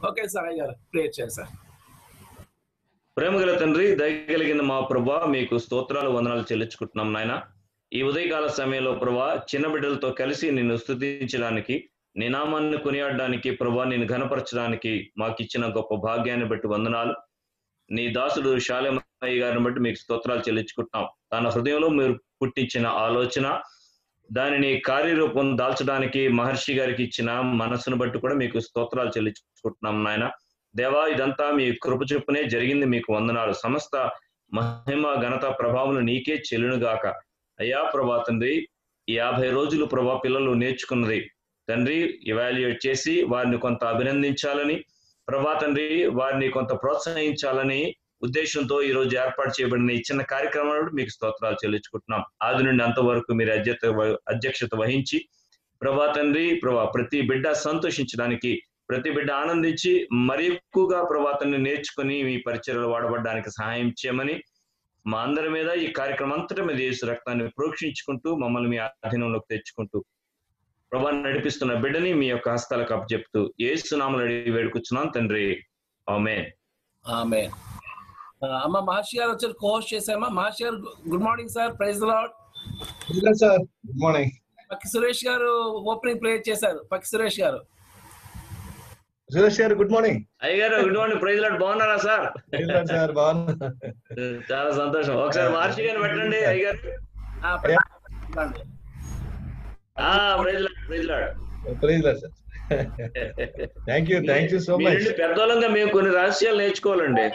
Okay sir అయ్యారు prayer చేయండి sir ప్రేమగల తండ్రి దయగలిగిన మా ప్రభా మీకు స్తోత్రాలు వందనాలు చెల్లించుకుంటున్నాం నాయన ఈ ఉదయకాల సమయంలో ప్రభా చిన్న బిడ్డలతో కలిసి నిన్ను స్తుతించడానికి నీ నామాన్ని కొనియాడడానికి ప్రభా నేను ఘనపరచడానికి మాకు ఇచ్చిన గొప్ప భాగ్యాన్ని బట్టి వందనాలు నీ దాసుడు శాలేమయ్య గారిని బట్టి మీకు స్తోత్రాలు చెల్లించుకుంటున్నాం తన హృదయంలో మీరు పుట్టించిన ఆలోచన దానిని కార్యరూపం దాల్చడానికి మహర్షి గారికి ఇచ్చిన మనస్సును బట్టి కూడా మీకు స్తోత్రాలు చెల్లించుకుంటున్నాం నాయన దేవా ఇదంతా మీ కృప చొప్పునే జరిగింది మీకు వందనాలు సమస్త మహిమ ఘనత ప్రభావం నీకే చెల్లునుగాక అయ్యా ప్రభా తండ్రి ఈ యాభై రోజులు ప్రభా పిల్లలు నేర్చుకున్నది తండ్రి ఇవాల్యుయేట్ చేసి వారిని కొంత అభినందించాలని ప్రభా తండ్రి వారిని కొంత ప్రోత్సహించాలని ఉద్దేశంతో ఈ రోజు ఏర్పాటు చేయబడిన ఈ చిన్న కార్యక్రమాలు మీకు స్తోత్రాలు చెల్లించుకుంటున్నాం ఆది నుండి అంతవరకు మీరు అధ్యత అధ్యక్షత వహించి ప్రభా తండ్రి ప్రభా ప్రతి బిడ్డ సంతోషించడానికి ప్రతి బిడ్డ ఆనందించి మరి ఎక్కువగా ప్రభాతాన్ని నేర్చుకుని మీ పరిచయలు వాడబడడానికి సహాయం చేయమని మా అందరి మీద ఈ కార్యక్రమం అంతటి మీద యేసు రక్తాన్ని ప్రోక్షించుకుంటూ మమ్మల్ని మీ అధీనంలోకి తెచ్చుకుంటూ ప్రభా నడిపిస్తున్న బిడ్డని మీ యొక్క హస్తాలకు అప్పచెప్తూ ఏసు నామలు అడిగి వేడుకున్నాం తండ్రి ఆమె ఆమె అమ్మ మహర్షి గారు వచ్చారు కోస్ట్ చేశామా మహర్షి గారు good morning sir praise Lord sir good morning Pakki Suresh గారు ఓపెనింగ్ ప్రేయర్ చేశారు పక్కి సురేష్ గారు సురేష్ గారు గుడ్ మార్నింగ్ అయ్యగారు గుడ్ మార్నింగ్ ప్రైజ్ లాడ్ బాగున్నారా సార్ సార్ బాగున్నా చాలా సంతోషం ఒకసారి మహర్షి గారిని పెట్టండి అయ్యగారు ఆ, పెట్టండి. ఆ praise lord praise Lord please sir thank you thank you so మీ మచ్ నుండి పెద్దోళ్ళంగా మేము కొన్ని రహస్యాలు నేర్చుకోవాలండి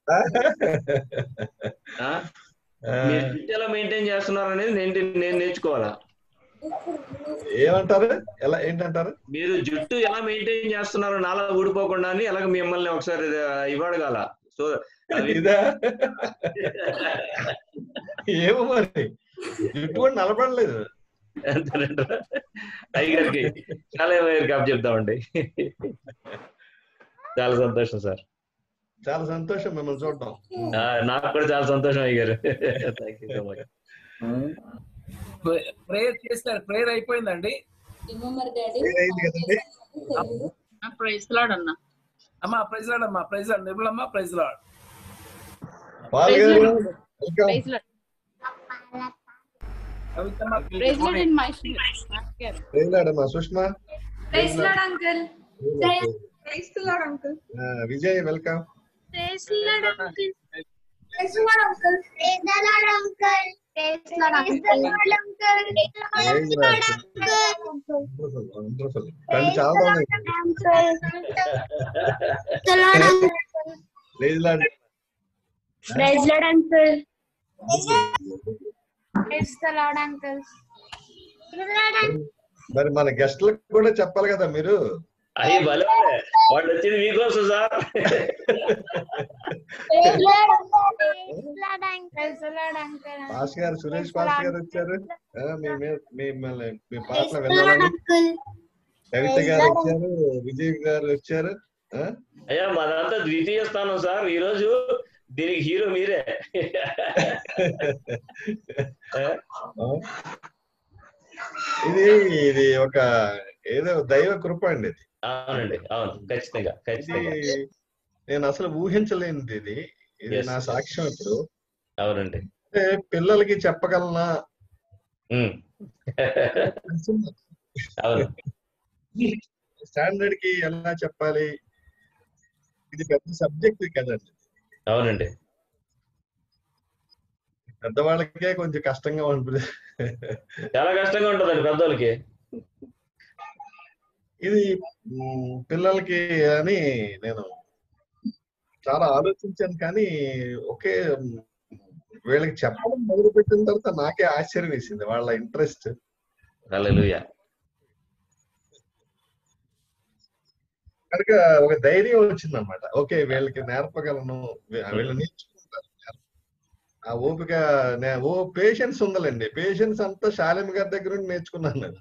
ఆ? మీరు జుట్టు ఎలా మెయింటైన్ చేస్తున్నారు అనేది నేను నేను నేర్చుకోవాలా ఏమంటారు ఎలా ఏంటంటారు మీరు జుట్టు ఎలా మెయింటైన్ చేస్తున్నారు నాలా ఊడిపోకుండా అని ఎలాగ మిమ్మల్ని ఒకసారి ఇవ్వడగాల సో అవి- ఇదా ఏమో మరి జుట్టు కూడా నలపడలేదు అంతేనంటారా? అయ్యగారికి చాలా గారికి అప్ చెప్తామండి చాలా సంతోషం సార్ చాలా సంతోషం మిమ్మల్ని చూడటం ఆ, నాకు కూడా చాలా సంతోషం అయ్యారు thank you so much prayer చేస్తారు ప్రేయర్ అయిపోయిందండి అయింది కదండి ప్రైజ్ లాడ్ అన్న అమ్మా ప్రైజ్ లాడ్ అమ్మా ప్రైజ్ లాడ్ నిర్మలమ్మ ప్రైజ్ లాడ్ పాల్ Praise గారు Lord. వెల్కమ్ ప్రైజ్ లాడ్ కవితమ్మ ప్రైజ్ లాడ్ అండ్ మై ప్రేలాడమ్మా Sushma praise Lord uncle praise Vijay welcome praise Lord uncle praise Lord uncle praise Lord uncle praise Lord uncle praise Lord uncle wonderful కళ్ళు చాలా బాగున్నాయి praise lord praise Lord uncle praise Lord uncle praise Lord మరి మన గెస్ట్లకు కూడా చెప్పాలి కదా మీరు అయ్యి భలే వాళ్ళు వచ్చింది మీకోసం sir praise Lord uncle praise Lord uncle పాస్ గారు సురేష్ పాస్ గారు వచ్చారు ఆ, మీ మీ- మిమ్మల్ని మీ పాటలు ప్రైజ్ లార్డ్ వినాలని అంకుల్ కవిత గారు వచ్చారు విజయ్ గారు వచ్చారు ఆ? అయ్యా మాదంతా ద్వితీయ స్థానం సార్ ఈ రోజు దీనికి హీరో మీరే ఆ? ఇది ఇది ఒక ఏదో దైవ కృప అండి ఇది అవునండి అవును ఖచ్చితంగా ఇది ఖచ్చితంగా నేను అసలు ఊహించలేనిది ఇది ఇది Yes, నా yes. సాక్ష్యం ఇప్పుడు అవునండి అంటే పిల్లలకి చెప్పగలనా ఉమ్. అవును స్టాండర్డ్ కి ఎలా చెప్పాలి ఇది పెద్ద సబ్జెక్ట్ కదండి అవునండి పెద్దవాళ్ళకే కొంచెం కష్టంగా ఉంటుంది చాలా కష్టంగా ఉంటుందండి పెద్దోళ్ళకి ఇది మ్, పిల్లలకి అని నేను చాలా ఆలోచించాను కానీ ఒకే మ్, వీళ్ళకి చెప్పడం మొదలు పెట్టిన తర్వాత నాకే ఆశ్చర్యం వేసింది వాళ్ళ ఇంట్రెస్ట్ హల్లెలూయా కనుక ఒక ధైర్యం వచ్చింది అనమాట ఓకే వీళ్ళకి నేర్పగలను వీ- వీళ్ళు నేర్చుకుంటారు ఆ ఓపిక నే- ఓ పేషెన్స్ ఉందండి పేషెన్స్ అంతా శాలిం గారి దగ్గర నుండి నేర్చుకున్నాను నేను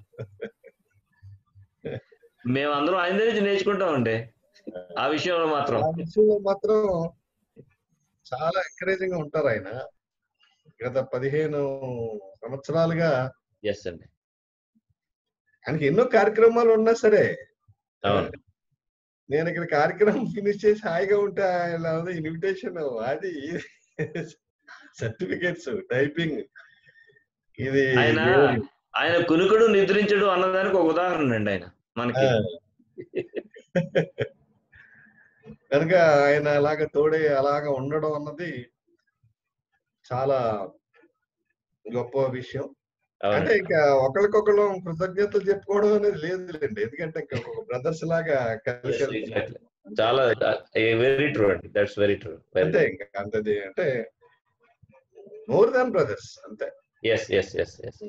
మేము అందరం ఆయన దగ్గర నుంచి నేర్చుకుంటామండి ఆ విషయంలో మాత్రం ఆ విషయంలో మాత్రం చాలా ఎంకరేజింగ్ గా ఉంటారు ఆయన గత పదిహేను సంవత్సరాలుగా ఎస్ అండి ఆయనకి ఎన్నో కార్యక్రమాలు ఉన్నా సరే అవును నేను ఇక్కడ కార్యక్రమం ఫినిష్ చేసి హాయిగా ఉంటే ఆయన ఇన్విటేషన్ అది సర్టిఫికేట్స్ టైపింగ్ ఇది ఆయన ఆయన కునుకుడు నిద్రించడు అన్నదానికి ఒక ఉదాహరణ అండి ఆయన మనకి ఆ. కనుక ఆయన అలాగ తోడే అలాగ ఉండడం అన్నది చాలా గొప్ప విషయం అవును. అంటే ఇంకా ఒకరికొకరు కృతజ్ఞతలు చెప్పుకోవడం అనేది లేదులేండి ఎందుకంటే ఇంకా ఒక బ్రదర్స్ లాగా కలిసి Yes, exactly. చాలా వెరీ ట్రూ అండి దట్స్ వెరీ ట్రూ అంతే ఇంకా అంతది అంటే మోర్ దాన్ బ్రదర్స్ అంతే ఎస్ ఎస్ ఎస్ ఎస్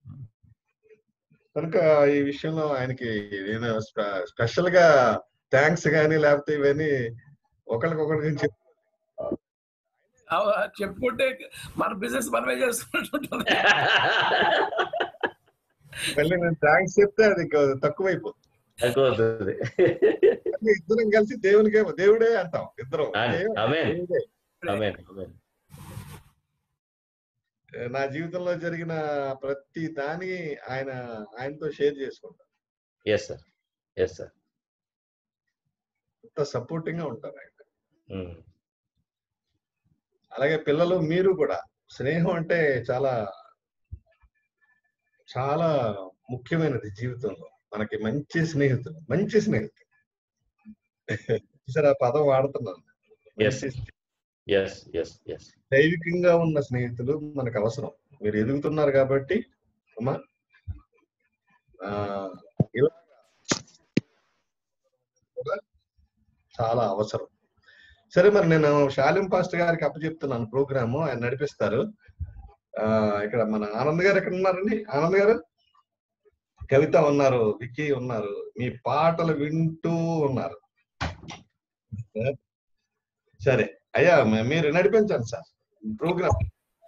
కనుక ఈ విషయంలో ఆయనకి నేను స్పె- స్పెషల్ గా థ్యాంక్స్ కానీ లేకపోతే ఇవన్నీ ఒకరికొకరికి చెప్పి అవ- చెప్పుకుంటే మన బిజినెస్ మనమే చేస్తున్నట్టుంటుంది మళ్ళీ నేను థ్యాంక్స్ చెప్తే అది ఇంకా తక్కువైపోతుంది ఎక్కువ అవుతుంది కానీ ఇద్దరం కలిసి దేవునికే దేవుడే అంటాం ఇద్దరం ఆమెన్, దేవుడే, ఆమెన్. దేవుడే. ఆమేన్, ఆమేన్. నా జీవితంలో జరిగిన ప్రతి దాని ఆయన ఆయనతో షేర్ చేసుకుంటాను ఎస్ సార్ ఎస్ సార్ అంత సపోర్టింగ్ గా ఉంటారు ఆయన ఉమ్. అలాగే పిల్లలు మీరు కూడా స్నేహం అంటే చాలా చాలా ముఖ్యమైనది జీవితంలో మనకి మంచి స్నేహితులు మంచి స్నేహితులు సరే ఆ పదం వాడుతున్నాను Yes. మంచి ఎస్ ఎస్ ఎస్ దైవికంగా ఉన్న స్నేహితులు మనకు అవసరం మీరు ఎదుగుతున్నారు కాబట్టి అమ్మా ఆ, ఇలా కూడా చాలా అవసరం సరే మరి నేను శాలిం పాస్టర్ గారికి అప్పచెప్తున్నాను ప్రోగ్రాము ఆయన నడిపిస్తారు ఆ ఇక్కడ మన ఆనంద్ గారు ఎక్కడ ఉన్నారండి ఆనంద్ గారు కవిత ఉన్నారు విక్కీ ఉన్నారు మీ పాటలు వింటూ ఉన్నారు సరే అయ్యా మ- మీరు నడిపించండి సార్ ప్రోగ్రామ్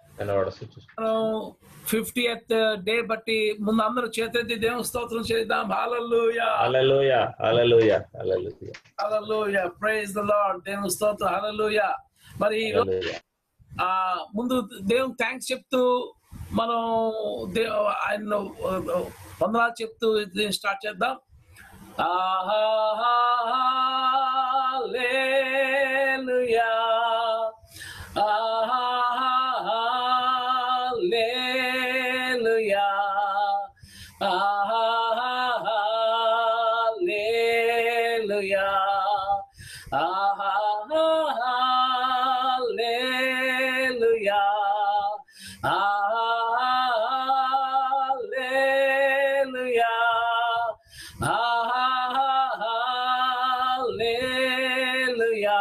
ఫిఫ్టీయత్ డే బట్టి ముందు అందరూ చేతెత్తి దేవుని స్తోత్రం చేద్దాం హల్లెలూయా అలలోయ అలలోయ అలలోయ హల్లెలూయా ప్రైజ్ ద లార్డ్ దేవుని స్తోత్రం హల్లెలూయా మరి ఈ రోజు, అలలోయ ఆ ముందు దేవుని థ్యాంక్స్ చెప్తూ మనం దే- ఆయన వందనాలు చెప్తూ దీన్ని స్టార్ట్ చేద్దాం ఆహాలేలుయా ఆహాలేలుయా ఆహాలేలుయా ఆహాలేలుయా ఆహాలేలుయా ఆహాలేలుయా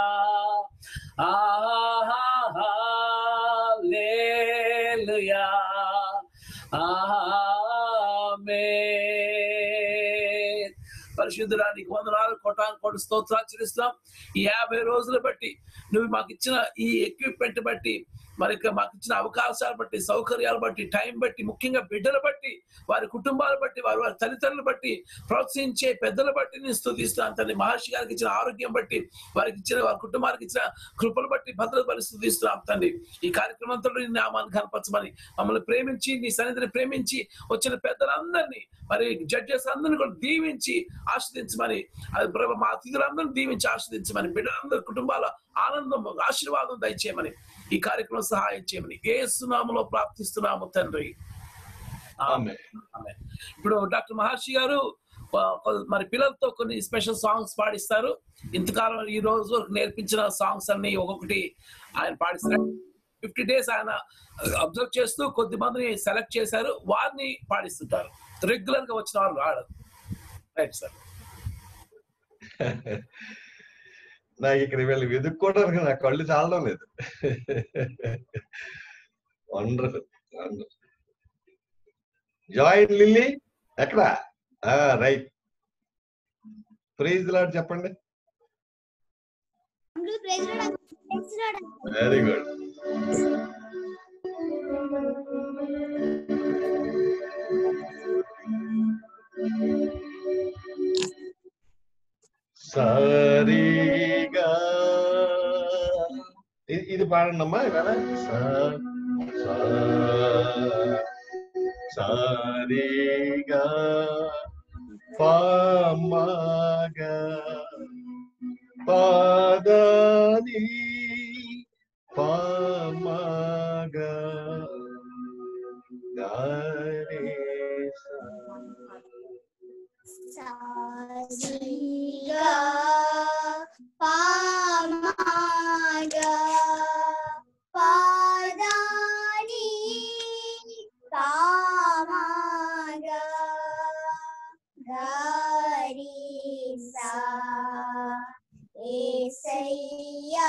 ఆహాలేలుయా ఆమేన్ పరిశుద్ధురానికి వందనాలు కోటాను కోటి స్తోత్రాలు చెల్లిస్తున్నాం ఈ యాభై రోజులు బట్టి నువ్వు మాకు ఇచ్చిన ఈ ఎక్విప్మెంట్ బట్టి మరి ఇక మాకు ఇచ్చిన అవకాశాలు బట్టి సౌకర్యాలు బట్టి టైం బట్టి ముఖ్యంగా బిడ్డలు బట్టి వారి కుటుంబాలు బట్టి వారి వారి తల్లిదండ్రులు బట్టి ప్రోత్సహించే పెద్దల బట్టి నేను స్థుతిస్తాను తల్లి మహర్షి గారికి ఇచ్చిన ఆరోగ్యం బట్టి వారికి ఇచ్చిన వారి కుటుంబానికి ఇచ్చిన కృపలు బట్టి భద్రత బట్టి స్థుతిస్తున్నాం తండ్రి ఈ కార్యక్రమంతో నీ నామాన్ని కనపరచమని మమ్మల్ని ప్రేమించి నీ సన్నిధిని ప్రేమించి వచ్చిన పెద్దలందరినీ మరి జడ్జెస్ అందరిని కూడా దీవించి ఆస్వాదించమని అది ప్రభు మా అతిథులందరినీ దీవించి ఆస్వాదించమని బిడ్డలందరి కుటుంబాల ఆనందం ఆశీర్వాదం దయచేయమని ఈ కార్యక్రమం సహాయం చేయమని ఏ సునామలో ప్రార్థిస్తున్నాము తండ్రి ఆమె ఆమేన్. ఇప్పుడు డాక్టర్ మహర్షి గారు ఆ, కొ- మరి పిల్లలతో కొన్ని స్పెషల్ సాంగ్స్ పాడిస్తారు ఇంతకాలం ఈ రోజు వరకు నేర్పించిన సాంగ్స్ అన్ని ఒక్కొక్కటి ఆయన పాడిస్తారు ఫిఫ్టీ డేస్ ఆయన అబ్జర్వ్ చేస్తూ కొద్ది మందిని సెలెక్ట్ చేశారు వారిని పాడిస్తుంటారు రెగ్యులర్ గా వచ్చిన వారు ఆడరు రైట్ సార్ నాకు ఇక్కడ వీళ్ళు వెతుక్కోవడానికి నా కళ్ళు చాలడం లేదు వండర్ఫుల్ వండర్ఫుల్ జాయిన్ లిల్లీ ఎక్కడ రైట్ ప్రైజ్ లాడ్ చెప్పండి వెరీ గుడ్ సరిగా ఇ- ఇది పాడండి అమ్మా ఇవాళ స- స- సరిగా పామగా పాదాని పామగా గారేసా సారిగా పామగా పాదాని పామగా గారిసా ఏసయ్యా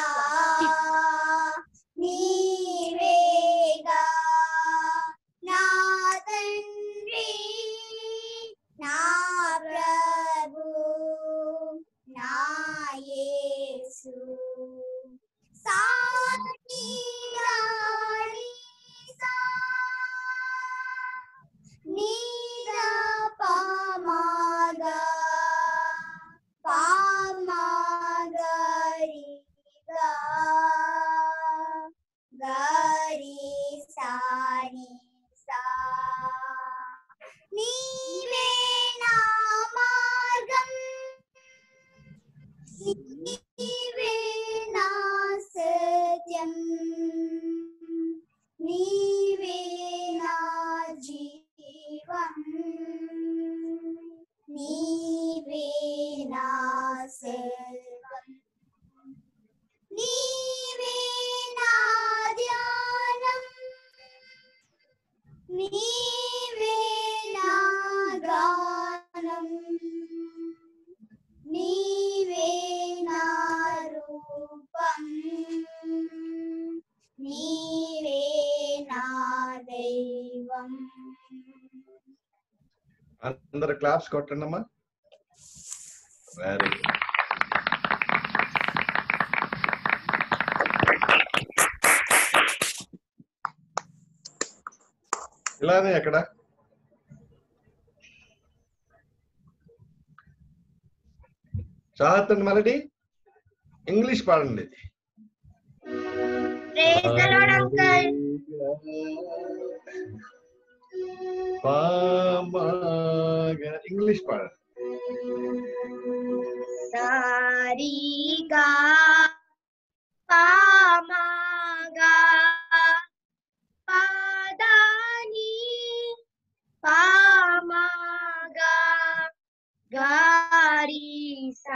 నీవేగా నా తండ్రి నా ప్రభు నా యేసు సాటిగాని సా నీద పామాగా పామాగరిగా గరి సాని సా నీవే నా మార్గం నీవే నా సత్యం నీవే నా జీవం నీవే నా సర్వం నీవే నా ధ్యానం నీవే నా గానం నీవే నా రూపం నీవే నా దైవం అందరు క్లాప్స్ కొట్టండి అమ్మా వెరీ గుడ్ ఇలానే ఎక్కడ చదువుతండి మరడి ఇంగ్లీష్ పాడండి ప్రేజ్ ద లార్డ్ అంకుల్ పామగా ఇంగ్లీష్ పాడండి సారిగా పామగా పాదాని పామగా గారిసా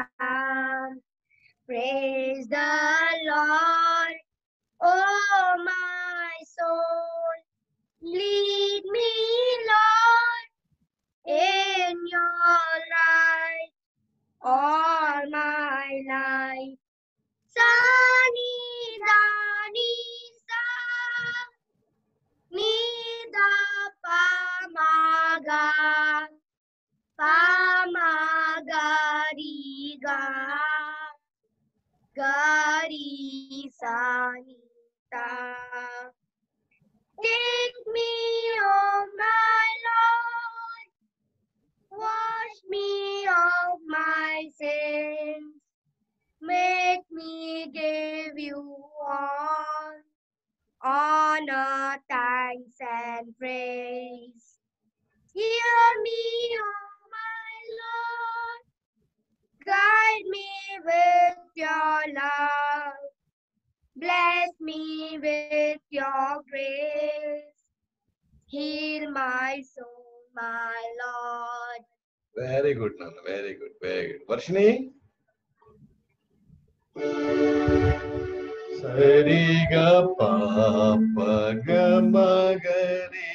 Praise the Lord, oh my soul. Lead me, Lord, in your light all my life. Sani dani sa ni da pa ma ga pa ma ga ri ga ga ri sa ni ta. Take me, oh my Lord, wash me of my sins. Make me give you all honor, thanks, and praise. Hear me, oh my Lord. Guide me with your love. Bless me with your grace. Heal my soul, my Lord. Very good నాన్న very good very good Varshini సరిగా పాప గమగరి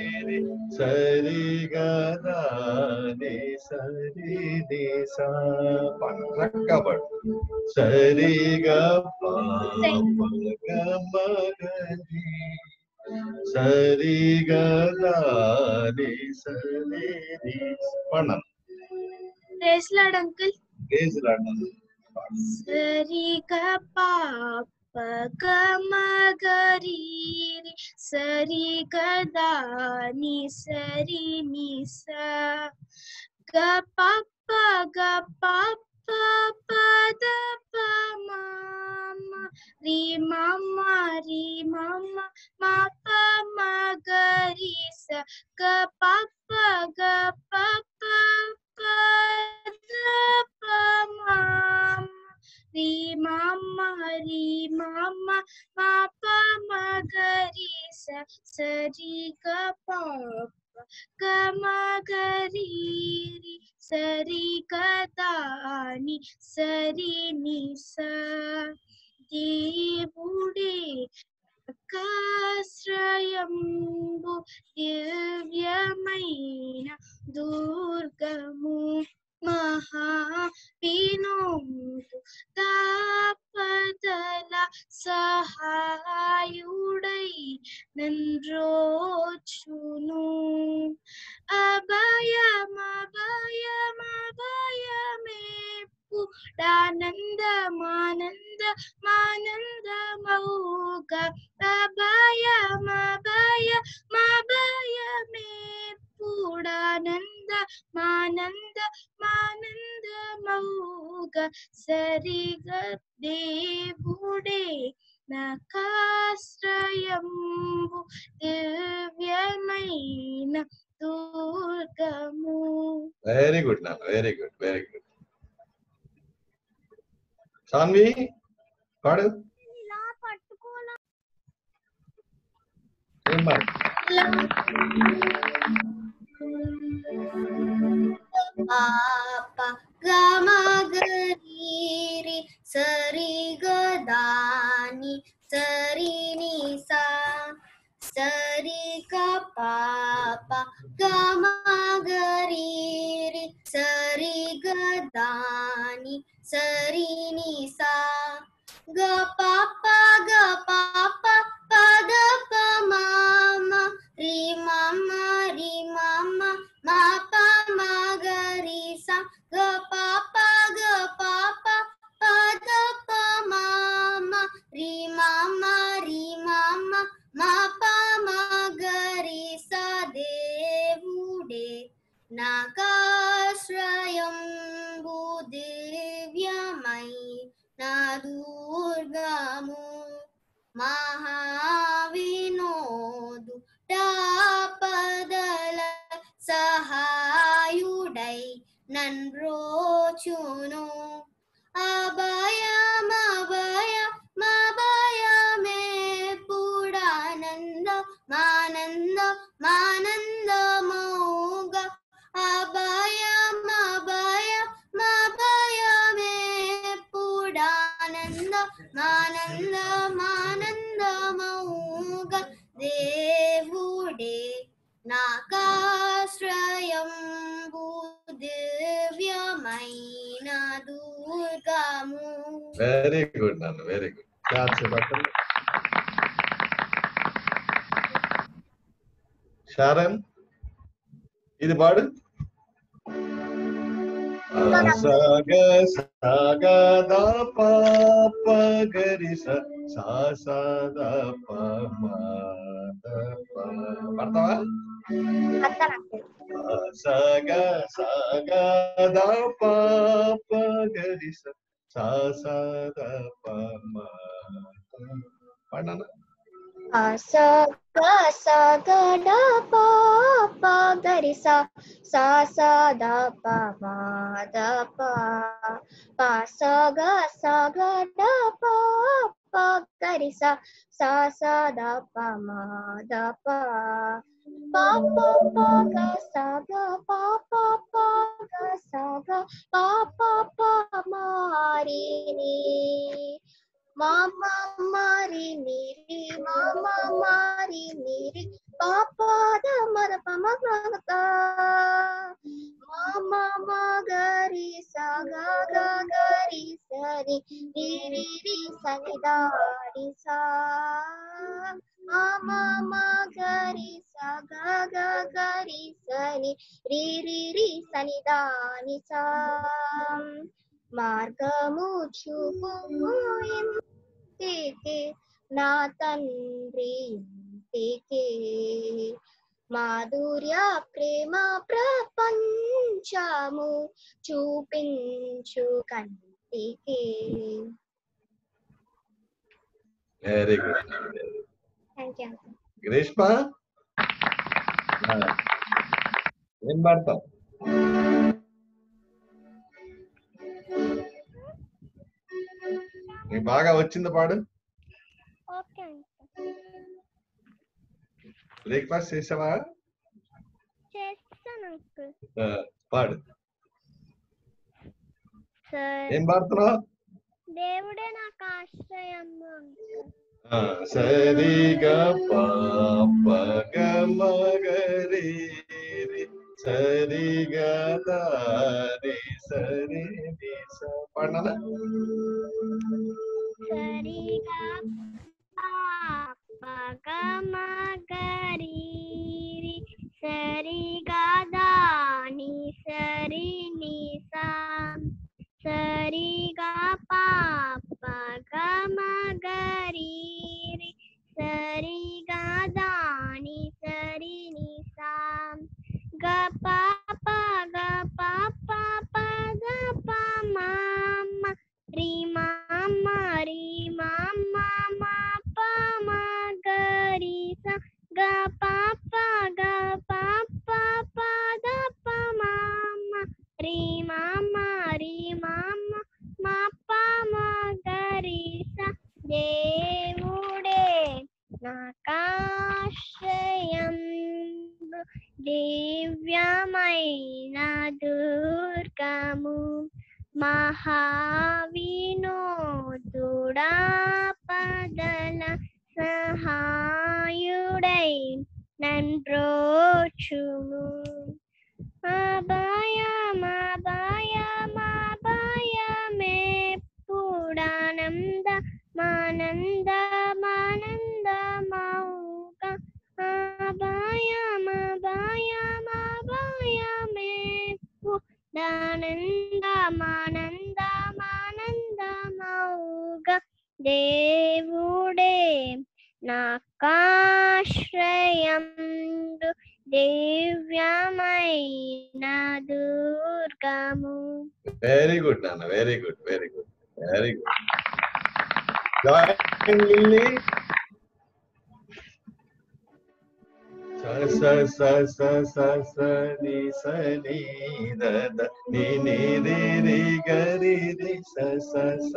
సరిగా రాని సరి ని సా చక్కబడు సరిగా పాప గమగరి సరిగా రాని సరి ని పణం Praise Lord, Uncle. ప్లీజ్ రాండి Sari ga pa pa ga ma ga ri ri sari ga da ni sari ni sa ga pa pa ga pa pa pa da pa ma ma ri ma ma ri ma ma ma pa ma ga ri sa ga pa pa ga pa pa pa da pa ma ma రి మమ్మ రి మమ్మ మా ప మ గ రి స సరి గ ప ప గ మ గ రి రి సరి గ ద ని సరి ని స దేవుడే ఆశ్రయంబు దివ్యమైన దుర్గము మహా వినోదు తాపదల సహాయుడై నన్రోచును అభయమభయమభయమేపు ఆనందమానంద మానందమౌగ అభయమభయ మభయమే పూడానంద మానంద మానందమౌగ సరిగ దేవుడే నకాశ్రయంబు దివ్యమైన దుర్గము వెరీ గుడ్ నాన్న very good very good Sanvi పాడు ఏం పాడు పాప గమగరీరి సరి గదాని సరి నిసా సరి క పాప గమగరీరి సరి గదాని సరి నిసా గ పాప గ పాప పద ప మామ రి మమ్మ రి మమ్మ మా ప మ గ రి స గ పాప గ పాప పద ప మామ రి మమ్మ రి మమ్మ మా ప మ గ రి స దేవుడే నాకాశ్రయంబు దివ్యమై నా దుర్గము మహావినోదు టాపదల సహాయుడై నన్రోచును అభయమభయ మభయమే పుడానంద మానంద మానందమౌగ అభయమభయ మభయమే పుడానంద మానంద మానందమౌగ దేవుడే నాకాశ్రయంబు దివ్యమైన దుర్గము వెరీ గుడ్ నాన్న వెరీ గుడ్ క్లాప్స్ పట్టండి శారన్ ఇది పాడు సగ సగ ద పాప గరి స సా సా ద ప మ ద ప పాడతావా సగ సగ ద పాప గరి స సా సా ద ప మ పాడనా స గ స గ డ ప ప గరి స సా స ద ప మ ద ప ప స గ స గ డ ప ప గరి స సా స ద ప మ ద ప ప ప ప గ స గ ప ప ప గ స గ ప ప ప మ రి ని మామ మారి నిరి మామ మారి నిరి పాపాద మర పమ గగ మామ మగరి సగ గరి సరి రిరి రి సని దారి సా మామ మగరి సగ గరి సని రిరి రి సని దాని సా మార్గము చూపు ఇంటికి నా తండ్రి ఇంటికి మాధుర్య ప్రేమ ప్రపంచము చూపించు కంటికి వెరీ గుడ్ థ్యాంక్ యూ గ్రీష్మ ఆ, ఏం పాడతావు నీకు బాగా వచ్చింది పాడు ఓకే అంకుల్ బ్రేక్ఫాస్ట్ చేసావా చేస్తాను అంకుల్ ఆ, పాడు సరే ఏం పాడుతున్నావు దేవుడే నాకు ఆశ్రయం అంకుల్ ఆ, సరిగా పాప గమగరి సరిగా దారి సరి ని స. పాడినానా సరిగా పగమగరి సరిగా దాని సరి నిసా సరిగా పాపగమగరి సరిగా దాని సరి నిసా గ పాప గ పాప పద పమమ్మ రి మమ్మ రి మమ్మ మా పమ గరి స గ పాప గ పాప పద పమమ్మ రి మమ్మ రి మమ్మ మా పమ గరి స దేవుడే నాకాశ్రయం దివ్యమైన దుర్గము మహావినోదుడా పదల సహాయుడై నన్రోచుము అభయమభయమభయమెప్పుడానంద మానంద మానంద మౌక అభయమభయమభయమెప్పు దానంద మానంద మానంద మౌగ దేవుడే నాకాశ్రయం దివ్యమైన దుర్గము వెరీ గుడ్ నాన్న very good very good very good join Lilly స స స స స స ని స ని ద ద ని ని రి రి గ రి రి స స స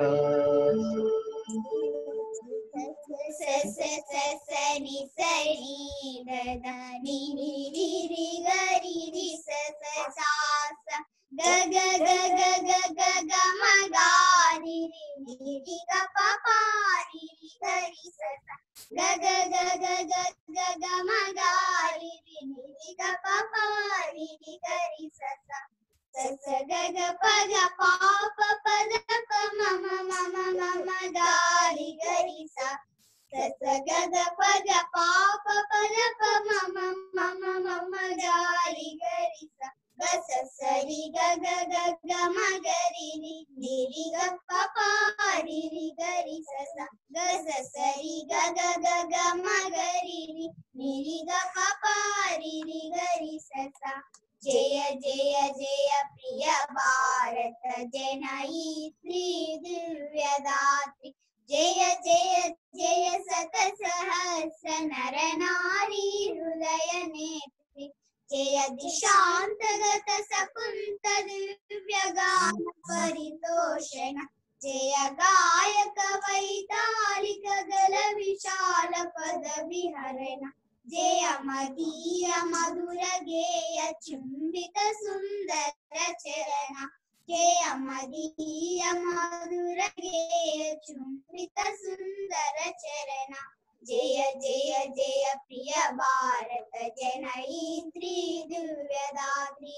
సరి సరి దని రి రి గరి రి స స సా స గ గ గ గ గ గ గ మ గ రి రి రి రి గ ప ప రి రి గ రి స స గ గ గ గ గ గ గ మ గ రి రి రి రి గ ప ప రి రి గ రి స స స స గ గ ప గ ప ప ప ద ప మ మ మ మ మ మ గ రి గ రి స స స గ గ ప గ ప ప ప ద ప మ మ మ మ మ మ గ రి గ రి స గ స స రి గ గ గ గ మ గ రి రి ని రి గ ప ప రి రి గ రి స స గ స స రి గ గ గ గ మ గ రి రి ని రి గ ప ప రి రి గ రి స స జయ జయ జయ ప్రియ భారత జనయిత్రి దివ్యదాత్రి జయ జయ జయ సత సహస్ర నర నారీ హృదయ నేత్రి జయ దిశాంతగత సకుంత దివ్యగాన పరితోషణ జయ గాయక వైతాళిక గల విశాల పద విహరణ జయ మదీయ మధుర గేయ చుంబిత సుందర చరణ జయ మదీయ మధుర గేయ చుంబిత సుందర చరణ జయ జయ జయ ప్రియ భారత జనయిత్రి దివ్యదాత్రి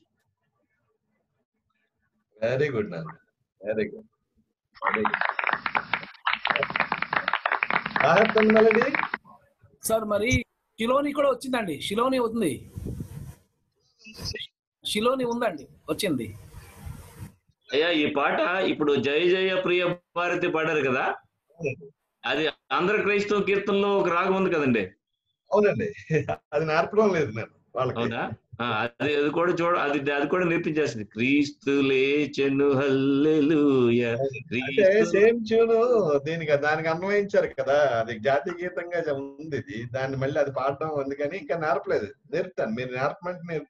వెరీ గుడ్ నాన్న వెరీ గుడ్ వెరీ గుడ్ సాహెబ్ మెలడీ సార్ మరి షిలోని కూడా వచ్చిందండి షిలోని ఉంది షిలోని ఉందండి వచ్చింది అయ్యా ఈ పాట ఇప్పుడు జయ జయ ప్రియ భారతి పాడారు కదా అది ఆంధ్ర క్రైస్తవ కీర్తనలో ఒక రాగం ఉంది కదండి అవునండి అది నేర్పడం లేదు నేను వాళ్ళకి అవునా ఆ, అది అది కూడా చూడ అది అది కూడా నేర్పించేసింది క్రీస్తు లేచెను హల్లెలూయ అంటే క్రీస్తు సేమ్ ట్యూన్ దీనికి దానికి అన్వయించారు కదా అది జాతీయ గీతంగా ఉంది ఇది దాన్ని మళ్ళీ అది పాడడం అందుకని ఇంకా నేర్పలేదు నేర్పుతాను మీరు నేర్పమంటే నేర్పుతాను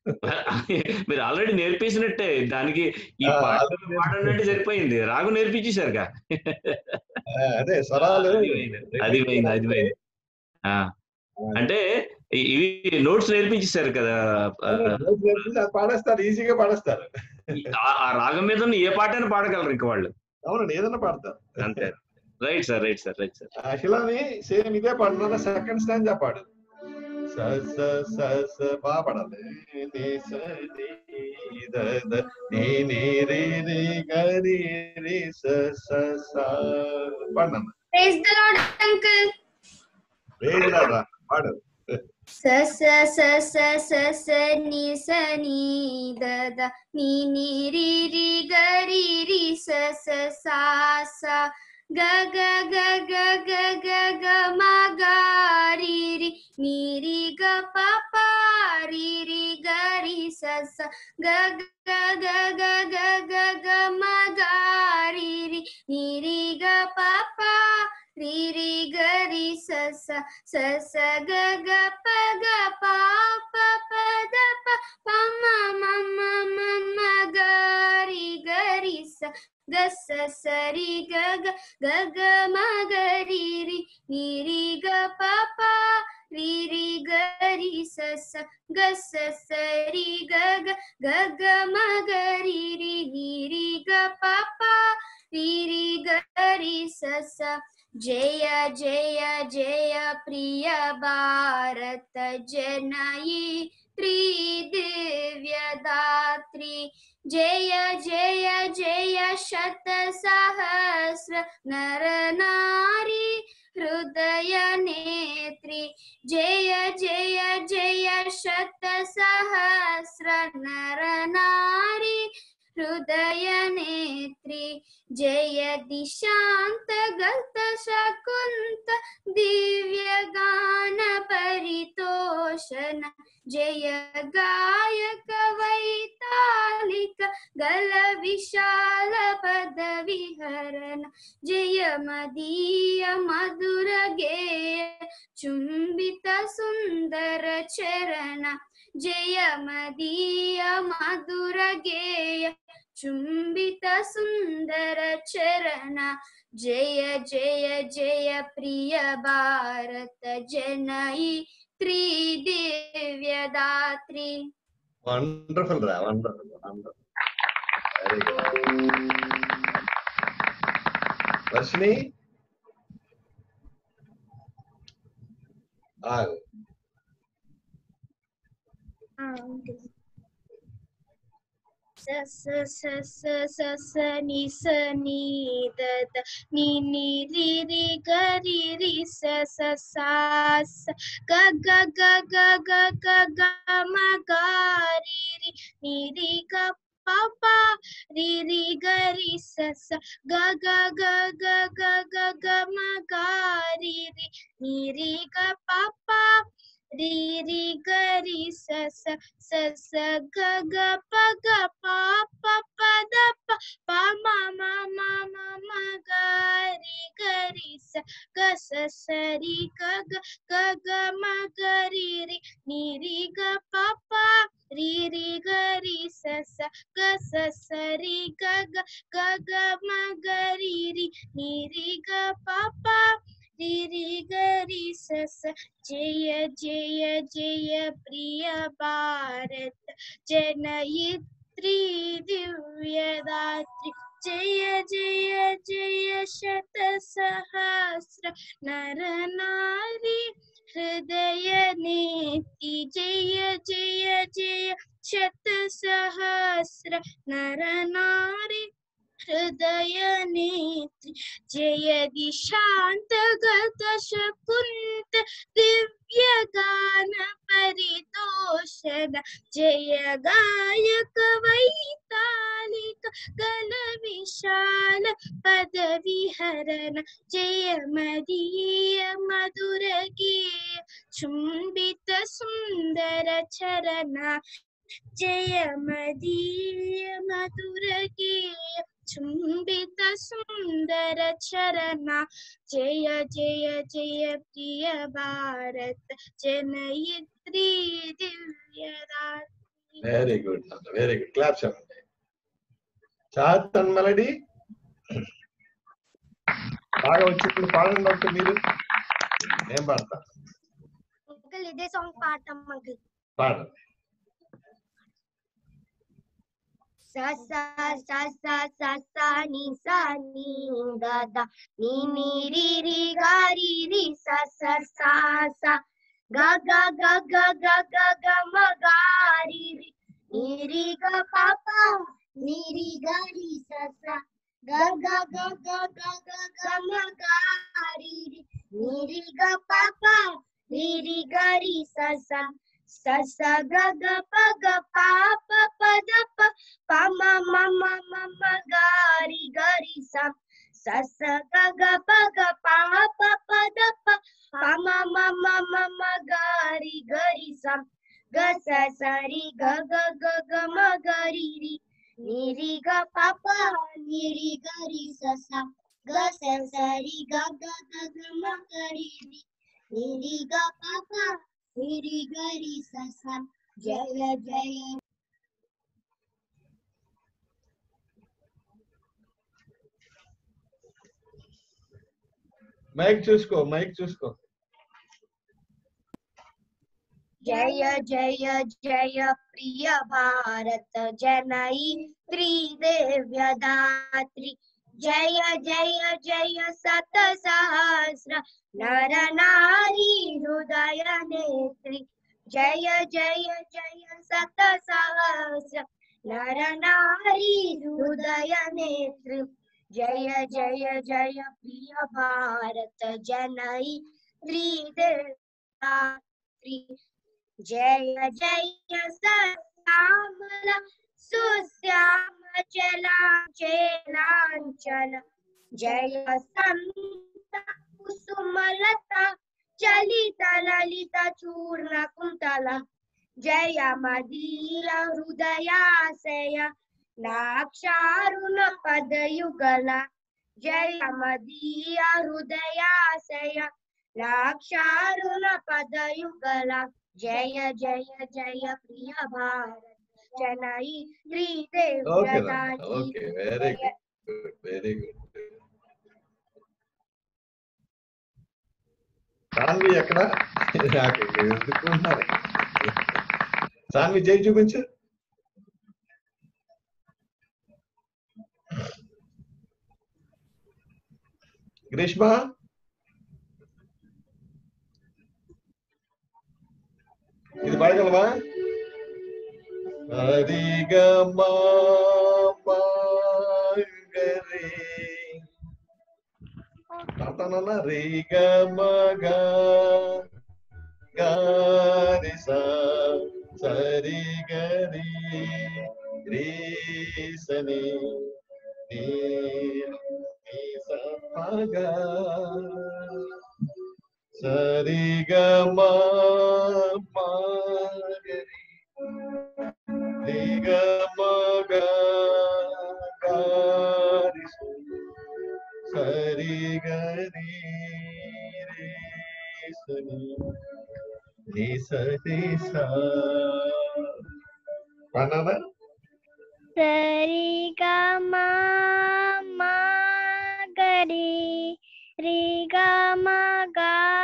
మీరు ఆల్రెడీ నేర్పించినట్టే దానికి ఈ ఆ, పాట already పాడండి అంటే సరిపోయింది రాగు నేర్పించేశారుగా ఆ, అదే స్వరాలు అది పోయింది, అది పోయింది అది పోయింది ఆ, అంటే ఇ- ఇవి నోట్స్ నేర్పించేశారు కదా ఆ, నోట్స్ నేర్పించి అది పాడేస్తారు ఈజీగా పాడేస్తారు ఆ- ఆ రాగం మీద ఉన్న ఏ పాట అయినా పాడగలరు ఇంక వాళ్ళు అవునండి ఏదైనా పాడతారు అంతే right sir right sir right sir అఖిలని సేమ్ ఇదే పాడుతున్నా సెకండ్ స్టాండ్ పాడు స స స స బాగా పాడాలి నీ స నీ ద ద నీ నీ రి రి గ రి రి స స స పాడనా ప్రైజ్ ద లార్డ్ అంకుల్ వేడిరా పాడు స స స స స స ని స ని ద ద ని ని రి రి గ రి రి స స సా సా గ గ గ గ గ గ గ మ గ రి రి ని రి గ ప ప రి రి గ రి స స గ గ గ గ గ గ గ మ గ రి రి ని రి గ ప ప రి రి గ రి స స స స గ గ ప గ ప ప ప ద ప ప మ మ మ మ మ గ రి గ రి స గ స స రి గ గ గ గ మ గ రి రి ని రి గ ప ప రి రి గ రి స స గ స స రి గ గ గ గ మ గ రి రి ని రి గ ప ప రి రి గ రి స స జయ జయ జయ ప్రియ భారత జనయి త్రిదివ్యదాత్రి జయ జయ జయ శత సహస్ర నర నారి హృదయ నేత్రి జయ జయ జయ శత సహస్ర నర నారి హృదయ నేత్రి జయ దిశాంత గత శకుంత దివ్య గాన పరితోషణ జయ గాయక వైతాళిక గల విశాల పద విహరణ జయ మదీయ మధుర గేయ చుంబిత సుందర చరణ జయ మదీయ మధుర గేయ చుంబిత సుందర చరణ జయ జయ జయ ప్రియ భారత జనయి త్రిదివ్యదాత్రి వండర్ఫుల్ రా wonderful wonderful very good Varshini ఆగు స స స స స స ని స ని ద ద ని ని రి రి గ రి రి స స సా స గ గ గ గ గ గ గ మ గ రి రి ని రి గ ప ప రి రి గ రి స స గ గ గ గ గ గ గ మ గ రి రి ని రి గ ప ప రి రి గ రి స స స స గ గ ప గ ప ప ప ద ప ప మ మ మ మ మ గ రి గ రి స గ స స రి గ గ గ గ మ గ రి రి ని రి గ ప ప రి రి గ రి స స గ స స రి గ గ గ గ మ గ రి రి ని రి గ ప ప రి రి గ రి స స జయ జయ జయ ప్రియ భారత జనయిత్రి దివ్యదాత్రి జయ జయ జయ శత సహస్ర నర నారి హృదయ నేతి జయ జయ జయ శత సహస్ర నర నారి హృదయ నేత్రి జయ దిశాంతగత శకుంత దివ్య గాన పరితోషణ జయ గాయక వైతాళిక గల విశాల పద విహరణ జయ మదీయ మధుర గేయ చుంబిత సుందర చరణ జయ మదీయ మధుర గేయ చుంబిత సుందర చరణ జయ జయ జయ ప్రియ భారత జనయిత్రి దివ్యదాత్రి very good very good claps చెప్పండి చాతన్ మెలడీ బాగా వచ్చినప్పుడు పాడండి అంటే మీరు నేను పాడతా అంకుల్ ఇదే సాంగ్ పాడతాం అంకుల్ పాడండి sa sa sa sa sa sa ni sa ni da da ni ni ri ri ga ri ri sa sa sa sa ga ga ga ga ga ga ga ma ga ri ri ni ri ga pa pa ni ri ga ri sa sa ga ga ga ga ga ga ga ma ga ri ri ni ri ga pa pa ni ri ga ri sa sa sa sa ga ga pa ga pa pa pa da pa pa ma ma ma ma ma ga ri ga ri sa sa sa ga ga pa ga pa pa pa da pa pa ma ma ma ma ma ga ri ga ri sa ga sa sa ri ga ga ga ga ma ga ri ri ni ri ga pa pa ni ri ga ri sa sa ga sa sa ri ga ga ga ga ma ga ri ri ni ri ga pa pa ni ri ga ri sa sa jaya jaya mic చూసుకో mic చూసుకో जय जय जय प्रिय भारत जनयित्री देव्यदात्री जय जय जय सत सहस्र नर नारी हृदय नेत्री जय जय जय सत सहस्र नर नारी हृदय नेत्री जय जय जय प्रिय भारत जनयित्री देव्यदात्री जय जय श्यामल सुश्याम चला चेलांचल जय संत कुसुमलता चलित ललित चूर्ण कुन्तला जय मदीय हृदयाशय नाक्षारुण पदयुगल जय मदीय हृदयाशय नाक्षारुण पदयुगल जय जय जय प्रिय भारत जनई okay okay very good very good Sanvi ఎక్కడ నాకు ఎందుకున్నారు సాన్వి జై చూపించు గ్రీష్మ ఇది పాడగలవా హరిగమా గరి తాతనన్న రిగమగా గారి సా సరి గరి రి సని నీ నీ స పగా సరి గమా గరి రిగ మగ గారి సు సరి గరి రే సని ని సరి సా పాడనా సరి గ మా మా గరి రి గ మ గ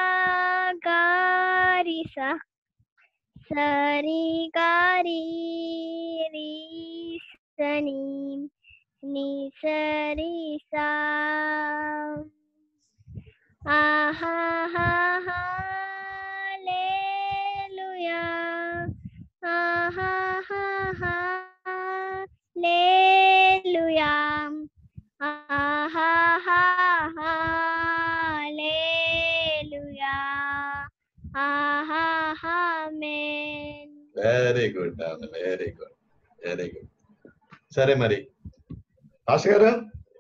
గారి స సరి గారి రి సని ని సరి సా ఆహా హా హా లేలుయా ఆహా హా హా లేలుయా ఆహా హా హా లేలుయా ఆహా హా ఆమేన్ very good very good very good సరే మరి ఆశ గారు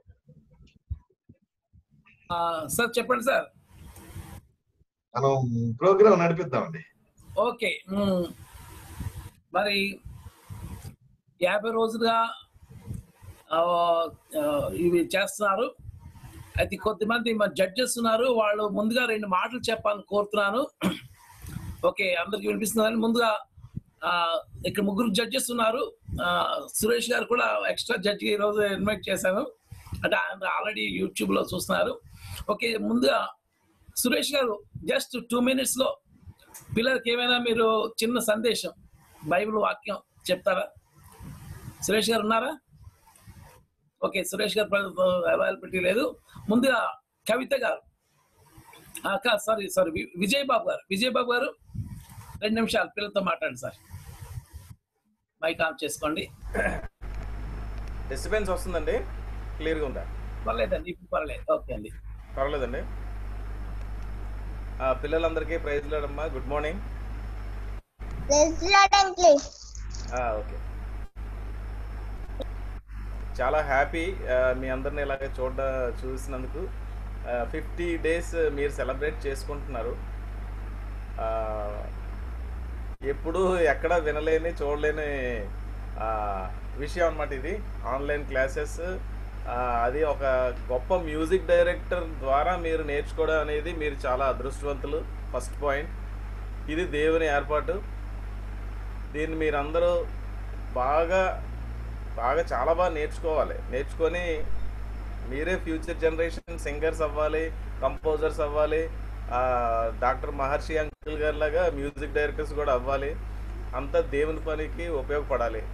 ఆ, సార్ చెప్పండి సార్ మనం ప్రోగ్రామ్ నడిపిద్దామండి ఓకే మ్మ్. మరి యాభై రోజులుగా ఆ, ఆ, ఇవి చేస్తున్నారు అయితే కొద్దిమంది మా జడ్జెస్ ఉన్నారు వాళ్ళు ముందుగా రెండు మాటలు చెప్పాలని కోరుతున్నాను ఓకే అందరికి వినిపిస్తుందని ముందుగా ఆ, ఇక్కడ ముగ్గురు జడ్జెస్ ఉన్నారు ఆ, సురేష్ గారు కూడా ఎక్స్ట్రా జడ్జి ఈ రోజు ఇన్వైట్ చేశాను అంటే ఆయన ఆల్రెడీ యూట్యూబ్ లో చూస్తున్నారు ఓకే ముందుగా సురేష్ గారు జస్ట్ టూ మినిట్స్ లో పిల్లలకి ఏమైనా మీరు చిన్న సందేశం బైబిల్ వాక్యం చెప్తారా సురేష్ గారు ఉన్నారా ఓకే సురేష్ గారు అవైలబిలిటీ లేదు ముందుగా కవిత గారు సారీ సారీ విజయ్ బాబు గారు విజయ్ బాబు గారు రెండు నిమిషాలు పిల్లలతో మాట్లాడండి సార్ మైక్ ఆన్ చేసుకోండి డిస్టర్బెన్స్ వస్తుందండి క్లియర్గా ఉందా పర్లేదండి ఇప్పుడు పర్లేదు ఓకే అండి పర్వాలేదండి ఆ, పిల్లలందరికీ ప్రైజ్ లేడమ్మా గుడ్ మార్నింగ్ ఓకే చాలా హ్యాపీ మీ అందరిని ఇలాగ చూడ చూసినందుకు ఫిఫ్టీ డేస్ మీరు సెలబ్రేట్ చేసుకుంటున్నారు ఆ, ఎప్పుడు ఎక్కడ వినలేని చూడలేని ఆ, విషయం అన్నమాట ఇది ఆన్లైన్ క్లాసెస్ అది ఒక గొప్ప మ్యూజిక్ డైరెక్టర్ ద్వారా మీరు నేర్చుకోవడం అనేది మీరు చాలా అదృష్టవంతులు ఫస్ట్ పాయింట్ ఇది దేవుని ఏర్పాటు దీన్ని మీరందరూ బాగా బాగా చాలా బాగా నేర్చుకోవాలి నేర్చుకొని మీరే ఫ్యూచర్ జనరేషన్ సింగర్స్ అవ్వాలి కంపోజర్స్ అవ్వాలి ఆ, డాక్టర్ మహర్షి అంకుల్ గారి లాగా మ్యూజిక్ డైరెక్టర్స్ కూడా అవ్వాలి అంతా దేవుని పనికి ఉపయోగపడాలి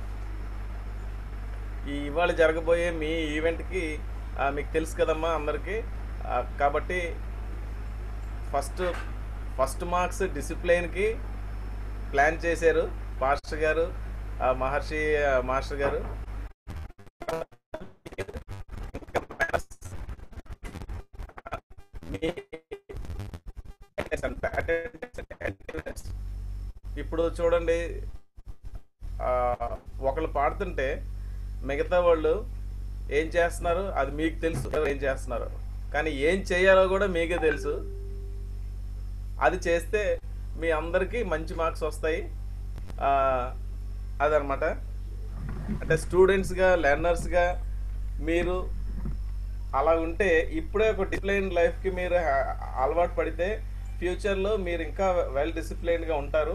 ఈ ఇవాళ జరగబోయే మీ ఈవెంట్కి ఆ, మీకు తెలుసు కదమ్మా అందరికీ ఆ, కాబట్టి ఫస్ట్ ఫస్ట్ మార్క్స్ డిసిప్లైన్కి ప్లాన్ చేశారు మాస్టర్ గారు ఆ, మహర్షి ఆ, మాస్టర్ గారు మీ ఇప్పుడు చూడండి ఆ, ఒకళ్ళు పాడుతుంటే మిగతా వాళ్ళు ఏం చేస్తున్నారు అది మీకు తెలుసు ఏం చేస్తున్నారు కానీ ఏం చేయాలో కూడా మీకే తెలుసు అది చేస్తే మీ అందరికీ మంచి మార్క్స్ వస్తాయి ఆ, అదనమాట అంటే స్టూడెంట్స్గా లెర్నర్స్గా మీరు అలా ఉంటే ఇప్పుడే ఒక డిసిప్లైన్ లైఫ్కి మీరు హా- అలవాటు పడితే ఫ్యూచర్లో మీరు ఇంకా వెల్ డిసిప్లైన్గా ఉంటారు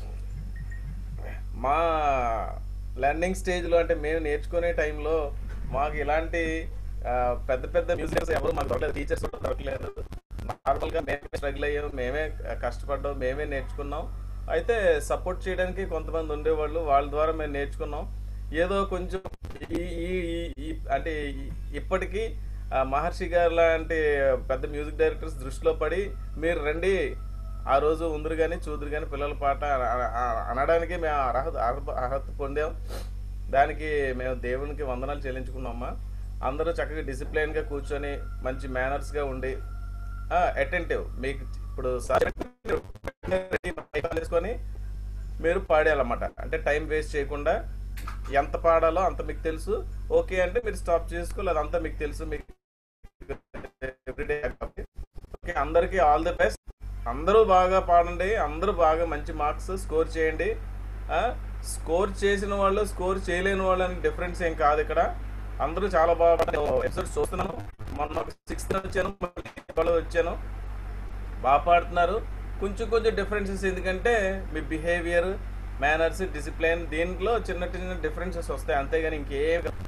మా లెర్నింగ్ స్టేజ్లో అంటే మేము నేర్చుకునే టైంలో మాకు ఇలాంటి ఆ, పెద్ద పెద్ద మ్యూజిక్స్ ఎవరు మాకు దొరకలేదు టీచర్స్ కూడా దొరకలేదు నార్మల్గా మేమే స్ట్రగుల్ అయ్యాం మేమే కష్టపడ్డాం మేమే నేర్చుకున్నాం అయితే సపోర్ట్ చేయడానికి కొంతమంది ఉండేవాళ్ళు వాళ్ళ ద్వారా మేము నేర్చుకున్నాం ఏదో కొంచెం ఈ ఈ ఈ- ఈ అంటే ఈ- ఇప్పటికీ ఆ, మహర్షి గారు లాంటి పెద్ద మ్యూజిక్ డైరెక్టర్స్ దృష్టిలో పడి మీరు రండి ఆ రోజు ఉందరు కానీ చూదురు కానీ పిల్లల పాట అన- అన- అనడానికి మేము అర్హత అర్హత అర్హత పొందాం దానికి మేము దేవునికి వందనాలు చెల్లించుకున్నామా అందరూ చక్కగా డిసిప్లైన్గా కూర్చొని మంచి మేనర్స్గా ఉండి అటెంటివ్ మీకు ఇప్పుడు సార్ తీసుకొని మీరు పాడేయాలన్నమాట అంటే టైం వేస్ట్ చేయకుండా ఎంత పాడాలో అంత మీకు తెలుసు ఓకే అంటే మీరు స్టాప్ చేసుకోవాలి అదంతా మీకు తెలుసు మీకు ఎవ్రీడే ఓకే అందరికీ ఆల్ ది బెస్ట్ అందరూ బాగా పాడండి అందరూ బాగా మంచి మార్క్స్ స్కోర్ చేయండి స్కోర్ చేసిన వాళ్ళు స్కోర్ చేయలేని వాళ్ళు అని డిఫరెన్స్ ఏం కాదు ఇక్కడ అందరూ చాలా బాగా ఎపిసోడ్ చూస్తున్నాను మొన్న సిక్స్త్ వచ్చాను మళ్ళీ ఇవాళ వచ్చాను బాగా పాడుతున్నారు కొంచెం కొంచెం డిఫరెన్సెస్ ఎందుకంటే మీ బిహేవియర్ మేనర్స్ డిసిప్లిన్ దీంట్లో చిన్న చిన్న డిఫరెన్సెస్ వస్తాయి అంతేగాని ఇంకే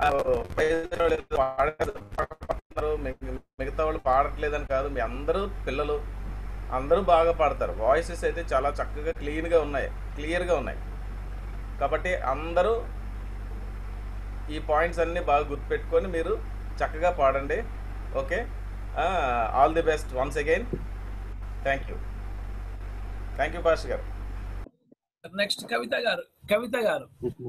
పాడుతున్నారు మిగ- మిగతా వాళ్ళు పాడట్లేదని కాదు మీ అందరూ పిల్లలు అందరూ బాగా పాడతారు వాయిసెస్ అయితే చాలా చక్కగా క్లీన్గా ఉన్నాయి క్లియర్గా ఉన్నాయి కాబట్టి అందరూ ఈ పాయింట్స్ అన్నీ బాగా గుర్తుపెట్టుకొని మీరు చక్కగా పాడండి okay all the best once again thank you thank you pastor గారు నెక్స్ట్ కవిత గారు కవిత గారు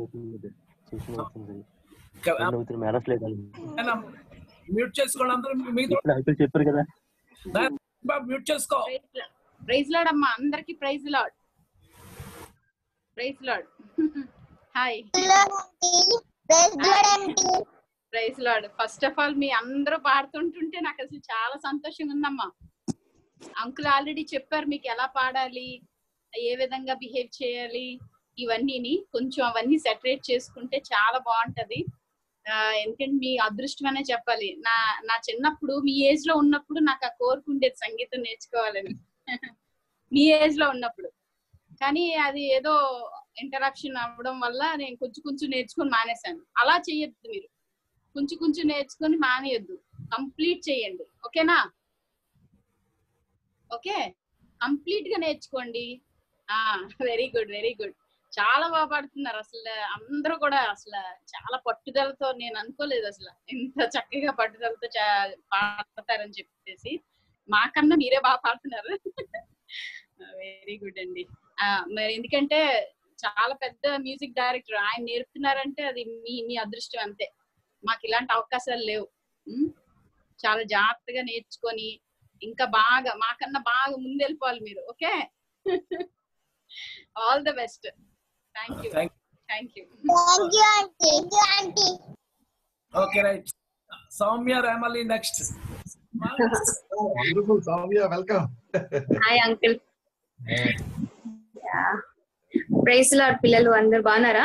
మేనస్ లేదు మ్యూట్ చేసుకోండి అందరూ మీతో ఇప్పుడు అంకుల్ చెప్పారు కదా మ్యూట్ చేసుకో ప్రైజ్ లాడ్ అమ్మా అందరికి praise lord praise Lord hi praise Lord first of all మీ అందరూ పాడుతుంటుంటే నాకు అసలు చాలా సంతోషంగా ఉందమ్మా అంకుల్ ఆల్రెడీ చెప్పారు మీకు ఎలా పాడాలి ఏ విధంగా బిహేవ్ చేయాలి ఇవన్నీని కొంచెం అవన్నీ సెటరేట్ చేసుకుంటే చాలా బాగుంటది ఆ, ఎందుకంటే మీ అదృష్టం అనే చెప్పాలి నా నా చిన్నప్పుడు మీ ఏజ్ లో ఉన్నప్పుడు నాకు ఆ కోరుకుండేది సంగీతం నేర్చుకోవాలని మీ ఏజ్ లో ఉన్నప్పుడు కానీ అది ఏదో ఇంటరాక్షన్ అవ్వడం వల్ల నేను కొంచెం కొంచెం నేర్చుకొని మానేశాను అలా చేయొద్దు మీరు కొంచెం కొంచెం నేర్చుకొని మానేయొద్దు కంప్లీట్ చేయండి ఓకేనా ఓకే కంప్లీట్ గా నేర్చుకోండి ఆ వెరీ గుడ్ వెరీ గుడ్ చాలా బాగా పాడుతున్నారు అసలు అందరూ కూడా అసలు చాలా పట్టుదలతో నేను అనుకోలేదు అసలు ఇంత చక్కగా పట్టుదలతో చా- పాడతారని చెప్పేసి మాకన్నా మీరే బాగా పాడుతున్నారు వెరీ గుడ్ అండి ఆ, మరి ఎందుకంటే చాలా పెద్ద మ్యూజిక్ డైరెక్టర్ ఆయన నేర్పుతున్నారంటే అది మీ మీ అదృష్టం అంతే మాకు ఇలాంటి అవకాశాలు లేవు ఉమ్, చాలా జాగ్రత్తగా నేర్చుకొని ఇంకా బాగా మాకన్నా బాగా ముందెళ్ళిపోవాలి మీరు okay all the best thank you thank thank you Thank you, auntie. Thank you, auntie. Okay right Soumya Ramali next wonderful Soumya welcome hi uncle praise Lord పిల్లలు అందరు బాగున్నారా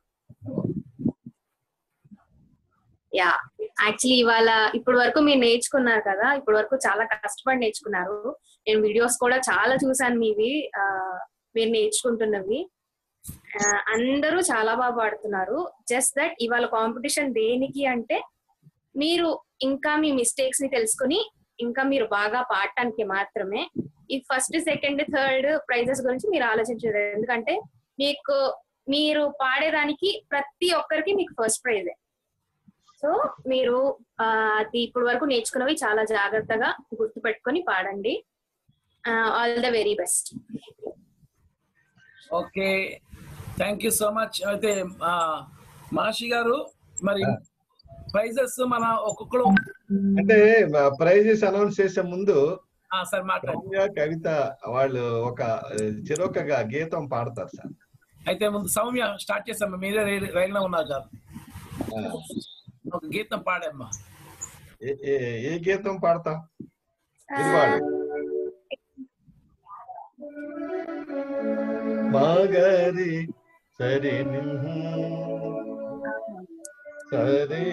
యా యాక్చువల్లీ ఇవాళ ఇప్పటి వరకు మీరు నేర్చుకున్నారు కదా ఇప్పటి వరకు చాలా కష్టపడి నేర్చుకున్నారు నేను వీడియోస్ కూడా చాలా చూసాను మీవి ఆ, మీరు నేర్చుకుంటున్నవి ఆ, అందరూ చాలా బాగా పాడుతున్నారు జస్ట్ దట్ ఇవాళ కాంపిటీషన్ దేనికి అంటే మీరు ఇంకా మీ మిస్టేక్స్ ని తెలుసుకుని ఇంకా మీరు బాగా పాడటానికి మాత్రమే ఈ ఫస్ట్ సెకండ్ థర్డ్ ప్రైజెస్ గురించి మీరు ఆలోచించలేదు ఎందుకంటే మీకు మీరు పాడేదానికి ప్రతి ఒక్కరికి మీకు ఫస్ట్ ప్రైజే సో మీరు ఆ, అది ఇప్పటి వరకు నేర్చుకున్నవి చాలా జాగ్రత్తగా గుర్తుపెట్టుకొని పాడండి all the very best okay thank you so much అయితే ఆ, మహర్షి గారు మరి ప్రైజెస్ మన ఒక్కొక్కరు అంటే ప్రైజెస్ అనౌన్స్ చేసే ముందు ఆ, సార్ మాట్లాడండి సౌమ్య కవిత వాళ్ళు ఒక చిరొకగా గీతం పాడతారు సార్ అయితే ముందు సౌమ్య స్టార్ట్ చేసాము మీరే రైలు- రైలులో ఉన్నారు కదా ఆ, ఒక గీతం పాడమ్మా ఏ- ఏ- ఏ గీతం పాడతాం ఇది పాడు మగరి సరి సరి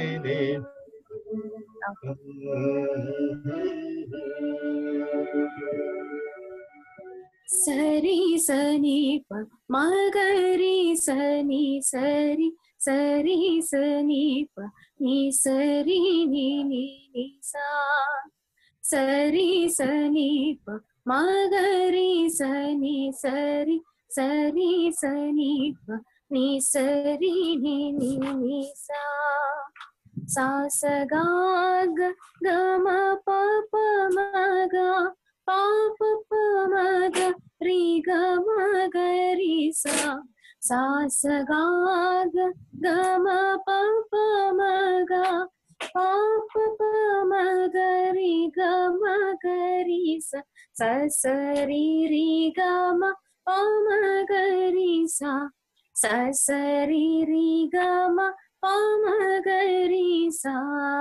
సరి సని ప మగరి సని సరి సరి సని ప ని సరి ని ని ని సా సరి సని ప మగరి సని సరి సరి సని ప ని సరి ని ని ని సా సా స గా గ గ మ ప ప మ గ పా ప ప మ గ రి గ మ గ రి సా సా స గా గ గ మ ప ప మ గ పా ప ప మ గ రి గ మ గ రి సా స స రి రి గ మ ప మ గ రి సా స స రి రి గ మ ప మ గ రి సా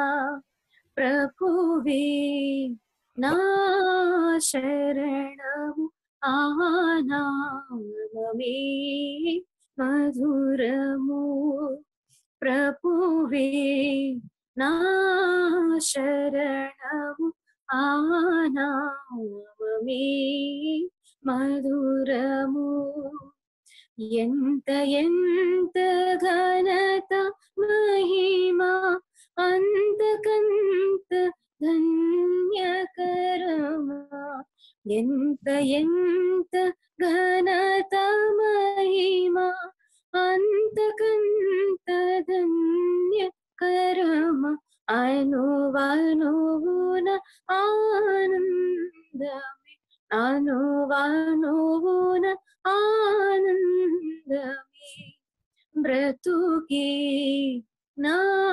ప్రభువే నా శరణము ఆనామమే మధురము ప్రభువే నా శరణము ఆనామమే మధురము ఎంత ఎంత ఘనత మహిమా అంతకంత ధన్యకరమా ఎంత ఎంత ఘనత మహిమా అంతకంత ధన్యకరమ అనువనువున ఆనందమే అనువనువున ఆనందమే బ్రతుకే నా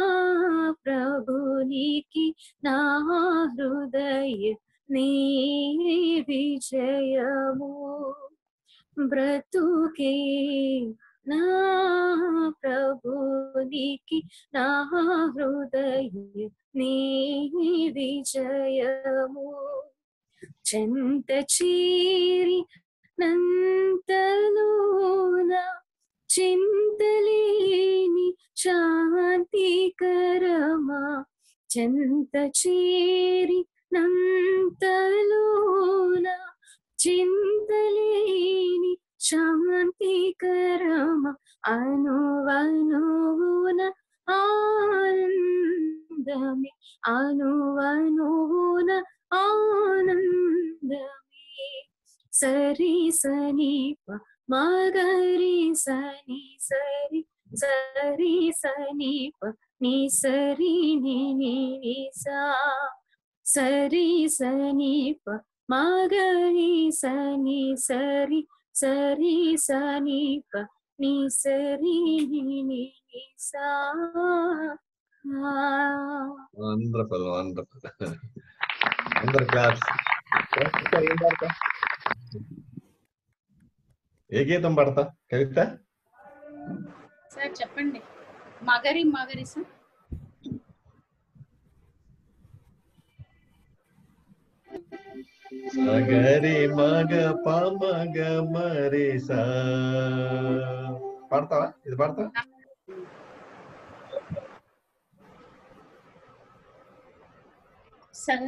ప్రభునికి నా హృదయ నీ విజయము బ్రతుకే నా ప్రభునికి నా హృదయ నీ విజయము చెంత చీరి నంతలోన చింతలేని శాంతికరమా చెంత చేరి నంతలోన చింతలేని శాంతికరమ అనువనువున ఆనందమే అనువనువున ఆనందమే సరి సని ప మగరి సని సరి సరి సని ప ని సరి ని ని ని సా సరి సని ప మగరి సని సరి సరి సని ప ని సరి ని ని ని సా వండర్ఫుల్ వండర్ఫుల్ అందరు క్లాస్ ఏం పాడతా ఏ గీతం పాడతా కవిత సార్ చెప్పండి మగరి మగరి సార్ సగరి మగ పమగ మరి సా పాడతావా ఇది పాడతా స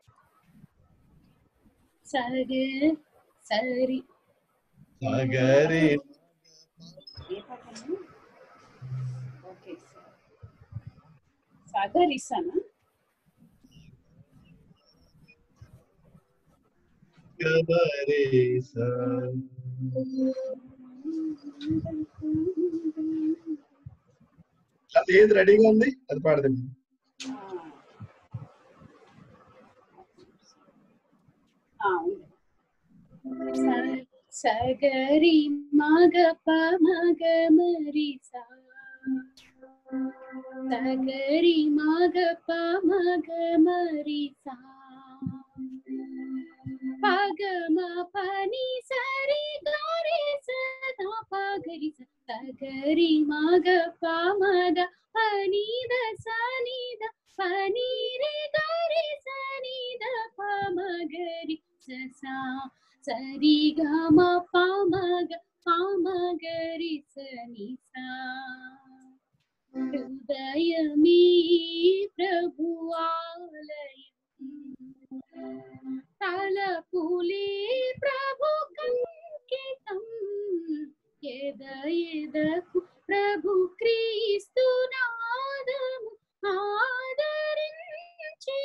సగ సరి సగరి ఏ పాటను ఓకే సార్ సగరిసనా మరి సా అది ఏది రెడీగా ఉంది అది పాడదాం ఆ, ఉంది. స- సగరి మగ ప మగ మరి సా సగరి మగ ప మగ మరి సా పగమ పని సరి గరి సదా పగరి స సగరి మగ ప మగ పని ద సని ద పని రే గరి సని ద ప మగరి స సా సరి గ మ ప మగ ప మగరి సని సా హృదయమీ ప్రభు ఆలయం తలపులే ప్రభు కంకితం ఎద ఎదకు ప్రభు క్రీస్తు నాదము ఆదరించే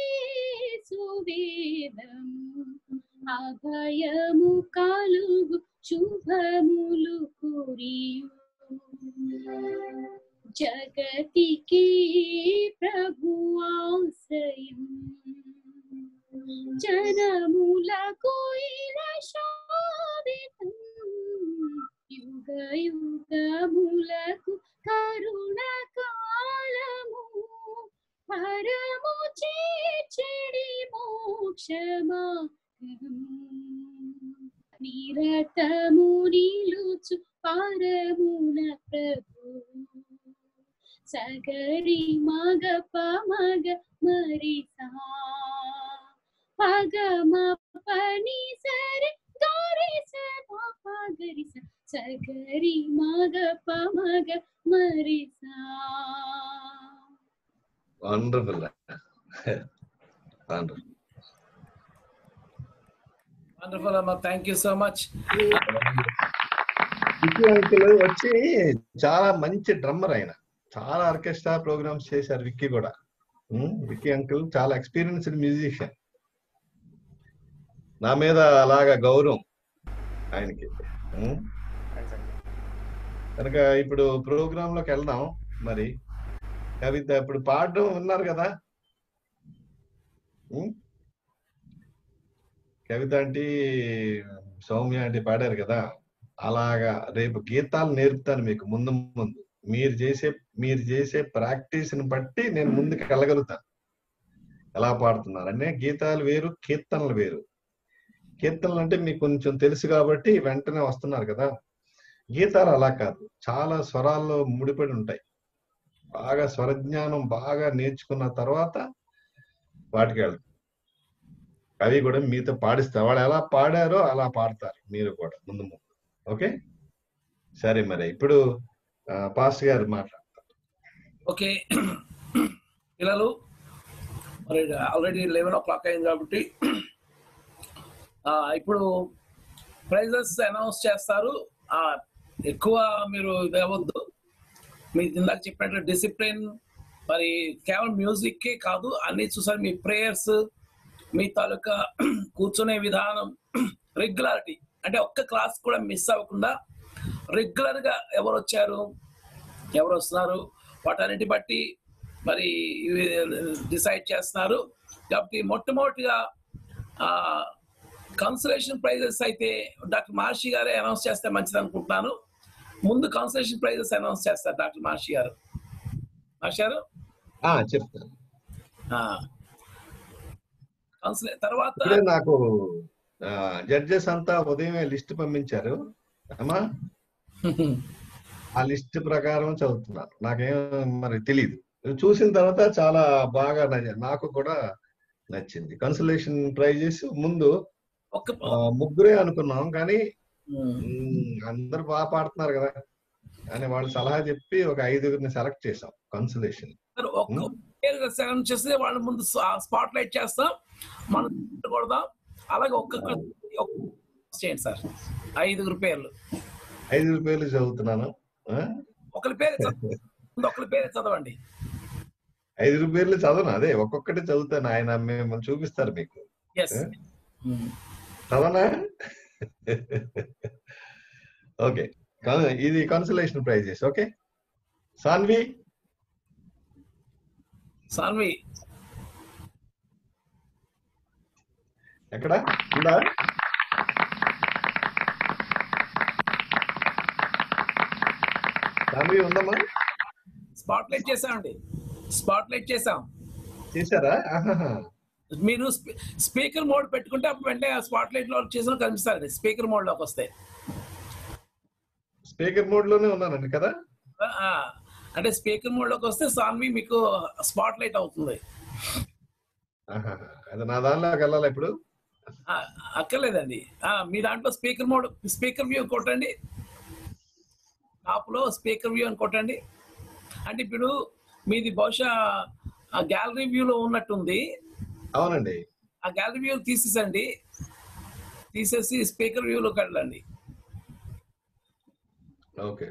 సువేదము అభయము కలుగు శుభములు కురియు జగతికి ప్రభు ఆశ్రయం జనములకు శాదితం యుగ యుగములకు కరుణ కాలము పరము చేర్చెడి మోక్షమా నిరతము నిలుచు పరమున ప్రభు సగరి మగ పమగ మరి సా పగమ పని సరి గరి సా పగరి స సగరి మగ పమగ మరి సా వండర్ఫుల్ వండర్ఫుల్ వండర్ఫుల్ అమ్మా thank you so much Vicky uncle వచ్చి చాలా మంచి డ్రమ్మర్ ఆయన చాలా ఆర్కెస్ట్రా ప్రోగ్రామ్స్ చేశారు విక్కీ కూడా ఉమ్, విక్కీ అంకుల్ చాలా ఎక్స్పీరియన్స్డ్ మ్యూజిషియన్ నా మీద అలాగా గౌరవం ఆయనకి ఉమ్, కనుక ఇప్పుడు ప్రోగ్రామ్ లోకి వెళ్దాం మరి కవిత ఇప్పుడు పాడడం విన్నారు కదా ఉమ్, కవిత అంటే సౌమ్య అంటే పాడారు కదా అలాగా రేపు గీతాలు నేర్పుతాను మీకు ముందు ముందు మీరు చేసే మీరు చేసే ప్రాక్టీస్ ని బట్టి నేను ముందుకు వెళ్ళగలుగుతాను ఎలా పాడుతున్నారు అంటే గీతాలు వేరు కీర్తనలు వేరు కీర్తనలు అంటే మీకు కొంచెం తెలుసు కాబట్టి వెంటనే వస్తున్నారు కదా గీతాలు అలా కాదు చాలా స్వరాల్లో ముడిపడి ఉంటాయి బాగా స్వరజ్ఞానం బాగా నేర్చుకున్న తర్వాత వాటికి వెళ్తాం అవి కూడా మీతో పాడిస్తారు వాళ్ళు ఎలా పాడారో అలా పాడతారు మీరు కూడా ముందు ముందు ఓకే సరే మరి ఇప్పుడు ఆ, పాస్టర్ గారు మాట్లాడతారు ఓకే పిల్లలు మరి ఆల్రెడీ లెవెన్ ఓ క్లాక్ అయింది కాబట్టి ఆ, ఇప్పుడు ప్రైజెస్ అనౌన్స్ చేస్తారు ఆ, ఎక్కువ మీరు ఇది అవ్వద్దు మీరు ఇందాక చెప్పినట్టు డిసిప్లిన్ మరి కేవలం మ్యూజిక్కే కాదు అన్ని చూసారు మీ ప్రేయర్స్ మీ తాలూకా కూర్చునే విధానం రెగ్యులారిటీ అంటే ఒక్క క్లాస్ కూడా మిస్ అవ్వకుండా రెగ్యులర్ గా ఎవరు వచ్చారు ఎవరు వస్తున్నారు వాటన్నిటి బట్టి మరి డిసైడ్ చేస్తున్నారు కాబట్టి మొట్టమొదటిగా కన్సలేషన్ ప్రైజెస్ అయితే డాక్టర్ మహర్షి గారే అనౌన్స్ చేస్తే మంచిది అనుకుంటున్నాను ముందు కన్సలేషన్ ప్రైజెస్ అనౌన్స్ చేస్తారు డాక్టర్ మహర్షి గారు మహర్షి గారు ఆ, చెప్తాను కౌన్సిల్ తర్వాత ఇప్పుడే నాకు జడ్జెస్ అంతా ఉదయమే లిస్ట్ పంపించారు అమ్మా ఆ లిస్ట్ ప్రకారం చదువుతున్నాను నాకేం మరి తెలియదు చూసిన తర్వాత చాలా బాగా నచ్చ- నాకు కూడా నచ్చింది కన్సలేషన్ ప్రైజెస్ ముందు ఒక్క ఆ, ముగ్గురే అనుకున్నాం కానీ మ్, అందరు బాగా పాడుతున్నారు కదా అని వాళ్ళు సలహా చెప్పి ఒక ఐదుగురిని సెలెక్ట్ చేసాం కన్సలేషన్ ఒక్క పేరు సెలెక్ట్ చేస్తే వాళ్ళ ముందు స్పాట్ లైట్ చేస్తాం మనం కొడదాం అలాగే ఒక్కొక్క ఒక్క- చేయండి సార్ ఐదుగురు పేర్లు ఐదుగురు పేర్లు చదువుతున్నాను ఆ? ఒకరి పేరు చదవండి. ముందు ఒకరి పేరు చదవండి ఐదుగురు పేర్లు చదవను అదే ఒక్కొక్కటి చదువుతాను ఆయన మిమ్మల్ని చూపిస్తారు మీకు ఎస్ చదవనా ఓకే కా- ఇది consolation prizes okay Sanvi Sanvi ఎక్కడ ఉందా సాన్వి ఉందమ్మా స్పాట్ లైట్ చేసామండి స్పాట్ లైట్ చేసాం చేశారా ఆహాహా. మీరు స్పీకర్ మోడ్ పెట్టుకుంటే అప్పుడు వెంటనే స్పాట్ లైట్ లో చేసిన కనిపిస్తారండి స్పీకర్ మోడ్ లోకి వస్తాయి స్పీకర్ మోడ్ లోనే ఉన్నానండి కదా ఆ, అంటే స్పీకర్ మోడ్ లోకి వస్తే సాన్వి మీకు స్పాట్ లైట్ అవుతుంది ఆహాహా. అది నా దానిలోకి వెళ్ళాలి ఇప్పుడు ఆ, అక్కర్లేదండి ఆ, మీ దాంట్లో స్పీకర్ మోడ్ స్పీకర్ వ్యూ కొట్టండి టాప్ లో స్పీకర్ వ్యూ అని కొట్టండి అంటే ఇప్పుడు మీది బహుశా గ్యాలరీ వ్యూలో ఉన్నట్టుంది అవునండి ఆ గ్యాలరీ వ్యూ తీసేసండి తీసేసి స్పీకర్ వ్యూలోకి వెళ్ళండి ఓకే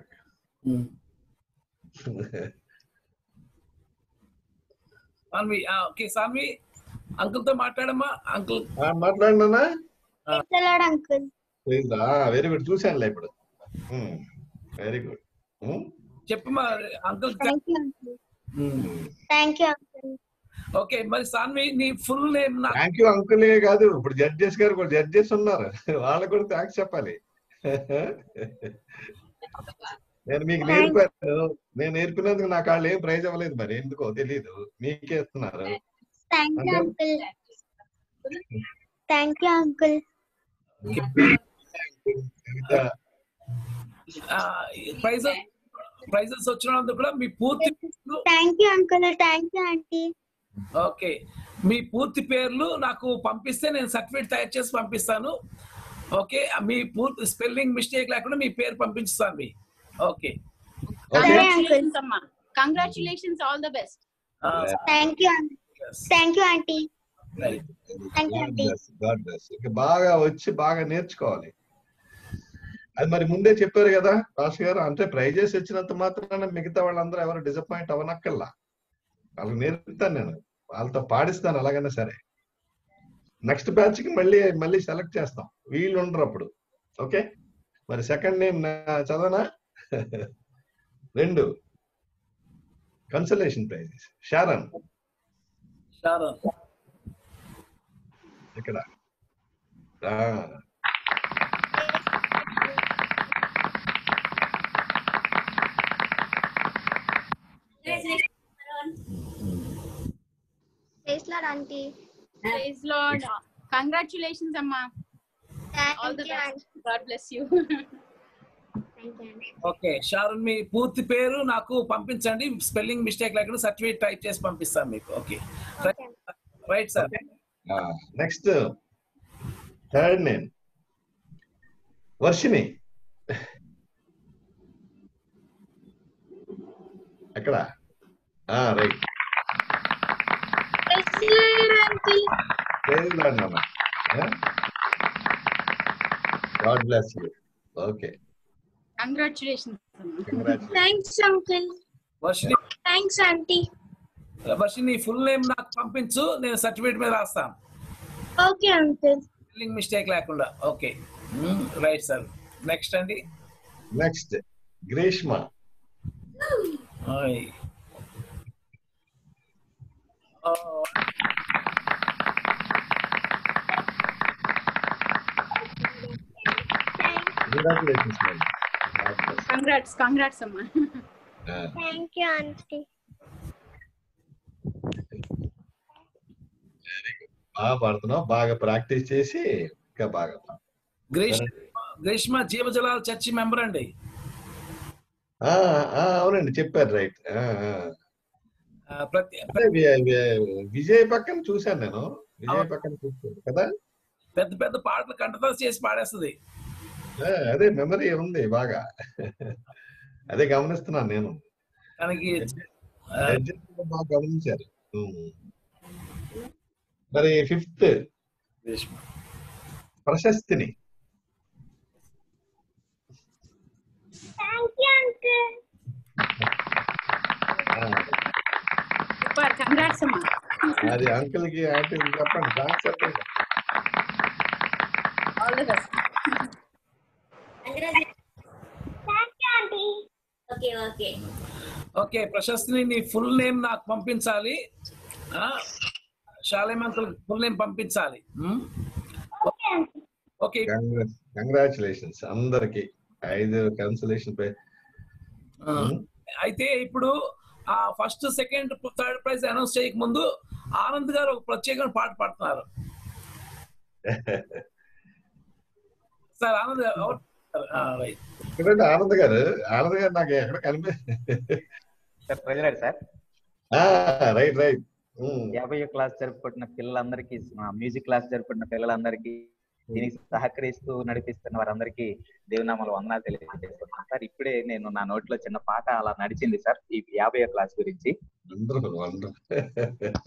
సాన్వి ఆ, ఓకే సాన్వి అంకుల్ తో మాట్లాడమ్మా అంకుల్ మాట్లాడినా అంకుల్ వెరీ గుడ్ చూశానులే ఇప్పుడు వెరీ గుడ్ చెప్పమ్మా uncle thank you uncle thank you uncle okay మరి సాన్వి నీ ఫుల్ నేమ్ నాకు థ్యాంక్ యూ అంకులే కాదు ఇప్పుడు జడ్జెస్ గారు కూడా జడ్జెస్ ఉన్నారు వాళ్ళకు కూడా థ్యాంక్స్ చెప్పాలి నేను మీకు నేర్పాను నేను నేర్పినందుకు నాకు వాళ్ళు ఏం ప్రైజ్ అవ్వలేదు మరి ఎందుకో తెలియదు మీకే ఇస్తున్నారు thank you uncle thank you uncle prizes prizes వచ్చినందుకు కూడా మీ పూర్తి thank you uncle thank you auntie okay మీ పూర్తి పేర్లు నాకు పంపిస్తే నేను సర్టిఫికేట్ తయారు చేసి పంపిస్తాను ఓకే మీ పూర్తి స్పెల్లింగ్ మిస్టేక్ లేకుండా మీ పేరు పంపించుతాను మీ ఓకే కంగ్రాచులేషన్స్ అమ్మా congratulations all the best thank you thank you auntie thank you auntie God bless ఇంకా బాగా వచ్చి బాగా నేర్చుకోవాలి అది మరి ముందే చెప్పారు కదా రాజు గారు అంటే ప్రైజెస్ వచ్చినంత మాత్రాన మిగతా వాళ్ళందరూ ఎవరు డిసప్పాయింట్ అవ్వనక్కల్లా వాళ్ళకి నేర్పుతాను నేను వాళ్ళతో పాడిస్తాను అలాగైనా సరే నెక్స్ట్ బ్యాచ్ కి మళ్ళీ మళ్ళీ సెలెక్ట్ చేస్తాం వీళ్ళు ఉండరు అప్పుడు ఓకే మరి సెకండ్ నేమ్ చదవనా రెండు కన్సలేషన్ ప్రైజెస్ షారన్ షారన్ ఇక్కడ ఆ, praise Lord auntie praise Lord congratulations అమ్మా all the best God bless you okay Sharon మీ పూర్తి పేరు నాకు పంపించండి స్పెల్లింగ్ మిస్టేక్ లేకుండా సర్టిఫికేట్ టైప్ చేసి పంపిస్తాను మీకు okay right sir next third name Varshini ఎక్కడ right God bless you okay congratulations thanks uncle Varshini thanks auntie Varshini full name నాకు పంపించు నేను సర్టిఫికేట్ మీద రాస్తాను ఓకే అంకుల్ స్పెల్లింగ్ మిస్టేక్ లేకుండా ఓకే రైట్ సార్ నెక్స్ట్ అండి నెక్స్ట్ గ్రీష్మ ఓయ్. ఓ, కంగ్రాచులేషన్స్ కంగ్రాట్స్ కంగ్రాట్స్ అమ్మా థ్యాంక్ యూ ఆంటీ బాగా పాడుతున్నావు బాగా ప్రాక్టీస్ చేసి ఇంకా బాగా పాడు. గ్రీష్మ గ్రీష్మ జీవజలాల చర్చి మెంబర్ అండి ఆ, ఆ, అవునండి చెప్పారు రైట్ ఆ, ప్రతి విజయ్ పక్కన చూశాను నేను విజయ్ పక్కన చూశాను కదా పెద్ద పెద్ద పాటలు కంఠతా చేసి పాడేస్తుంది ఆ, అదే మెమరీ ఉంది బాగా అదే గమనిస్తున్నాను నేను తనకి ఆ, Judges కూడా బాగా గమనించారు ఉమ్. మరి ఫిఫ్త్ గ్రీష్మ థ్యాంక్ ప్రశస్తిని యూ అంకుల్ ఆ, సూపర్ కంగ్రాట్స్ అమ్మా అది అంకుల్ కి ఆంటీ చెప్పండి థ్యాంక్స్ చెప్పండి all the best thank you auntie okay okay okay ప్రశస్తిని నీ ఫుల్ నేమ్ నాకు పంపించాలి శాలేం అంకుల్ ఫుల్ నేమ్ పంపించాలి um? Okay auntie okay congratulations అందరికి ఐదు కన్సలేషన్ పై ఆ, అయితే ఇప్పుడు ఆ first second third prize announce చేయక ముందు ఆనంద్ గారు ఒక ప్రత్యేకమైన పాట పాడుతున్నారు సార్ ఆనంద్ గారు ఎవరు? ఆ, right. ఎందుకంటే ఆనంద్ గారు ఆనంద్ గారు నాకు ఎక్కడ కనిపి సార్ ప్రజలాడు సార్ రైట్ రైట్ యాభై క్లాస్ జరుపుకుంటున్న పిల్లలందరికీ ఆ, మ్యూజిక్ క్లాస్ జరుపుకుంటున్న పిల్లలందరికీ దీనికి సహకరిస్తూ నడిపిస్తున్న వారందరికీ దేవునామాలు వందనాలు తెలియజేస్తున్నాను సార్ ఇప్పుడే నేను నా నోట్లో చిన్న పాట అలా నడిచింది సార్ ఈ యాభై క్లాస్ గురించి వండర్ఫుల్ వండర్ఫుల్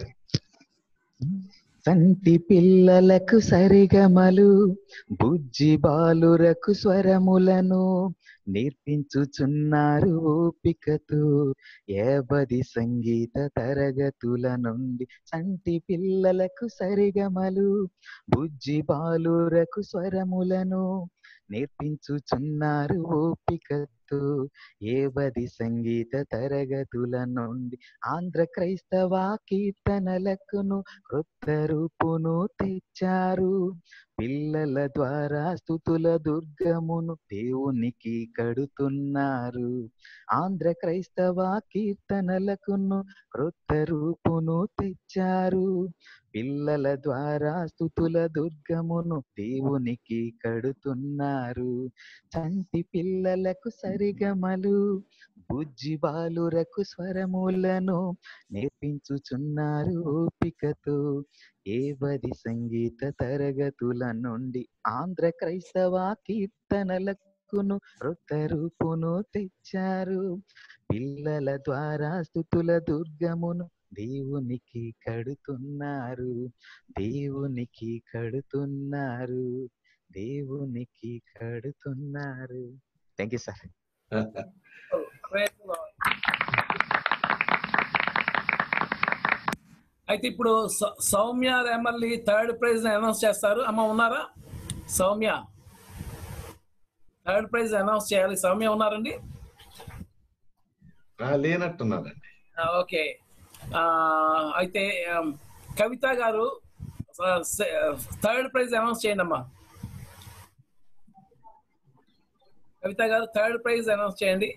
సంటి పిల్లలకు సరిగమలు బుజ్జి బాలురకు స్వరములను నేర్పించుచున్నారు ఓపికతో ఏబది సంగీత తరగతుల నుండి సంటి పిల్లలకు సరిగమలు బుజ్జి బాలురకు స్వరములను నేర్పించుచున్నారు ఓపికతో ఏబది సంగీత తరగతుల నుండి ఆంధ్ర క్రైస్తవ కీర్తనలకును క్రొత్త రూపును తెచ్చారు పిల్లల ద్వారా స్థుతుల దుర్గమును దేవునికి కడుతున్నారు ఆంధ్ర క్రైస్తవ కీర్తనలకును క్రొత్త రూపును తెచ్చారు పిల్లల ద్వారా స్థుతుల దుర్గమును దేవునికి కడుతున్నారు చంటి పిల్లలకు సరిగమలు బుజ్జి బాలురకు స్వరములను నేర్పించుచున్నారు ఓపికతో ఏవది సంగీత తరగతుల నుండి ఆంధ్ర క్రైస్తవ కీర్తనలకును రొత్త రూపును తెచ్చారు పిల్లల ద్వారా స్థుతుల దుర్గమును దేవునికి కడుతున్నారు దేవునికి కడుతున్నారు దేవునికి కడుతున్నారు thank you sir Praise the Lord. అయితే ఇప్పుడు సౌ- Soumya Remalli third prize announce చేస్తారు అమ్మ ఉన్నారా సౌమ్య థర్డ్ ప్రైజ్ అనౌన్స్ చేయాలి సౌమ్య ఉన్నారండి లేనట్టున్నారండి ఆ, ఓకే ఆ, అయితే ఆమ్, కవిత గారు థర్డ్ ప్రైజ్ అనౌన్స్ చేయండి అమ్మా కవిత గారు థర్డ్ ప్రైజ్ అనౌన్స్ చేయండి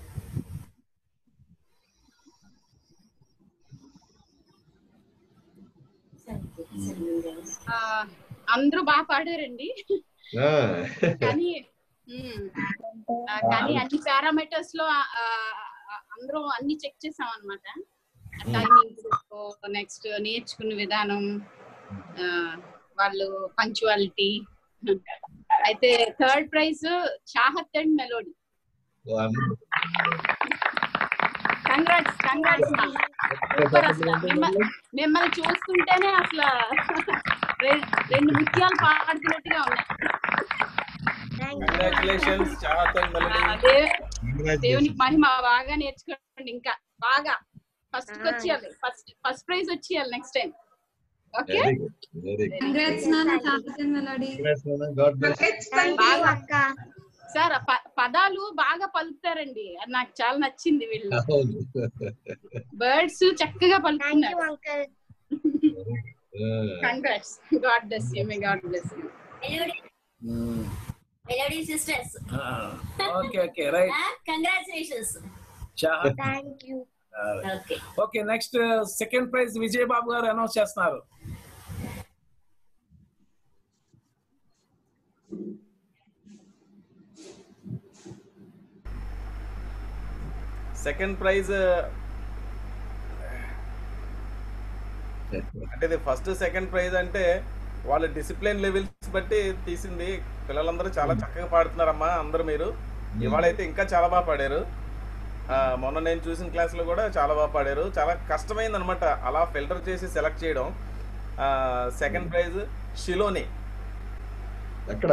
ఆ, అందరూ బాగా పాడారండి ఆ, కానీ ఉమ్, ఆ, కానీ అన్ని పారామీటర్స్ లో ఆ, ఆ, అందరూ అన్ని చెక్ చేసాం అనమాట టైమింగ్ నెక్స్ట్ నేర్చుకునే విధానం ఆ, వాళ్ళు పంచువాలిటీ అయితే third prize Chahat and Melody wonderful. Congrats congrats super అసలు మిమ్మల్ని మిమ్మల్ని చూస్తుంటేనే అసలు రె- రెండు ముత్యాలు పాడుతున్నట్టుగా ఉన్నాయి కంగ్రాచులేషన్స్ చాహత్ అండ్ మెలడీ దే- దేవునికి మహిమ బాగా నేర్చుకోండి ఇంకా బాగా ఫస్ట్ వచ్చేయాలి ఫస్ట్ ఫస్ట్ ప్రైజ్ వచ్చేయాలి next time okay very good very good congrats నాన్న చాహతన్ మెలడీ గాడ్ బ్లెస్ బాగా సార్ ఆ ప- పదాలు బాగా పలుకుతారండి అది నాకు చాలా నచ్చింది వీళ్ళు అవును బర్డ్స్ చక్కగా పలుకుతున్నారు uncle congrats God bless you may God bless you Melody sisters okay okay right congratulations Chahat thank you okay okay next second prize Vijay Babu గారు అనౌన్స్ చేస్తున్నారు సెకండ్ ప్రైజ్ అంటే ఇది ఫస్ట్ సెకండ్ ప్రైజ్ అంటే వాళ్ళ డిసిప్లిన్ లెవెల్స్ బట్టి తీసింది పిల్లలందరూ చాలా చక్కగా పాడుతున్నారమ్మా అందరూ మీరు ఇవాళైతే ఇంకా చాలా బాగా పాడారు ఆ, మొన్న నేను చూసిన క్లాస్లో కూడా చాలా బాగా పాడారు చాలా కష్టమైంది అనమాట అలా ఫిల్టర్ చేసి సెలెక్ట్ చేయడం సెకండ్ ప్రైజ్ షిలోని ఎక్కడ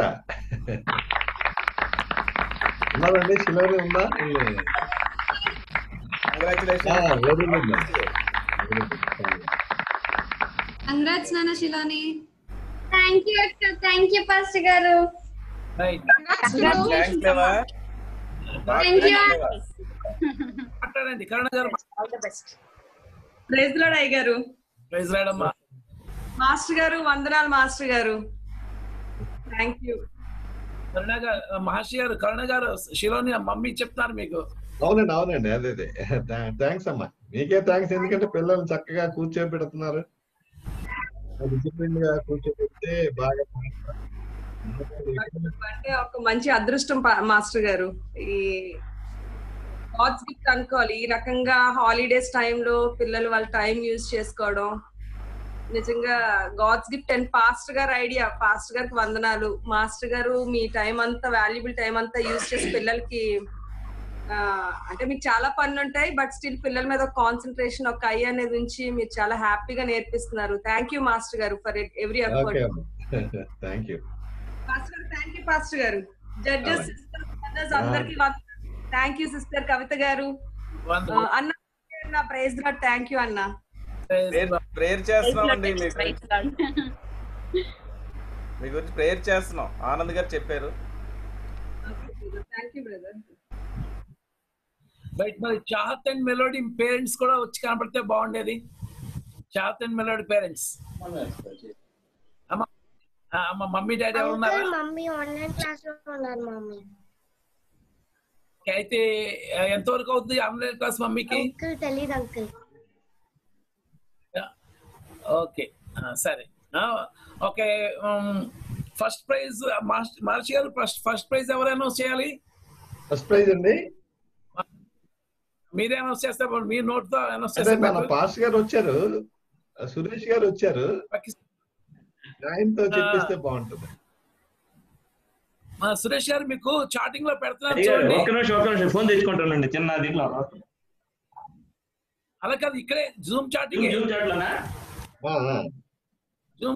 ఉన్నదండి శిలోని ఉందా కంగ్రాచులేషన్ వెరీ గుడ్ కంగ్రాట్స్ నాన్న శిలాని థ్యాంక్ యూ అక్క థ్యాంక్ యూ ఫస్ట్ గారు రైట్ థ్యాంక్స్ లేవా థ్యాంక్ యూ మాట్లాడండి కరుణ గారు all the best praise Lord అయ్య గారు ప్రైజ్ రాయడమ్మా మాస్టర్ గారు వందనాలు మాస్టర్ గారు థ్యాంక్ యూ కరుణ గారు మహర్షి గారు కరుణ గారు శిలోని మమ్మీ చెప్తున్నారు మీకు అవునండి అవునండి అదే అదే థ్యాంక్స్ అమ్మా మీకే థ్యాంక్స్ ఎందుకంటే పిల్లలు చక్కగా కూర్చోబెడుతున్నారు డిసిప్లిన్ గా కూర్చోబెడితే బాగా అంటే ఒక మంచి అదృష్టం పా- మాస్టర్ గారు ఈ గాడ్స్ గిఫ్ట్ అనుకోవాలి ఈ రకంగా హాలిడేస్ టైంలో పిల్లలు వాళ్ళ టైం యూజ్ చేసుకోవడం నిజంగా గాడ్స్ గిఫ్ట్ అండ్ పాస్టర్ గారు ఐడియా పాస్టర్ గారికి వందనాలు మాస్టర్ గారు మీ టైం అంతా వాల్యుబుల్ టైం అంతా యూజ్ చేసి పిల్లలకి ఆ, అంటే మీకు చాలా పనులు ఉంటాయి బట్ స్టిల్ పిల్లల మీద ఒక కాన్సన్ట్రేషన్ ఒక ఐ అనేది ఉంచి మీరు చాలా హ్యాపీగా నేర్పిస్తున్నారు థ్యాంక్ యూ మాస్టర్ గారు ఫర్ ఎవ్రీ ఓకే ఎఫర్ట్ అమ్మా థ్యాంక్ యూ పాస్టర్ గారు థ్యాంక్ యూ పాస్టర్ గారు జడ్జెస్ సిస్టర్స్ అందరికి థ్యాంక్ యూ సిస్టర్ కవిత గారు ఆ, అన్న అన్న ప్రైజ్ లాడ్ థ్యాంక్ యూ అన్న ప్రేయర్ చేస్తున్నామండి మీ గురించి మీ గురించి ప్రేయర్ చేస్తున్నాం ఆనంద్ గారు చెప్పారు థ్యాంక్ యూ బ్రదర్ బయట మరి చాహత్ అండ్ మెలోడీ పేరెంట్స్ కూడా వచ్చి కనపడితే బాగుండేది చాహత్ అండ్ మెలోడీ పేరెంట్స్ అమ్మ ఆ, అమ్మ మమ్మీ డాడీ ఎవరు ఉన్నారా అంకుల్ మమ్మీ ఆన్లైన్ క్లాస్ లో ఉన్నారు మమ్మీ ఓకే, అయితే ఆ, ఎంతవరకు అవుతుంది ఆన్లైన్ క్లాస్ మమ్మీకి అంకుల్ తెలీదు అంకుల్ ఓకే ఆ, సరే ఆ, ఓకే ఫస్ట్ ప్రైజ్ మహర్షి గారు ఫస్ట్ ఫస్ట్ ప్రైజ్ ఎవరు అనౌన్స్ చేయాలి ఫస్ట్ ప్రైజ్ అండి మీరే అనౌన్స్ చేస్తే బాగుండు. మీ నోట్ తో అనౌన్స్ అదే చేస్తే మన better. పాస్ గారు వచ్చారు సురేష్ గారు వచ్చారు ఆయనతో చెప్పిస్తే బాగుంటుంది ఆ, సురేష్ గారు మీకు చాటింగ్ లో పెడుతున్నారు అయ్యగారు, చూడండి ఒక్క నిమిషం ఒక్క నిమిషం ఫోన్ తెచ్చుకుంటానండి చిన్న దీంట్లో అలా కాదు ఇక్కడే జూమ్ చాటింగ్ జూమ్ చాట్లోనా జూమ్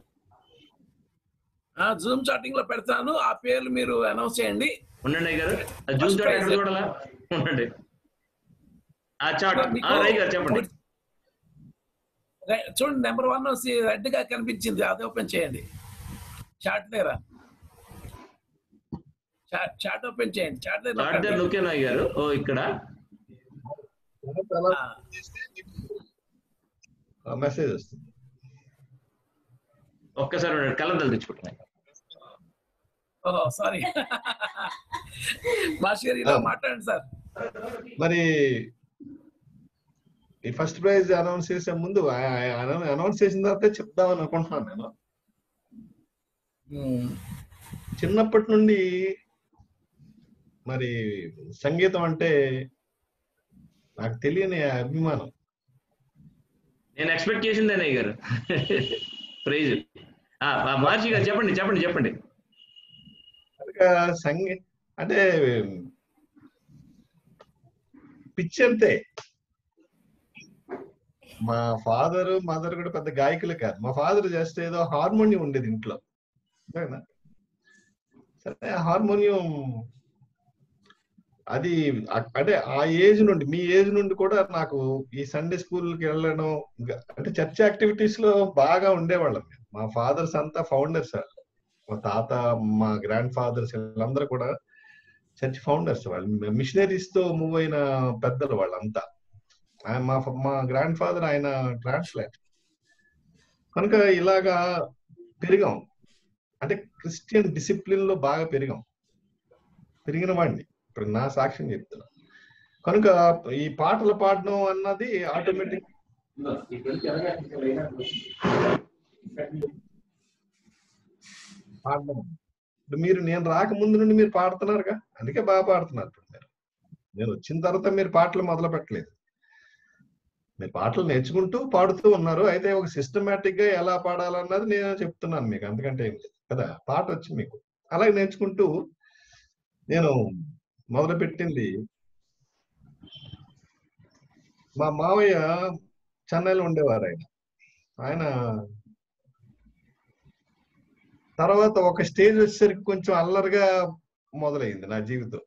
జూమ్ చాటింగ్ లో పెడతాను ఆ పేర్లు మీరు అనౌన్స్ చేయండి ఉండండి అయ్య గారు ఆ జూమ్ First చాట్ ఎక్కడ prize. చూడాలా ఉండండి ఆ చాట్ మీకు ఆ, రై గారు చెప్పండి రై- చూడండి నెంబర్ వన్ రెడ్ గా కనిపించింది అది ఓపెన్ చేయండి చాట్ దగ్గర చాట్ చాట్ ఓపెన్ చేయండి చాట్ చాట్ దగ్గర దగ్గర నొక్కాను అయ్య గారు ఓ ఇక్కడ మెసేజ్ వస్తుంది ఒక్కసారి ఉండండి కళ్ళద్దాలు తెచ్చుకుంటున్నాయి ఓహో సారీ భాష గారు ఇలా ఆ. మాట్లాడండి సార్ మరి ఈ ఫస్ట్ ప్రైజ్ అనౌన్స్ చేసే ముందు అనౌన్స్ చేసిన తర్వాత చెప్దామని అనుకుంటున్నాను నేను చిన్నప్పటి నుండి మరి సంగీతం అంటే నాకు తెలియని అభిమానం నేను ఎక్స్పెక్ట్ చేసిందే అయ్య గారు ప్రైజ్ మహర్షి గారు చెప్పండి చెప్పండి చెప్పండి ఇంకా సంగీ అంటే పిచ్చి అంతే మా ఫాదర్ మదర్ కూడా పెద్ద గాయకులు కాదు మా ఫాదర్ జస్ట్ ఏదో హార్మోనియం ఉండేది ఇంట్లో అంతేనా? సరే హార్మోనియం అది అ- అంటే ఆ ఏజ్ నుండి మీ ఏజ్ నుండి కూడా నాకు ఈ సండే స్కూల్కి వెళ్ళడం ఇంకా- అంటే చర్చ్ యాక్టివిటీస్ లో బాగా ఉండేవాళ్ళం మేము. మా ఫాదర్స్ అంతా ఫౌండర్స్ మా తాత మా గ్రాండ్ ఫాదర్స్ వీళ్ళందరూ కూడా చర్చ్ ఫౌండర్స్ వాళ్ళు మిషనరీస్ తో మూవ్ అయిన పెద్దలు వాళ్ళంతా ఆయన మా మా గ్రాండ్ ఫాదర్ ఆయన ట్రాన్స్లేట్ కనుక ఇలాగా పెరిగాం అంటే క్రిస్టియన్ డిసిప్లిన్ లో బాగా పెరిగాం పెరిగిన వాడిని ఇప్పుడు నా సాక్ష్యం చెప్తున్నా కనుక ఈ పాటలు పాడడం అన్నది ఆటోమేటిక్ పాడడం ఇప్పుడు మీరు నేను రాకముందు నుండి మీరు పాడుతున్నారుగా అందుకే బాగా పాడుతున్నారు ఇప్పుడు మీరు నేను వచ్చిన తర్వాత మీరు పాటలు మొదలు పెట్టలేదు మీరు పాటలు నేర్చుకుంటూ పాడుతూ ఉన్నారు అయితే ఒక సిస్టమేటిక్ గా ఎలా పాడాలన్నది నేను చెప్తున్నాను మీకు అందుకంటే ఏం లేదు కదా పాట వచ్చి మీకు అలాగే నేర్చుకుంటూ నేను మొదలు పెట్టింది మా మావయ్య చెన్నైలో ఉండేవారు ఆయన ఆయన తర్వాత ఒక స్టేజ్ వచ్చేసరికి కొంచెం అల్లరిగా మొదలైంది నా జీవితం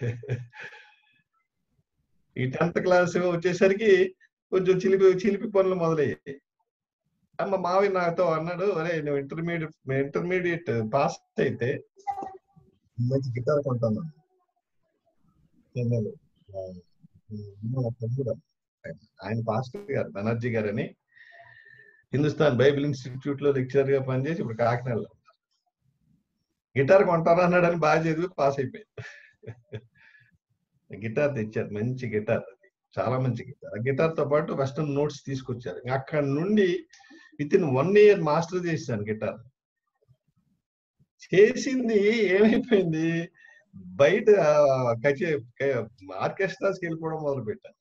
ఈ టెన్త్ క్లాస్ వచ్చేసరికి కొంచెం చిలిపి చిలిపి పనులు మొదలయ్యాయి అమ్మ మావయ్య నాతో అన్నాడు అరే నువ్వు ఇంటర్మీడియట్ ఇంటర్మీడియట్ పాస్ అయితే మంచి గిటార్ కొంటాను చెన్నైలో ఆ, మా తమ్ముడు ఆయన- ఆయన పాస్టర్ గారు బెనర్జీ గారు అని హిందుస్థాన్ బైబిల్ ఇన్స్టిట్యూట్ లో లెక్చరర్ గా పనిచేసి ఇప్పుడు కాకినాడలో ఉన్నారు. గిటార్ కొంటాను అన్నాడని బాగా చదివి పాస్ అయిపోయాడు గిటార్ తెచ్చారు మంచి గిటార్ అది చాలా మంచి గిటార్ ఆ గిటార్ తో పాటు వెస్టర్న్ నోట్స్ తీసుకొచ్చారు ఇంకా అక్కడ నుండి with in one year master చేశాను గిటార్ చేసింది ఏమైపోయింది బయట కచే ఆర్కెస్ట్రాస్కి వెళ్ళిపోవడం మొదలు పెట్టాను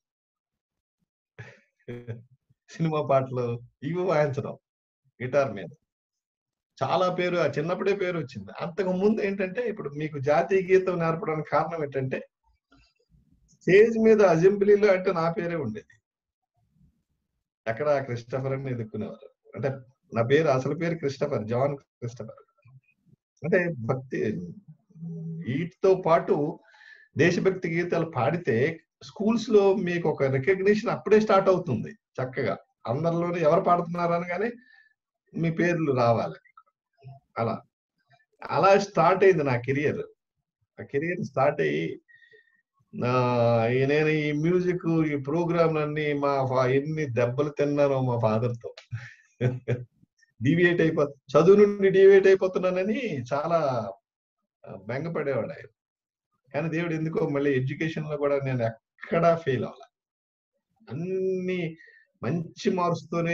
సినిమా పాటలు ఇవి వాయించడం గిటార్ మీద చాలా పేరు ఆ చిన్నప్పుడే పేరు వచ్చింది అంతకు ముందు ఏంటంటే ఇప్పుడు మీకు జాతీయ గీతం నేర్పడానికి కారణం ఏంటంటే స్టేజ్ మీద అసెంబ్లీలో అంటే నా పేరే ఉండేది అక్కడ క్రిస్టఫర్ అని ఎదుర్కొనేవారు అంటే నా పేరు అసలు పేరు క్రిస్టఫర్ జాన్ క్రిస్టఫర్ అంటే భక్తి వీటితో పాటు దేశభక్తి గీతాలు పాడితే స్కూల్స్ లో మీకు ఒక రికగ్నిషన్ అప్పుడే స్టార్ట్ అవుతుంది చక్కగా అందరిలోనే ఎవరు పాడుతున్నారు అనగానే మీ పేర్లు రావాలి అలా అలా స్టార్ట్ అయింది నా కెరియర్ ఆ కెరియర్ స్టార్ట్ అయ్యి నా ఈ నేను ఈ మ్యూజిక్ ఈ ప్రోగ్రామ్ అన్ని మా ఫా- ఎన్ని దెబ్బలు తిన్నానో మా ఫాదర్ తో డివియేట్ అయిపో చదువు నుండి డివియేట్ అయిపోతున్నానని చాలా ఆ, బెంగపడేవాడు ఆయన కానీ దేవుడు ఎందుకో మళ్ళీ ఎడ్యుకేషన్ లో కూడా నేను ఎక్కడా ఫెయిల్ అవ్వాలి అన్ని మంచి మార్క్స్ తోనే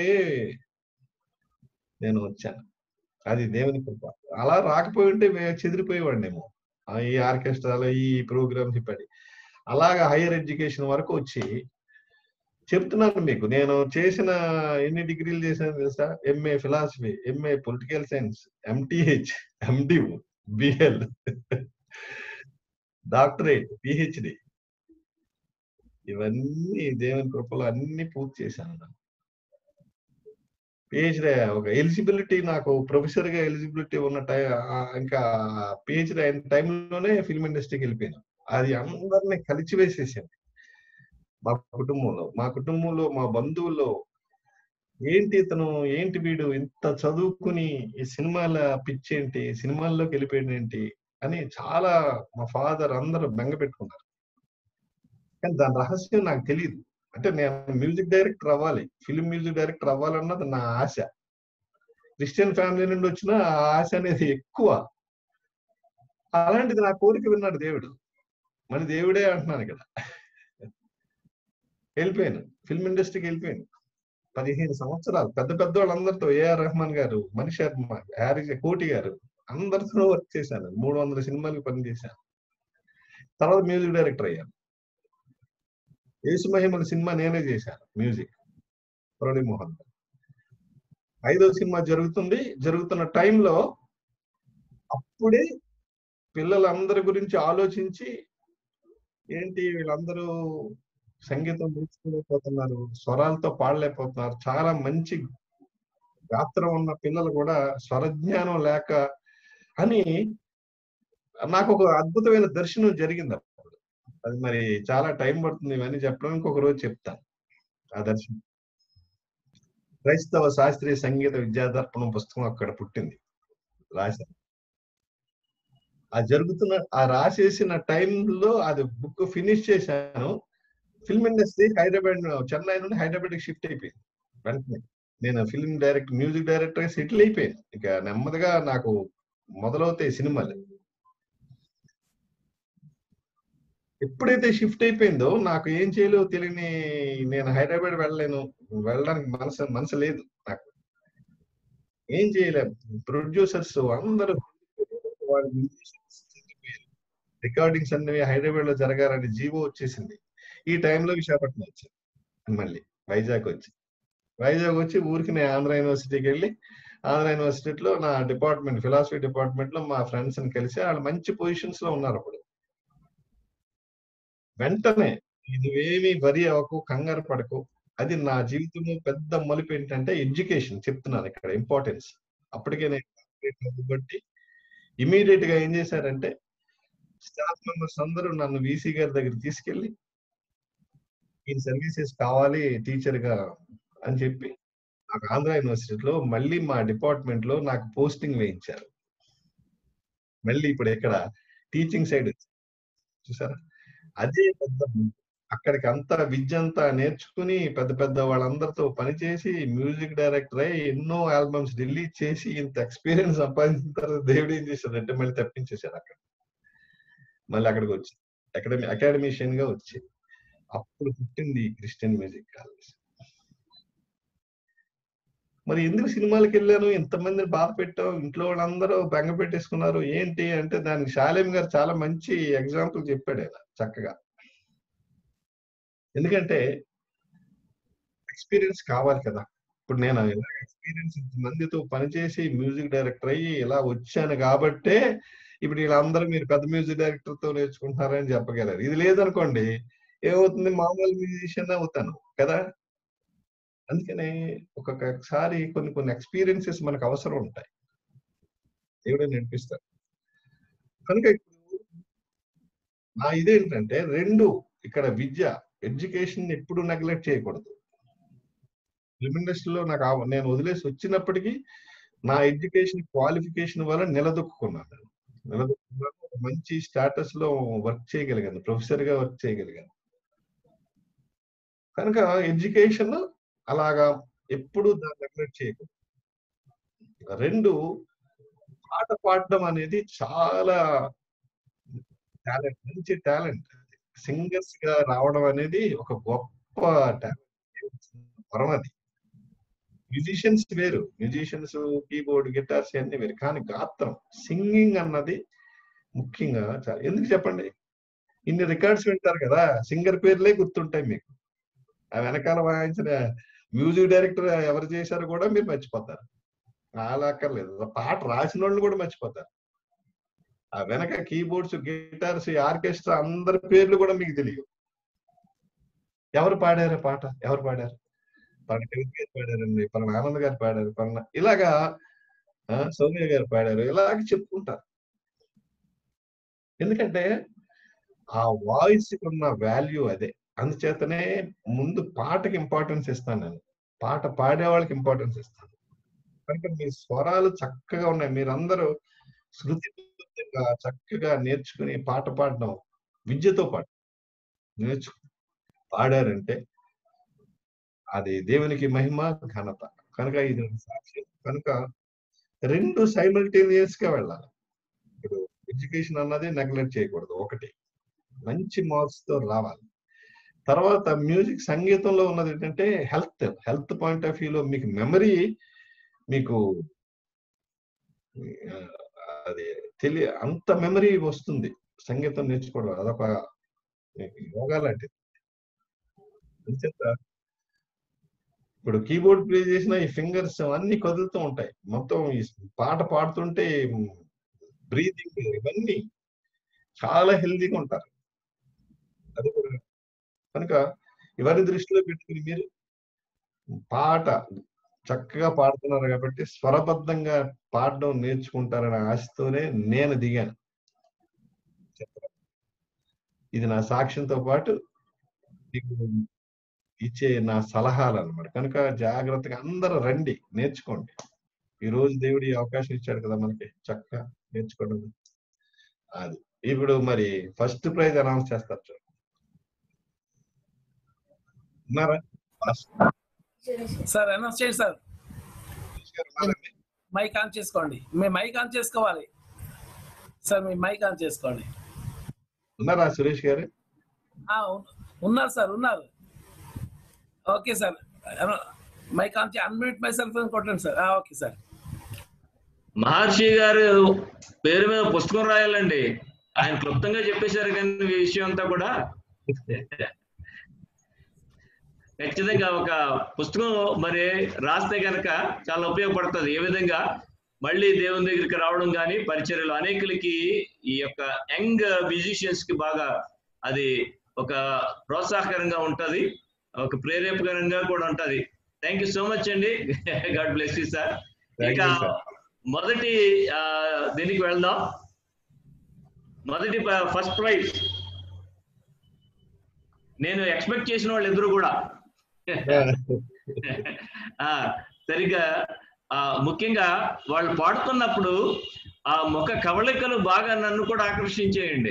నేను వచ్చాను అది దేవుని కృప అలా రాకపోయి ఉంటే మే- చెదిరిపోయేవాడినేమో ఆ, ఈ ఆర్కెస్ట్రాలో ఈ ప్రోగ్రామ్స్ ఇప్పటి అలాగా హైయర్ ఎడ్యుకేషన్ వరకు వచ్చి చెప్తున్నాను మీకు నేను చేసిన ఎన్ని డిగ్రీలు చేశాను తెలుసా MA philosophy MA political science MTh MD BL doctorate PhD ఇవన్నీ దేవుని కృపలో అన్ని పూర్తి చేశాను పిహెచ్డి ఒక ఎలిజిబిలిటీ నాకు ప్రొఫెసర్ గా ఎలిజిబిలిటీ ఉన్న టై ఆ- ఇంకా పిహెచ్డి అయిన టైంలోనే ఫిల్మ్ ఇండస్ట్రీకి వెళ్ళిపోయాను అది అందరినీ కలిచివేసేసింది మా కుటుంబంలో మా కుటుంబంలో మా బంధువుల్లో ఏంటి ఇతను ఏంటి వీడు ఇంత చదువుకుని ఈ సినిమాల పిచ్చి ఏంటి సినిమాల్లోకి వెళ్ళిపోయాడు ఏంటి అని చాలా మా ఫాదర్ అందరూ బెంగ పెట్టుకున్నారు కానీ దాని రహస్యం నాకు తెలియదు అంటే నేను మ్యూజిక్ డైరెక్టర్ అవ్వాలి ఫిల్మ్ మ్యూజిక్ డైరెక్టర్ అవ్వాలన్నది నా ఆశ క్రిస్టియన్ ఫ్యామిలీ నుండి వచ్చిన ఆ ఆశ అనేది ఎక్కువ అలాంటిది నా కోరిక విన్నాడు దేవుడు మరి దేవుడే అంటున్నాను ఇక్కడ వెళ్ళిపోయాను ఫిల్మ్ ఇండస్ట్రీకి వెళ్ళిపోయాను పదిహేను సంవత్సరాలు పెద్ద పెద్ద వాళ్ళందరితో ఏఆర్ రెహమాన్ గారు మణి శర్మ హ్యారీ కోటి గారు అందరితో వర్క్ చేశాను మూడు వందల సినిమాలకు పనిచేశాను తర్వాత మ్యూజిక్ డైరెక్టర్ అయ్యాను యేసు మహిమల సినిమా నేనే చేశాను మ్యూజిక్ మురళీ మోహన్ గారు. ఐదో సినిమా జరుగుతుంది జరుగుతున్న టైంలో అప్పుడే పిల్లలందరి గురించి ఆలోచించి ఏంటి వీళ్ళందరూ సంగీతం నేర్చుకోలేకపోతున్నారు స్వరాలతో పాడలేకపోతున్నారు చాలా మంచి గాత్రం ఉన్న పిల్లలు కూడా స్వరజ్ఞానం లేక అని నాకు ఒక అద్భుతమైన దర్శనం జరిగింది అప్పుడు అది మరి చాలా టైం పడుతుంది ఇవన్నీ చెప్పడానికి ఒక రోజు చెప్తాను ఆ దర్శనం క్రైస్తవ శాస్త్రీయ సంగీత విద్యాదర్పణం పుస్తకం అక్కడ పుట్టింది రాశాను ఆ జరుగుతున్న ఆ రాసేసిన టైంలో అది బుక్ ఫినిష్ చేశాను ఫిల్మ్ ఇండస్ట్రీ హైదరాబాద్ చెన్నై నుండి హైదరాబాద్కి షిఫ్ట్ అయిపోయింది వెంటనే నేను film direct music director settle అయిపోయాను ఇక నెమ్మదిగా నాకు మొదలవుతాయి సినిమాలు ఎప్పుడైతే షిఫ్ట్ అయిపోయిందో నాకు ఏం చేయాలో తెలియని నేను హైదరాబాద్ వెళ్ళలేను వెళ్ళడానికి మనసు మనసు లేదు నాకు ఏం చేయలేము ప్రొడ్యూసర్స్ అందరూ రికార్డింగ్స్ అన్ని హైదరాబాద్ లో జరగాలని జీవో వచ్చేసింది ఈ టైంలో విశాఖపట్నం వచ్చింది మళ్ళీ వైజాగ్ వచ్చి వైజాగ్ వచ్చి ఊరికి నేను ఆంధ్ర యూనివర్సిటీకి వెళ్ళి ఆంధ్ర యూనివర్సిటీలో నా డిపార్ట్మెంట్ ఫిలాసఫీ డిపార్ట్మెంట్ లో మా ఫ్రెండ్స్ ని కలిసి వాళ్ళు మంచి పొజిషన్స్ లో ఉన్నారు అప్పుడు వెంటనే నువ్వేమి వరి అవ్వకు కంగారు పడకు అది నా జీవితంలో పెద్ద మలుపు ఏంటంటే ఎడ్యుకేషన్ చెప్తున్నాను ఇక్కడ ఇంపార్టెన్స్ అప్పటికే నేను బట్టి ఇమీడియట్ గా ఏం చేశారంటే స్టాఫ్ మెంబర్స్ అందరూ నన్ను వీసీ గారి దగ్గర తీసుకెళ్లి ఈ సర్వీసెస్ కావాలి టీచర్ గా అని చెప్పి నాకు ఆంధ్ర యూనివర్సిటీలో మళ్ళీ మా డిపార్ట్మెంట్ లో నాకు పోస్టింగ్ వేయించారు మళ్ళీ ఇప్పుడు ఇక్కడ టీచింగ్ సైడ్ చూసారా అదే పెద్ద అక్కడికి అంతా విద్య అంతా నేర్చుకుని పెద్ద పెద్ద వాళ్ళందరితో పనిచేసి మ్యూజిక్ డైరెక్టర్ అయి ఎన్నో ఆల్బమ్స్ రిలీజ్ చేసి ఇంత ఎక్స్పీరియన్స్ సంపాదించిన తర్వాత దేవుడు ఏం చేశాడంటే మళ్ళీ తప్పించేశాడు అక్కడ మళ్ళీ అక్కడికి వచ్చి అకాడమీ అకాడమిషియన్ గా వచ్చి అప్పుడు పుట్టింది క్రిస్టియన్ మ్యూజిక్ కాలేజ్ మరి ఎందుకు సినిమాలకు వెళ్ళాను ఎంతమందిని బాధ పెట్టావు ఇంట్లో వాళ్ళందరూ బెంగ పెట్టేసుకున్నారు ఏంటి అంటే దానికి శాలేం గారు చాలా మంచి ఎగ్జాంపుల్ చెప్పాడు ఆయన చక్కగా ఎందుకంటే ఎక్స్పీరియన్స్ కావాలి కదా ఇప్పుడు నేను ఇలా ఎక్స్పీరియన్స్ మందితో పనిచేసి మ్యూజిక్ డైరెక్టర్ అయ్యి ఇలా వచ్చాను కాబట్టే ఇప్పుడు వీళ్ళందరూ మీరు పెద్ద మ్యూజిక్ డైరెక్టర్ తో నేర్చుకుంటున్నారని చెప్పగలరు ఇది లేదనుకోండి ఏమవుతుంది మామూలు మ్యూజిషియన్ అవుతాను కదా అందుకనే ఒక్కొక్కసారి కొన్ని కొన్ని ఎక్స్పీరియన్సెస్ మనకు అవసరం ఉంటాయి దేవుడే నేర్పిస్తారు కనుక ఇప్పుడు నా ఇదేంటంటే రెండు ఇక్కడ విద్య ఎడ్యుకేషన్ ఎప్పుడు నెగ్లెక్ట్ చేయకూడదు ఫిల్మ్ ఇండస్ట్రీలో నాకు ఆ- నేను వదిలేసి వచ్చినప్పటికీ నా ఎడ్యుకేషన్ క్వాలిఫికేషన్ వల్ల నిలదొక్కున్నాను నిలదొక్కున్నాను ఒక మంచి స్టాటస్ లో వర్క్ చేయగలిగాను ప్రొఫెసర్ గా వర్క్ చేయగలిగాను కనుక ఎడ్యుకేషన్ అలాగా ఎప్పుడు దాన్ని నెగ్లెక్ట్ చేయకూడదు రెండు పాట పాడడం అనేది చాలా టాలెంట్ మంచి టాలెంట్ సింగర్స్ గా రావడం అనేది ఒక గొప్ప టాలెంట్ వరం అది మ్యూజిషియన్స్ వేరు మ్యూజిషియన్స్ కీబోర్డ్ గిటార్స్ అన్ని వేరు కానీ గాత్రం సింగింగ్ అన్నది ముఖ్యంగా చాలా ఎందుకు చెప్పండి ఇన్ని రికార్డ్స్ వింటారు కదా సింగర్ పేర్లే గుర్తుంటాయి మీకు ఆ వెనకాల వాయించిన మ్యూజిక్ డైరెక్టర్ ఎవరు చేశారో కూడా మీరు మర్చిపోతారు అలా అక్కర్లేదు ఆ పాట రాసిన వాళ్ళు కూడా మర్చిపోతారు ఆ వెనక కీబోర్డ్స్ గిటార్స్ ఆర్కెస్ట్రా అందరి పేర్లు కూడా మీకు తెలియవు ఎవరు పాడారు పాట ఎవరు పాడారు పలానా కవిత గారు పాడారండి పలానా ఆనంద్ గారు పాడారు పలానా ఇలాగా ఆ, సౌమ్య గారు పాడారు ఇలాగ చెప్పుకుంటారు ఎందుకంటే ఆ వాయిస్ కి ఉన్న వాల్యూ అదే అందుచేతనే ముందు పాటకి ఇంపార్టెన్స్ ఇస్తాను నేను పాట పాడే వాళ్ళకి ఇంపార్టెన్స్ ఇస్తాను కనుక మీ స్వరాలు చక్కగా ఉన్నాయి మీరందరూ శృతిబద్ధంగా చక్కగా నేర్చుకుని పాట పాడడం విద్యతో పాటు నేర్చు పాడారంటే అది దేవునికి మహిమ ఘనత కనుక ఇది సాక్షి కనుక రెండు సైమల్టేనియస్ గా వెళ్ళాలి ఇప్పుడు ఎడ్యుకేషన్ అన్నది నెగ్లెక్ట్ చేయకూడదు ఒకటి మంచి మార్క్స్ తో రావాలి తర్వాత మ్యూజిక్ సంగీతంలో ఉన్నది ఏంటంటే హెల్త్ హెల్త్ పాయింట్ ఆఫ్ వ్యూలో మీకు మెమరీ మీకు ఆ, అది తెలియ అంత మెమరీ వస్తుంది సంగీతం నేర్చుకోవడం అదొక మీకు యోగా లాంటిది అంచేత ఇప్పుడు కీబోర్డ్ ప్లే చేసిన ఈ ఫింగర్స్ అన్ని కదులుతూ ఉంటాయి మొత్తం ఈ పాట పాడుతుంటే బ్రీతింగ్ ఇవన్నీ చాలా హెల్దీగా ఉంటారు అది కూడా కనుక ఇవన్నీ దృష్టిలో పెట్టుకుని మీరు పాట చక్కగా పాడుతున్నారు కాబట్టి స్వరబద్ధంగా పాడడం నేర్చుకుంటారనే ఆశతోనే నేను దిగాను చెప్తాను ఇది నా సాక్ష్యంతో పాటు మీకు ఇచ్చే నా సలహాలు అన్నమాట కనుక జాగ్రత్తగా అందరూ రండి నేర్చుకోండి ఈ రోజు దేవుడు ఈ అవకాశం ఇచ్చాడు కదా మనకి చక్కగా నేర్చుకోవడం అది ఇప్పుడు మరి ఫస్ట్ ప్రైజ్ అనౌన్స్ చేస్తారు చూడండి ఉన్నారా సార్ అనౌన్స్ చేయండి సార్ మైక్ ఆన్ చేసుకోండి మీ మైక్ ఆన్ చేసుకోవాలి సార్ మీ మైక్ ఆన్ చేసుకోండి ఉన్నారా సురేష్ గారు ఆ, ఉన్- ఉన్నారు సార్ ఉన్నారు okay sir mic on unmute myself కొట్టండి సార్ ఆ, ఓకే సార్ మహర్షి గారు పేరు మీద పుస్తకం రాయాలండి ఆయన క్లుప్తంగా చెప్పేశారు కానీ ఈ విషయం అంతా కూడా ఖచ్చితంగా ఒక పుస్తకం మరి రాస్తే కనుక చాలా ఉపయోగపడుతుంది ఏ విధంగా మళ్ళీ దేవుని దగ్గరికి రావడం కానీ పరిచర్యలు అనేకులకి ఈ యొక్క యంగ్ మ్యూజిషియన్స్ కి బాగా అది ఒక ప్రోత్సాహకరంగా ఉంటది ఒక ప్రేరేపకరంగా కూడా ఉంటది థ్యాంక్ యూ సో మచ్ అండి God bless you sir Thank ఇక you, sir. మొదటి ఆ, దీనికి వెళ్దాం మొదటి ఫస్ట్ ప్రైజ్ నేను ఎక్స్పెక్ట్ చేసిన వాళ్ళు ఇద్దరు కూడా ఆ, సరిగ్గా ఆ, ముఖ్యంగా వాళ్ళు పాడుతున్నప్పుడు ఆ ముఖ కవళికలు బాగా నన్ను కూడా ఆకర్షించేయండి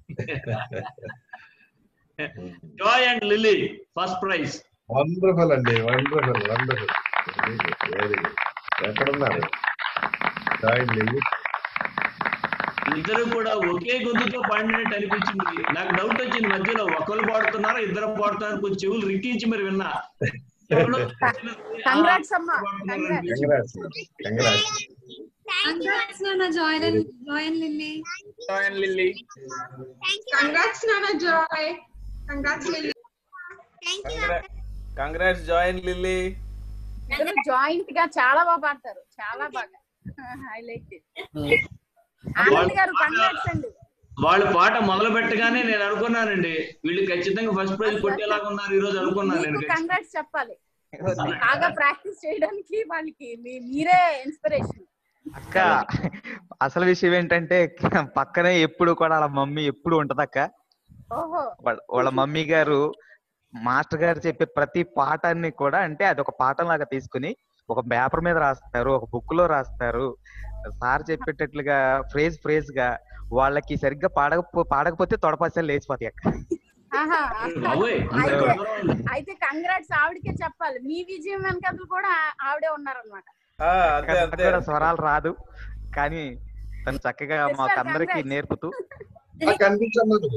Joy and Lily first prize wonderful అండి wonderful wonderful very good very good ఎక్కడున్నారు జాయిన్ లిల్లీ ఇద్దరు కూడా ఒకే గొంతుతో పాడినట్టు అనిపించింది నాకు డౌట్ వచ్చింది మధ్యలో ఒకరు పాడుతున్నారా ఇద్దరు పాడుతున్నారు కొంచెం చెవులు రిక్కించి మరి విన్నా కంగ్రాట్స్ అమ్మా కంగ్రాట్స్ కంగ్రాట్స్ కంగ్రాట్స్ నాన్న Joy and Joy and Lily Joy and Lily congrats నాన్న Joy congrats Lily congrats Joy and Lily ఇద్దరు జాయింట్ గా చాలా బాగా పాడతారు చాలా బాగా ఐ లైక్ ఇట్ ఆనంద్ గారు కంగ్రాట్స్ అండి వాళ్ళు పాట మొదలు పెట్టగానే నేను అనుకున్నానండి వీళ్ళు ఖచ్చితంగా ఫస్ట్ ప్రైజ్ కొట్టేలాగా ఉన్నారు ఈ రోజు అనుకున్నాను నేను మీకు కంగ్రాట్స్ చెప్పాలి బాగా ప్రాక్టీస్ చేయడానికి వాళ్ళకి మీ- మీరే ఇన్స్పిరేషన్ అక్క అసలు విషయం ఏంటంటే పక్కనే ఎప్పుడు కూడా వాళ్ళ మమ్మీ ఎప్పుడు ఉంటది అక్క ఓహో వాళ్ళ వాళ్ళ మమ్మీ గారు మాస్టర్ గారు చెప్పే ప్రతి పాఠాన్ని కూడా అంటే అది ఒక పాఠం లాగా తీసుకుని ఒక పేపర్ మీద రాస్తారు ఒక బుక్ లో రాస్తారు సార్ చెప్పేటట్లుగా ఫ్రేజ్ ఫ్రేజ్ గా వాళ్ళకి సరిగ్గా పాడకపో పాడకపోతే తొడపసాలు లేచిపోతాయి అక్క ఆహా. బాబోయ్, అంత అయితే గౌరవం. అయితే కంగ్రాట్స్ ఆవిడకే చెప్పాలి మీ విజయం వెనకాల కూడా ఆవిడే ఉన్నారనమాట అంతే నాకు అంతే కూడా స్వరాలు రాదు కానీ తను చక్కగా మాకు అందరికి congrats. నేర్పుతూ కనిపించమ్మా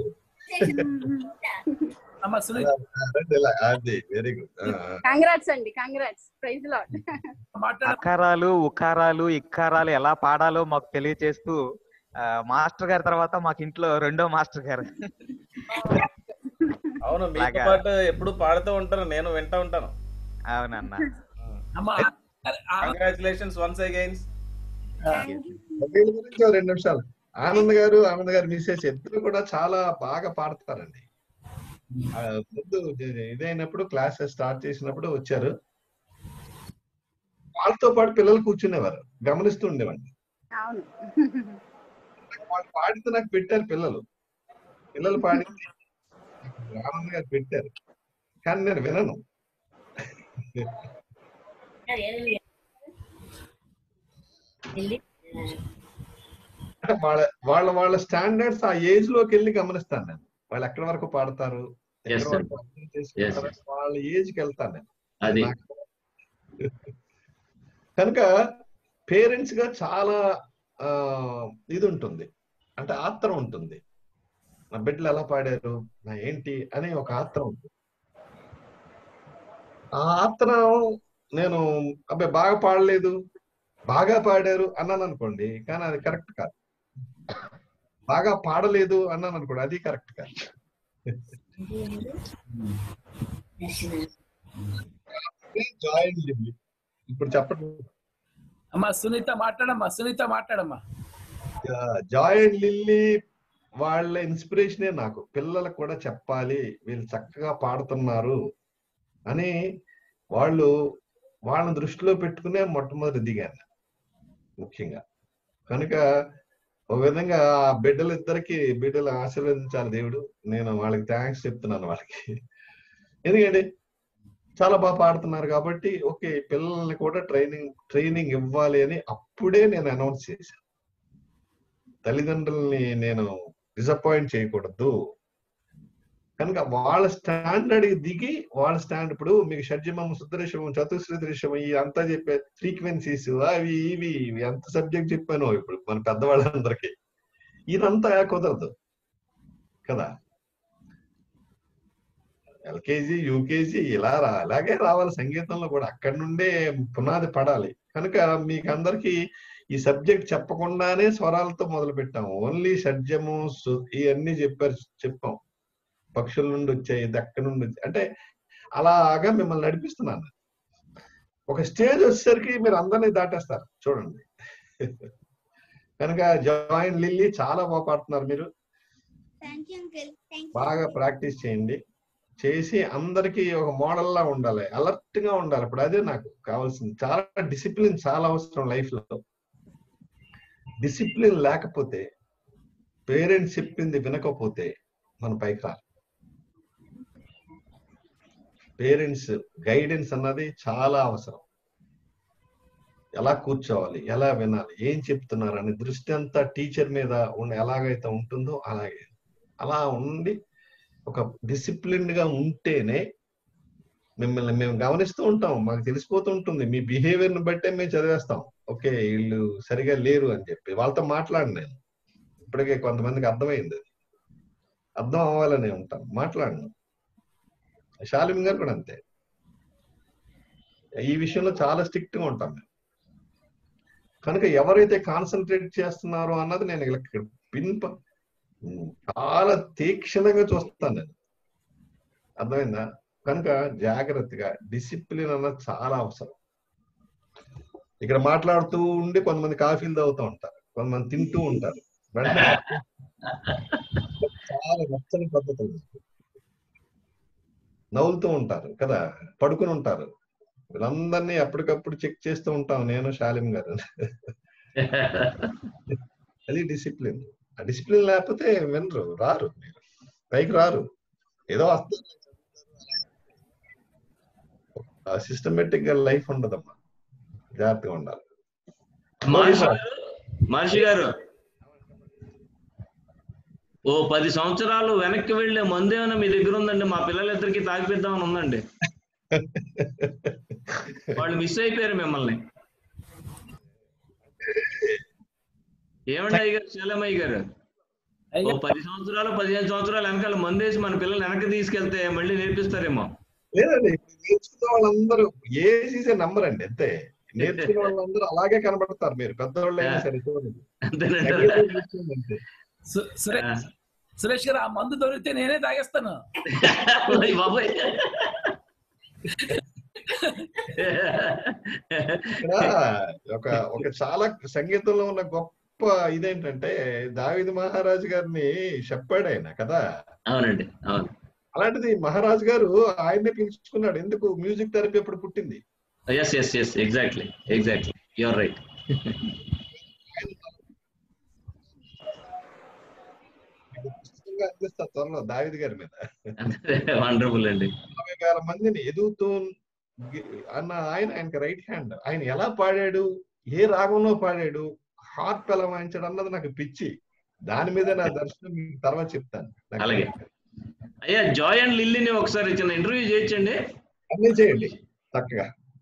అమ్మ సునీత అది వెరీ గుడ్ కంగ్రాట్స్ అండి కంగ్రాట్స్ ప్రైజ్ లాడ్ అకారాలు ఉకారాలు ఇక్కారాలు ఎలా పాడాలో మాకు తెలియచేస్తూ ఆ, మాస్టర్ గారి తర్వాత మాకు ఇంట్లో రెండో మాస్టర్ గారు అవును మీతో బాగా. పాటు ఎప్పుడు పాడుతూ ఉంటాను నేను వింటూ ఉంటాను అవునన్న కంగ్రాచులేషన్స్ వన్స్ అగైన్ వీళ్ళ గురించి ఓ రెండు నిమిషాలు ఆనంద్ గారు ఆనంద్ గారు మిస్సెస్ ఇద్దరు కూడా చాలా బాగా పాడతారండి ఆ, ముందు ఇది- ఇదైనప్పుడు క్లాసెస్ స్టార్ట్ చేసినప్పుడు వచ్చారు వాళ్ళతో పాటు పిల్లలు కూర్చునేవారు గమనిస్తూ ఉండేవాడిని అవును వాళ్ళు పాడితే నాకు పెట్టారు పిల్లలు పిల్లలు పాడింది ఆనంద్ గారు పెట్టారు కానీ నేను వినను అంటే వాళ్ళ వాళ్ళ వాళ్ళ స్టాండర్డ్స్ ఆ ఏజ్ లోకి వెళ్ళి గమనిస్తాను నేను వాళ్ళు ఎక్కడి వరకు పాడతారు Yes, ఎక్కడి sir. వరకు అర్థం చేసుకుంటారు Yes, వాళ్ళ ఏజ్ కి వెళ్తాను నేను అది నాకు- కనుక పేరెంట్స్ గా చాలా ఆ, ఇది ఉంటుంది అంటే ఆత్రం ఉంటుంది నా బిడ్డలు ఎలా పాడారు నా ఏంటి అని ఒక ఆత్రం ఉంటుంది ఆ ఆత్రం నేను అబ్బాయి బాగా పాడలేదు బాగా పాడారు అన్నాను అనుకోండి కానీ అది కరెక్ట్ కాదు బాగా పాడలేదు అన్నాను అనుకోండి అది కరెక్ట్ కాదు జాయిన్ లివ్లీ ఇప్పుడు చెప్పండి అమ్మా సునీత మాట్లాడమ్మా సునీత మాట్లాడమ్మా జాయ్ అండ్ లిల్లీ వాళ్ళ ఇన్స్పిరేషనే నాకు పిల్లలకు కూడా చెప్పాలి వీళ్ళు చక్కగా పాడుతున్నారు అని వాళ్ళు వాళ్ళని దృష్టిలో పెట్టుకునే మొట్టమొదటి దిగాను ముఖ్యంగా కనుక ఒక విధంగా ఆ బిడ్డలు ఇద్దరికి బిడ్డలు ఆశీర్వదించాలి దేవుడు నేను వాళ్ళకి థ్యాంక్స్ చెప్తున్నాను వాళ్ళకి ఎందుకంటే చాలా బాగా పాడుతున్నారు కాబట్టి ఓకే పిల్లల్ని కూడా ట్రైనింగ్ ట్రైనింగ్ ఇవ్వాలి అని అప్పుడే నేను అనౌన్స్ చేశాను తల్లిదండ్రుల్ని నేను డిసప్పాయింట్ చేయకూడదు కనుక వాళ్ళ స్టాండర్డ్ దిగి వాళ్ళ స్టాండ్ ఇప్పుడు మీకు షడ్జమం సుదృశ్యమం చతుశ్రుదృశ్యం ఈ అంతా చెప్పే ఫ్రీక్వెన్సీస్ అవి ఇవి ఇవి ఎంత సబ్జెక్ట్ చెప్పాను ఇప్పుడు మన పెద్దవాళ్ళందరికీ ఇదంతా కుదరదు కదా ఎల్కేజీ యూకేజీ ఇలా రా అలాగే రావాలి సంగీతంలో కూడా అక్కడి నుండే పునాది పడాలి కనుక మీకు అందరికి ఈ సబ్జెక్ట్ చెప్పకుండానే స్వరాలతో మొదలు పెట్టాము ఓన్లీ షడ్జము సు- ఇవన్నీ చెప్పారు చెప్పాం పక్షుల నుండి వచ్చాయి ఇది అక్కడి నుండి వచ్చాయి. అంటే అలాగా మిమ్మల్ని నడిపిస్తున్నాను ఒక స్టేజ్ వచ్చేసరికి మీరు అందరినీ దాటేస్తారు చూడండి కనుక జాయిన్ లిల్లీ చాలా బాగా పాడుతున్నారు మీరు థ్యాంక్ యూ అంకుల్ థ్యాంక్ బాగా ప్రాక్టీస్ చేయండి చేసి అందరికి ఒక మోడల్ లా ఉండాలి అలర్ట్ గా ఉండాలి ఇప్పుడు అదే నాకు కావాల్సింది చాలా డిసిప్లిన్ చాలా అవసరం లైఫ్ లో డిసిప్లిన్ లేకపోతే పేరెంట్స్ చెప్పింది వినకపోతే మన పైకి రారు పేరెంట్స్ గైడెన్స్ అన్నది చాలా అవసరం ఎలా కూర్చోవాలి ఎలా వినాలి ఏం చెప్తున్నారు అనే దృష్టి అంతా టీచర్ మీద ఉన్న ఎలాగైతే ఉంటుందో అలాగే అలా ఉండి ఒక డిసిప్లిన్ గా ఉంటేనే మిమ్మల్ని మేము గమనిస్తూ ఉంటాం మాకు తెలిసిపోతూ ఉంటుంది మీ బిహేవియర్ ని బట్టే మేము చదివేస్తాం ఓకే వీళ్ళు సరిగా లేరు అని చెప్పి వాళ్ళతో మాట్లాడి నేను ఇప్పటికే కొంతమందికి అర్థమైంది అది అర్థం అవ్వాలని ఉంటాం మాట్లాడను శాలిం గారు కూడా అంతే ఈ విషయంలో చాలా స్ట్రిక్ట్ గా ఉంటాం మేము కనుక ఎవరైతే కాన్సన్ట్రేట్ చేస్తున్నారో అన్నది నేను ఇలా పిన్ ప- చాలా తీక్షణంగా చూస్తాను నేను అర్థమైందా కనుక జాగ్రత్తగా డిసిప్లిన్ అన్నది చాలా అవసరం ఇక్కడ మాట్లాడుతూ ఉండి కొంతమంది కాఫీలు తాగుతూ ఉంటారు కొంతమంది తింటూ ఉంటారు వెంటనే చాలా నచ్చని పద్ధతులు నవ్వులుతూ ఉంటారు కదా పడుకుని ఉంటారు వీళ్ళందరినీ ఎప్పటికప్పుడు చెక్ చేస్తూ ఉంటాం నేను శాలిం గారు అది డిసిప్లిన్ ఆ డిసిప్లిన్ లేకపోతే వినరు రారు మీరు పైకి రారు ఏదో వస్తారు సిస్టమేటిక్ గా లైఫ్ ఉండదమ్మా జాగ్రత్తగా ఉండాలి మహర్షి గారు మహర్షి గారు ఓ పది సంవత్సరాలు వెనక్కి వెళ్లే మందు ఏమైనా మీ దగ్గర ఉందండి మా పిల్లలిద్దరికి తాగిపిద్దామని ఉందండి వాళ్ళు మిస్ అయిపోయారు మిమ్మల్ని ఏమండి అయ్య గారు శైలమయ్య గారు ఓ పది సంవత్సరాలు పదిహేను సంవత్సరాలు వెనకాల మందేసి మన పిల్లల్ని వెనక్కి తీసుకెళ్తే మళ్ళీ నేర్పిస్తారేమో లేదండి ఇప్పుడు నేర్చుకున్న వాళ్ళందరూ ఏ నంబర్ అండి అంతే నేర్చుకున్న వాళ్ళందరూ అలాగే కనబడతారు మీరు పెద్దవాళ్ళు అయినా సరే చూడండి అంతేనండి తగ్గేదే నేర్చుకోండి అంతే. సు- సురేష్ సురేష్ గారు ఆ మందు దొరికితే నేనే తాగేస్తాను ఓయ్ బాబోయ్ ఇక్కడ ఒక ఒక చాలా సంగీతంలో ఉన్న గొప్ప ఇదేంటంటే దావిది మహారాజు గారిని చెప్పాడు ఆయన కదా అవునండి అవును అలాంటిది మహారాజు గారు ఆయన్నే పిలుచుకున్నాడు ఎందుకు మ్యూజిక్ థెరపీ అప్పుడు పుట్టింది yes yes yes exactly exactly your right పుస్తకంగా అందిస్తా త్వరలో దావిది గారి మీద వండర్ఫుల్ అండి నలభై వేల మందిని ఎదుగుతూ అన్న ఆయన ఆయనకి రైట్ హ్యాండ్ ఆయన ఎలా పాడాడు ఏ రాగంలో పాడాడు హార్ప్ ఎలా వాయించాడు అన్నది నాకు పిచ్చి దాని మీద నా దర్శనం మీకు తర్వాత చెప్తాను నాకు అలాగే అయ్యా జాయ్ అండ్ లిల్లీని ఒకసారి చిన్న ఇంటర్వ్యూ చేయొచ్చండి అన్నీ చేయండి చక్కగా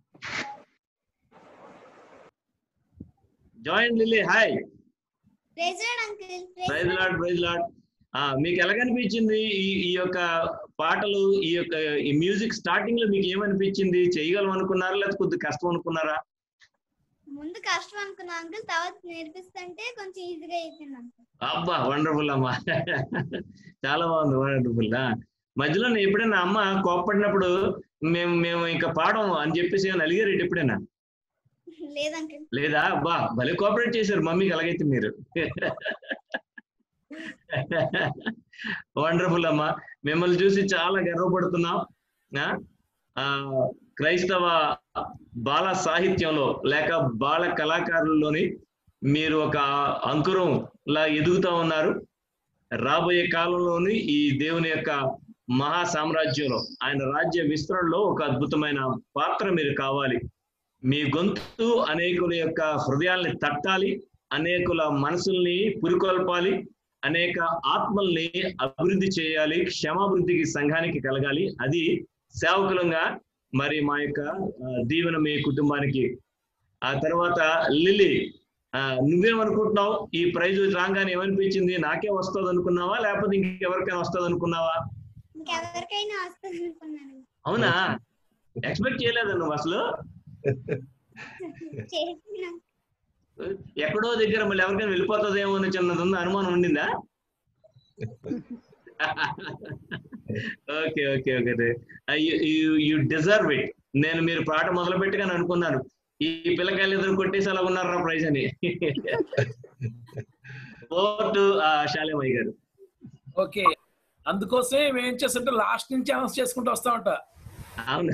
Joy and Lily hi praise uncle praise lord praise lord మీకు ఎలాగనిపించింది ఈ ఈ యొక్క పాటలు ఈ యొక్క ఈ మ్యూజిక్ స్టార్టింగ్ లో మీకు ఏమనిపించింది చేయగలం అనుకున్నారా లేదా కొద్ది కష్టం అనుకున్నారా ముందు కష్టం అనుకున్నా అంకుల్ తర్వాత నేర్పిస్తుంటే కొంచెం ఈజీగా అయిపోయింది అంకుల్ అబ్బా వండర్ఫుల్ అమ్మా చాలా బాగుంది వండర్ఫుల్ మధ్యలో నేను ఎప్పుడైనా అమ్మ కోప్పడినప్పుడు మేము మేము ఇంకా పాడం అని చెప్పేసి ఏమైనా అలిగారు ఎప్పుడైనా లేదు అంకుల్ లేదా అబ్బా భలే కోఆపరేట్ చేశారు మమ్మీకి అలాగైతే మీరు వండర్ఫుల్ అమ్మా మిమ్మల్ని చూసి చాలా గర్వపడుతున్నాం ఆ? ఆ, క్రైస్తవ బాల సాహిత్యంలో లేక బాల కళాకారుల్లోని మీరు ఒక అంకురం లా ఎదుగుతా ఉన్నారు రాబోయే కాలంలోని ఈ దేవుని యొక్క మహా సామ్రాజ్యంలో ఆయన రాజ్య విస్తరణలో ఒక అద్భుతమైన పాత్ర మీరు కావాలి మీ గొంతు అనేకుల యొక్క హృదయాల్ని తట్టాలి అనేకుల మనసుల్ని పురికొల్పాలి అనేక ఆత్మల్ని అభివృద్ధి చేయాలి క్షమాభివృద్ధికి సంఘానికి కలగాలి అది సేవకులంగా మరి మా యొక్క ఆ, దీవెన మీ కుటుంబానికి ఆ తర్వాత లిల్లీ ఆ, నువ్వేమనుకుంటున్నావు ఈ ప్రైజ్ రాగానే ఏమనిపించింది నాకే వస్తుంది అనుకున్నావా లేకపోతే ఇంకెవరికైనా వస్తుంది అనుకున్నావా ఇంకెవరికైనా వస్తుంది అనుకున్నాను అవునా ఎక్స్పెక్ట్ చేయలేదా నువ్వు అసలు చేసిన ఎక్కడో దగ్గర మళ్ళీ ఎవరికైనా వెళ్ళిపోతుందేమో అని చిన్నది ఉందా అనుమానం ఉండిందా okay okay okay you deserve it నేను మీరు పాట మొదలు పెట్టగానే అనుకున్నాను ఈ పిల్లకాయలు ఇద్దరు కొట్టేసి అలా ఉన్నారా ప్రైజ్ అని ఓటు శాలేమయ్య గారు ఓకే అందుకోసమే మేము ఏం చేస్తుంటే లాస్ట్ నుంచి అనౌన్స్ చేసుకుంటూ వస్తా ఉంటా అవును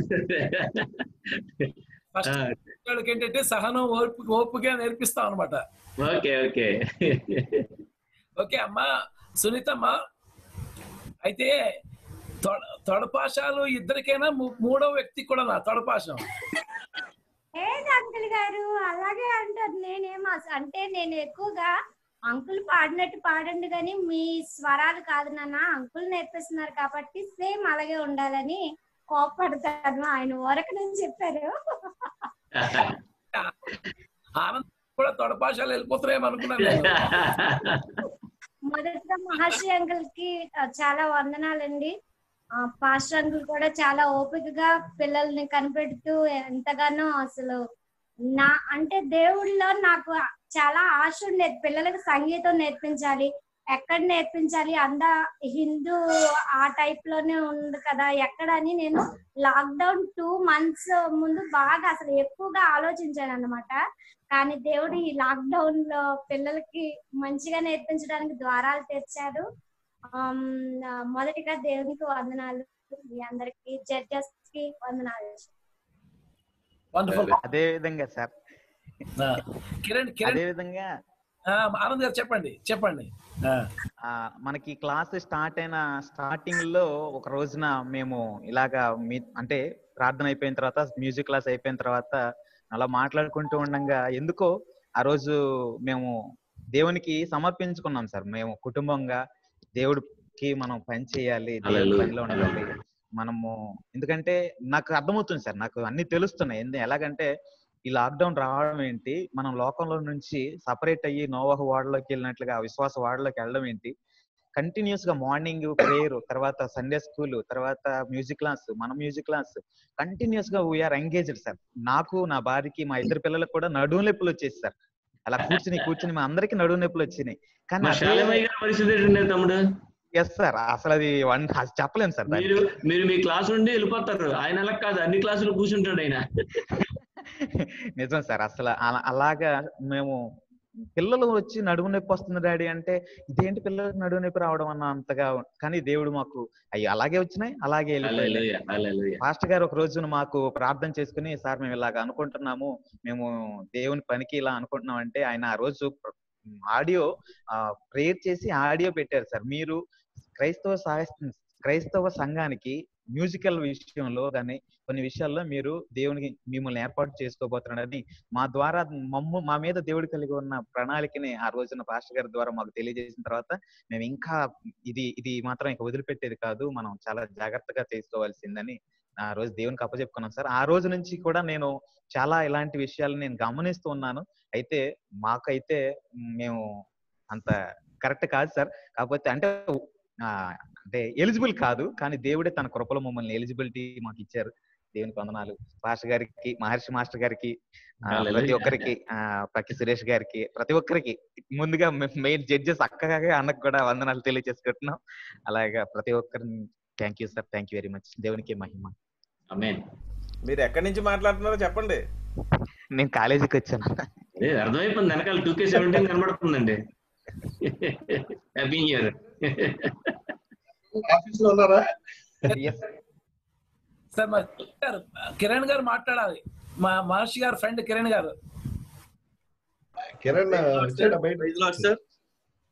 ఫస్ట్ వాళ్ళకి ఏంటంటే సహనం ఓర్పు ఓపుగా నేర్పిస్తాం అనమాట ఓకే ఓకే ఓకే అమ్మా సునీతమ్మా అయితే తొడ తొడపాశాలు ఇద్దరికైనా మూ- మూడో వ్యక్తి కూడా నా తొడపాశం లేదు అంకుల్ గారు అలాగే అంటారు నేనేం అస- అంటే నేను ఎక్కువగా అంకుల్ పాడినట్టు పాడండి కానీ మీ స్వరాలు కాదు నాన్న అంకుల్ నేర్పిస్తున్నారు కాబట్టి సేమ్ అలాగే ఉండాలని కోపడతాను ఆయన ఊరక నుంచి చెప్పారు ఆనంద్ కూడా తొడపాశాలు వెళ్ళిపోతున్నాయేమో అనుకున్నాను నేను. మొదట మహర్షి అంకుల్ కి ఆ, చాలా వందనాలండి ఆ, పాస్టర్ అంకుల్ కూడా చాలా ఓపికగా పిల్లల్ని కనిపెడుతూ ఎంతగానో అసలు నా అంటే దేవుడిలో నాకు చాలా ఆశ ఉండేది పిల్లలకు సంగీతం నేర్పించాలి ఎక్కడ నేర్పించాలి అందా హిందూ ఆ టైప్ లోనే ఉంది కదా ఎక్కడ అని నేను లాక్డౌన్ టూ మంత్స్ ముందు బాగా అసలు ఎక్కువగా ఆలోచించాను అనమాట కానీ దేవుడు ఈ లాక్డౌన్ లో పిల్లలకి మంచిగా నేర్పించడానికి ద్వారాలు తెచ్చాడు ఆమ్, ఆ, మొదటిగా దేవునికి వందనాలు మీ అందరికి జడ్జెస్ కి వందనాలు వండర్ఫుల్ అదే విధంగా సార్ కిరణ్ కిరణ్ అదే విధంగా ఆ, ఆనంద్ గారు చెప్పండి చెప్పండి ఆ. ఆ, మనకి క్లాస్ స్టార్ట్ అయిన స్టార్టింగ్ లో ఒక రోజున మేము ఇలాగా మీ అంటే ప్రార్థన అయిపోయిన తర్వాత మ్యూజిక్ క్లాస్ అయిపోయిన తర్వాత అలా మాట్లాడుకుంటూ ఉండగా ఎందుకో ఆ రోజు మేము దేవునికి సమర్పించుకున్నాం సార్ మేము కుటుంబంగా దేవుడికి మనం పని చేయాలి దేవుడి Hallelujah. పనిలో ఉండాలి మనము ఎందుకంటే నాకు అర్థమవుతుంది సార్ నాకు అన్ని తెలుస్తున్నాయి ఎందు- ఎలాగంటే ఈ లాక్డౌన్ రావడం ఏంటి మనం లోకంలో నుంచి సపరేట్ అయ్యి నోవహ వాడలోకి వెళ్ళినట్లుగా విశ్వాస వాడలోకి వెళ్ళడం ఏంటి కంటిన్యూస్ గా మార్నింగ్ ప్రేయర్ తర్వాత సండే స్కూల్ తర్వాత మ్యూజిక్ క్లాస్ మన మ్యూజిక్ క్లాస్ కంటిన్యూస్ గా వీఆర్ ఎంగేజ్డ్ సార్ నాకు నా భార్యకి మా ఇద్దరు పిల్లలకు కూడా నడుము నొప్పులు వచ్చేసి సార్ అలా కూర్చుని కూర్చుని మా అందరికి నడుము నొప్పులు వచ్చినాయి కానీ మా శాలేమయ్య గారి పరిస్థితి ఏంటండి తమ్ముడు ఎస్ సార్ అసలు అది వన్ అది చెప్పలేను సార్ మీరు మీరు మీ క్లాస్ నుండి వెళ్ళిపోతారు ఆయన అలా కాదు అన్ని క్లాసులు కూర్చుంటాడు ఆయన నిజం సార్ అసలు అలా- అలాగా మేము పిల్లలు వచ్చి నడుము నొప్పి వస్తుంది డాడీ అంటే ఇదేంటి పిల్లలకు నడుము నొప్పి రావడం అన్న అంతగా కానీ దేవుడు మాకు అయ్యి అలాగే వచ్చినాయి అలాగే వెళ్ళిపోయాయి హల్లెలూయా, హల్లెలూయా. పాస్టర్ గారు ఒక రోజున మాకు ప్రార్థన చేసుకుని సార్ మేము ఇలాగ అనుకుంటున్నాము మేము దేవుని పనికి ఇలా అనుకుంటున్నాం అంటే ఆయన ఆ రోజు ఆడియో ప్రేయర్ చేసి ఆడియో పెట్టారు సార్ మీరు క్రైస్తవ సాహ- క్రైస్తవ సంఘానికి మ్యూజికల్ విషయంలో కానీ కొన్ని విషయాల్లో మీరు దేవునికి మిమ్మల్ని ఏర్పాటు చేసుకోబోతున్నాడని మా ద్వారా మమ్ము మా మీద దేవుడు కలిగి ఉన్న ప్రణాళికని ఆ రోజున పాస్టర్ గారి ద్వారా మాకు తెలియజేసిన తర్వాత మేము ఇంకా ఇది ఇది మాత్రం ఇంకా వదిలిపెట్టేది కాదు మనం చాలా జాగ్రత్తగా చేసుకోవాల్సిందని ఆ రోజు దేవునికి అప్పచెప్పుకున్నాం సార్ ఆ రోజు నుంచి కూడా నేను చాలా ఇలాంటి విషయాలు నేను గమనిస్తూ ఉన్నాను అయితే మాకైతే మ్, మేము అంత కరెక్ట్ కాదు సార్ కాకపోతే అంటే ఆ, అంటే ఎలిజిబుల్ కాదు కానీ దేవుడే తన కృపలో మమ్మల్ని ఎలిజిబిలిటీ మాకు ఇచ్చారు దేవునికి వందనాలు మాస్టర్ గారికి మహర్షి మాస్టర్ గారికి ఆ, Hallelujah. ప్రతి ఒక్కరికి ఆ, పక్కి సురేష్ గారికి ప్రతి ఒక్కరికి ముందుగా మెయిన్ జడ్జెస్ అక్కగా అన్నకు కూడా వందనాలు తెలియజేసుకుంటున్నాం అలాగా ప్రతి ఒక్కరిని thank you sir thank you very much దేవునికి మహిమ మీరు ఎక్కడి నుంచి మాట్లాడుతున్నారో చెప్పండి నేను కాలేజీకి వచ్చాను ఏ, అర్థమైపోయింది వెనకాల టూ కే సెవెంటీన్ కనబడుతుందండి హ్యాపీ ఇయర్ ఆఫీస్ లో ఉన్నారా సార్ మా గారు కిరణ్ గారు మాట్లాడాలి మా మహర్షి గారు ఫ్రెండ్ కిరణ్ గారు కిరణ్ వచ్చాడా బయట సార్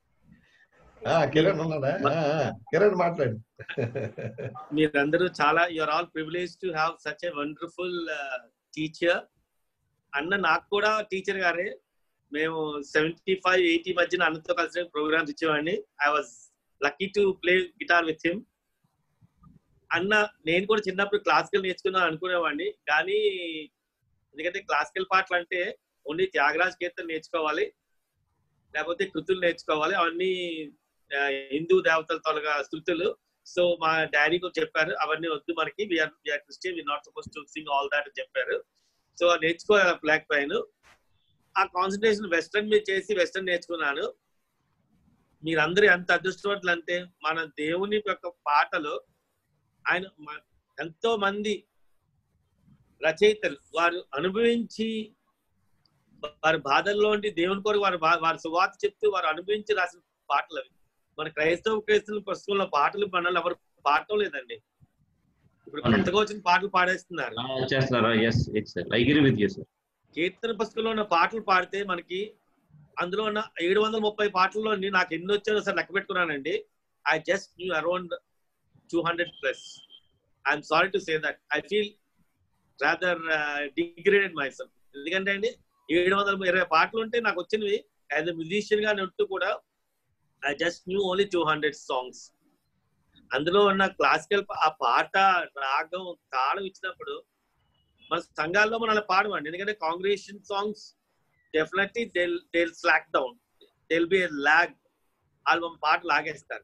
ఆ, కిరణ్ ఉన్నాడా ఆ, ఆ, కిరణ్ మాట్లాడు మీరందరూ చాలా you're all privilege to have such a wonderful teacher అన్న నాకు కూడా టీచర్ గారే మేము సెవెంటీ ఫైవ్ ఎయిటీ మధ్యన అన్నతో కలిసి ప్రోగ్రామ్స్ ఇచ్చేవాడిని I was lucky to play guitar with him అన్న నేను కూడా చిన్నప్పుడు క్లాసికల్ నేర్చుకున్నాను అనుకునేవాడిని కానీ ఎందుకంటే క్లాసికల్ పాటలు అంటే ఓన్లీ త్యాగరాజ్ కీర్తన నేర్చుకోవాలి లేకపోతే కృతులు నేర్చుకోవాలి అవన్నీ ఆ, హిందూ దేవతల తొలగా స్థుతులు సో మా డాడీ కూడా చెప్పారు అవన్నీ వద్దు మనకి we're we're Christian we not suppose to sing all that అని చెప్పారు సో నేర్చుకోలేకపోయాను ఆ కాన్సన్ట్రేషన్ వెస్టర్న్ మీద చేసి వెస్టర్న్ నేర్చుకున్నాను మీరందరూ ఎంత అదృష్టవంతులు అంటే మన దేవుని యొక్క పాటలు ఆయన మ- ఎంతో మంది రచయితలు వారు అనుభవించి వారి బాధల్లో ఉండి దేవుని కొరకు వారు బా- వారి సువార్త చెప్తూ వారు అనుభవించి రాసిన పాటలు అవి మన క్రైస్తవ క్రైస్తవుల పుస్తకంలో పాటలు మనల్ని ఎవరు పాడటం లేదండి ఇప్పుడు కొత్తగా వచ్చిన పాటలు పాడేస్తున్నారు చేస్తున్నారా yes yes sir I agree with you sir కీర్తన పుస్తకంలో ఉన్న పాటలు పాడితే మనకి అందులో ఉన్న ఏడు వందల ముప్పై పాటల్లో నాకు ఎన్ని వచ్చారో సార్ లెక్క పెట్టుకున్నానండి I just knew around two hundred plus I'm sorry to say that I feel rather degraded myself ఎందుకంటే అండి ఏడు వందల ఇరవై పాటలు ఉంటే నాకు వచ్చినవి యాజ్ ఎ మ్యూజిషియన్ గా నెట్టు కూడా I just knew only two hundred songs అందులో ఉన్న క్లాసికల్ ఆ పాట రాగం తాళం ఇచ్చినప్పుడు మన సంఘాల్లో మనం అలా పాడమండి ఎందుకంటే congregation songs definitely they they slack down they be lag album పాట లాగేస్తారు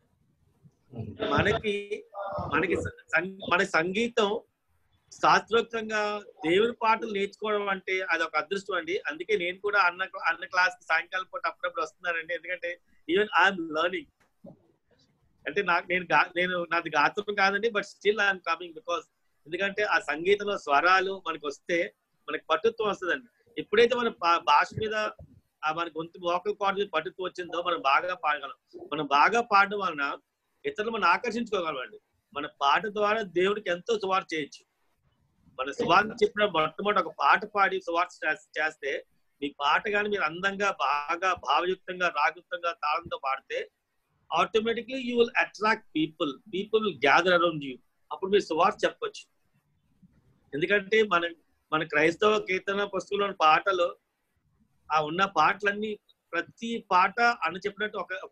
మనకి మనకి సం- మన సంగీతం శాస్త్రోక్తంగా దేవుని పాటలు నేర్చుకోవడం అంటే అది ఒక అదృష్టం అండి అందుకే నేను కూడా అన్న అన్న క్లాస్ సాయంకాలం పూట అప్పుడప్పుడు వస్తున్నానండి ఎందుకంటే ఈవెన్ ఐఎమ్ లర్నింగ్ అంటే నాకు నేను గా- నేను నాది గాత్రం కాదండి but still I'm coming because ఎందుకంటే ఆ సంగీతంలో స్వరాలు మనకు వస్తే మనకి పట్టుత్వం వస్తుందండి ఎప్పుడైతే మన భా- భాష మీద ఆ మన గొంతు వోకల్ కార్డ్ మీద పట్టుత్వం వచ్చిందో మనం బాగా పాడగలం మనం బాగా పాడడం వలన ఇతరులు మనం ఆకర్షించుకోగలమండి మన పాట ద్వారా దేవుడికి ఎంతో సువార్త చేయొచ్చు మన సువార్త చెప్పిన మొట్టమొదటి ఒక పాట పాడి సువార్త చేస్- చేస్తే మీ పాట కానీ మీరు అందంగా బాగా భావయుక్తంగా రాగయుక్తంగా తాళంతో పాడితే automatically you will attract people people will gather around you అప్పుడు మీరు సువార్త చెప్పొచ్చు ఎందుకంటే మన మన క్రైస్తవ కీర్తన పుస్తకంలోని పాటలు ఆ ఉన్న పాటలన్నీ ప్రతి పాట అని చెప్పినట్టు ఒక ఒక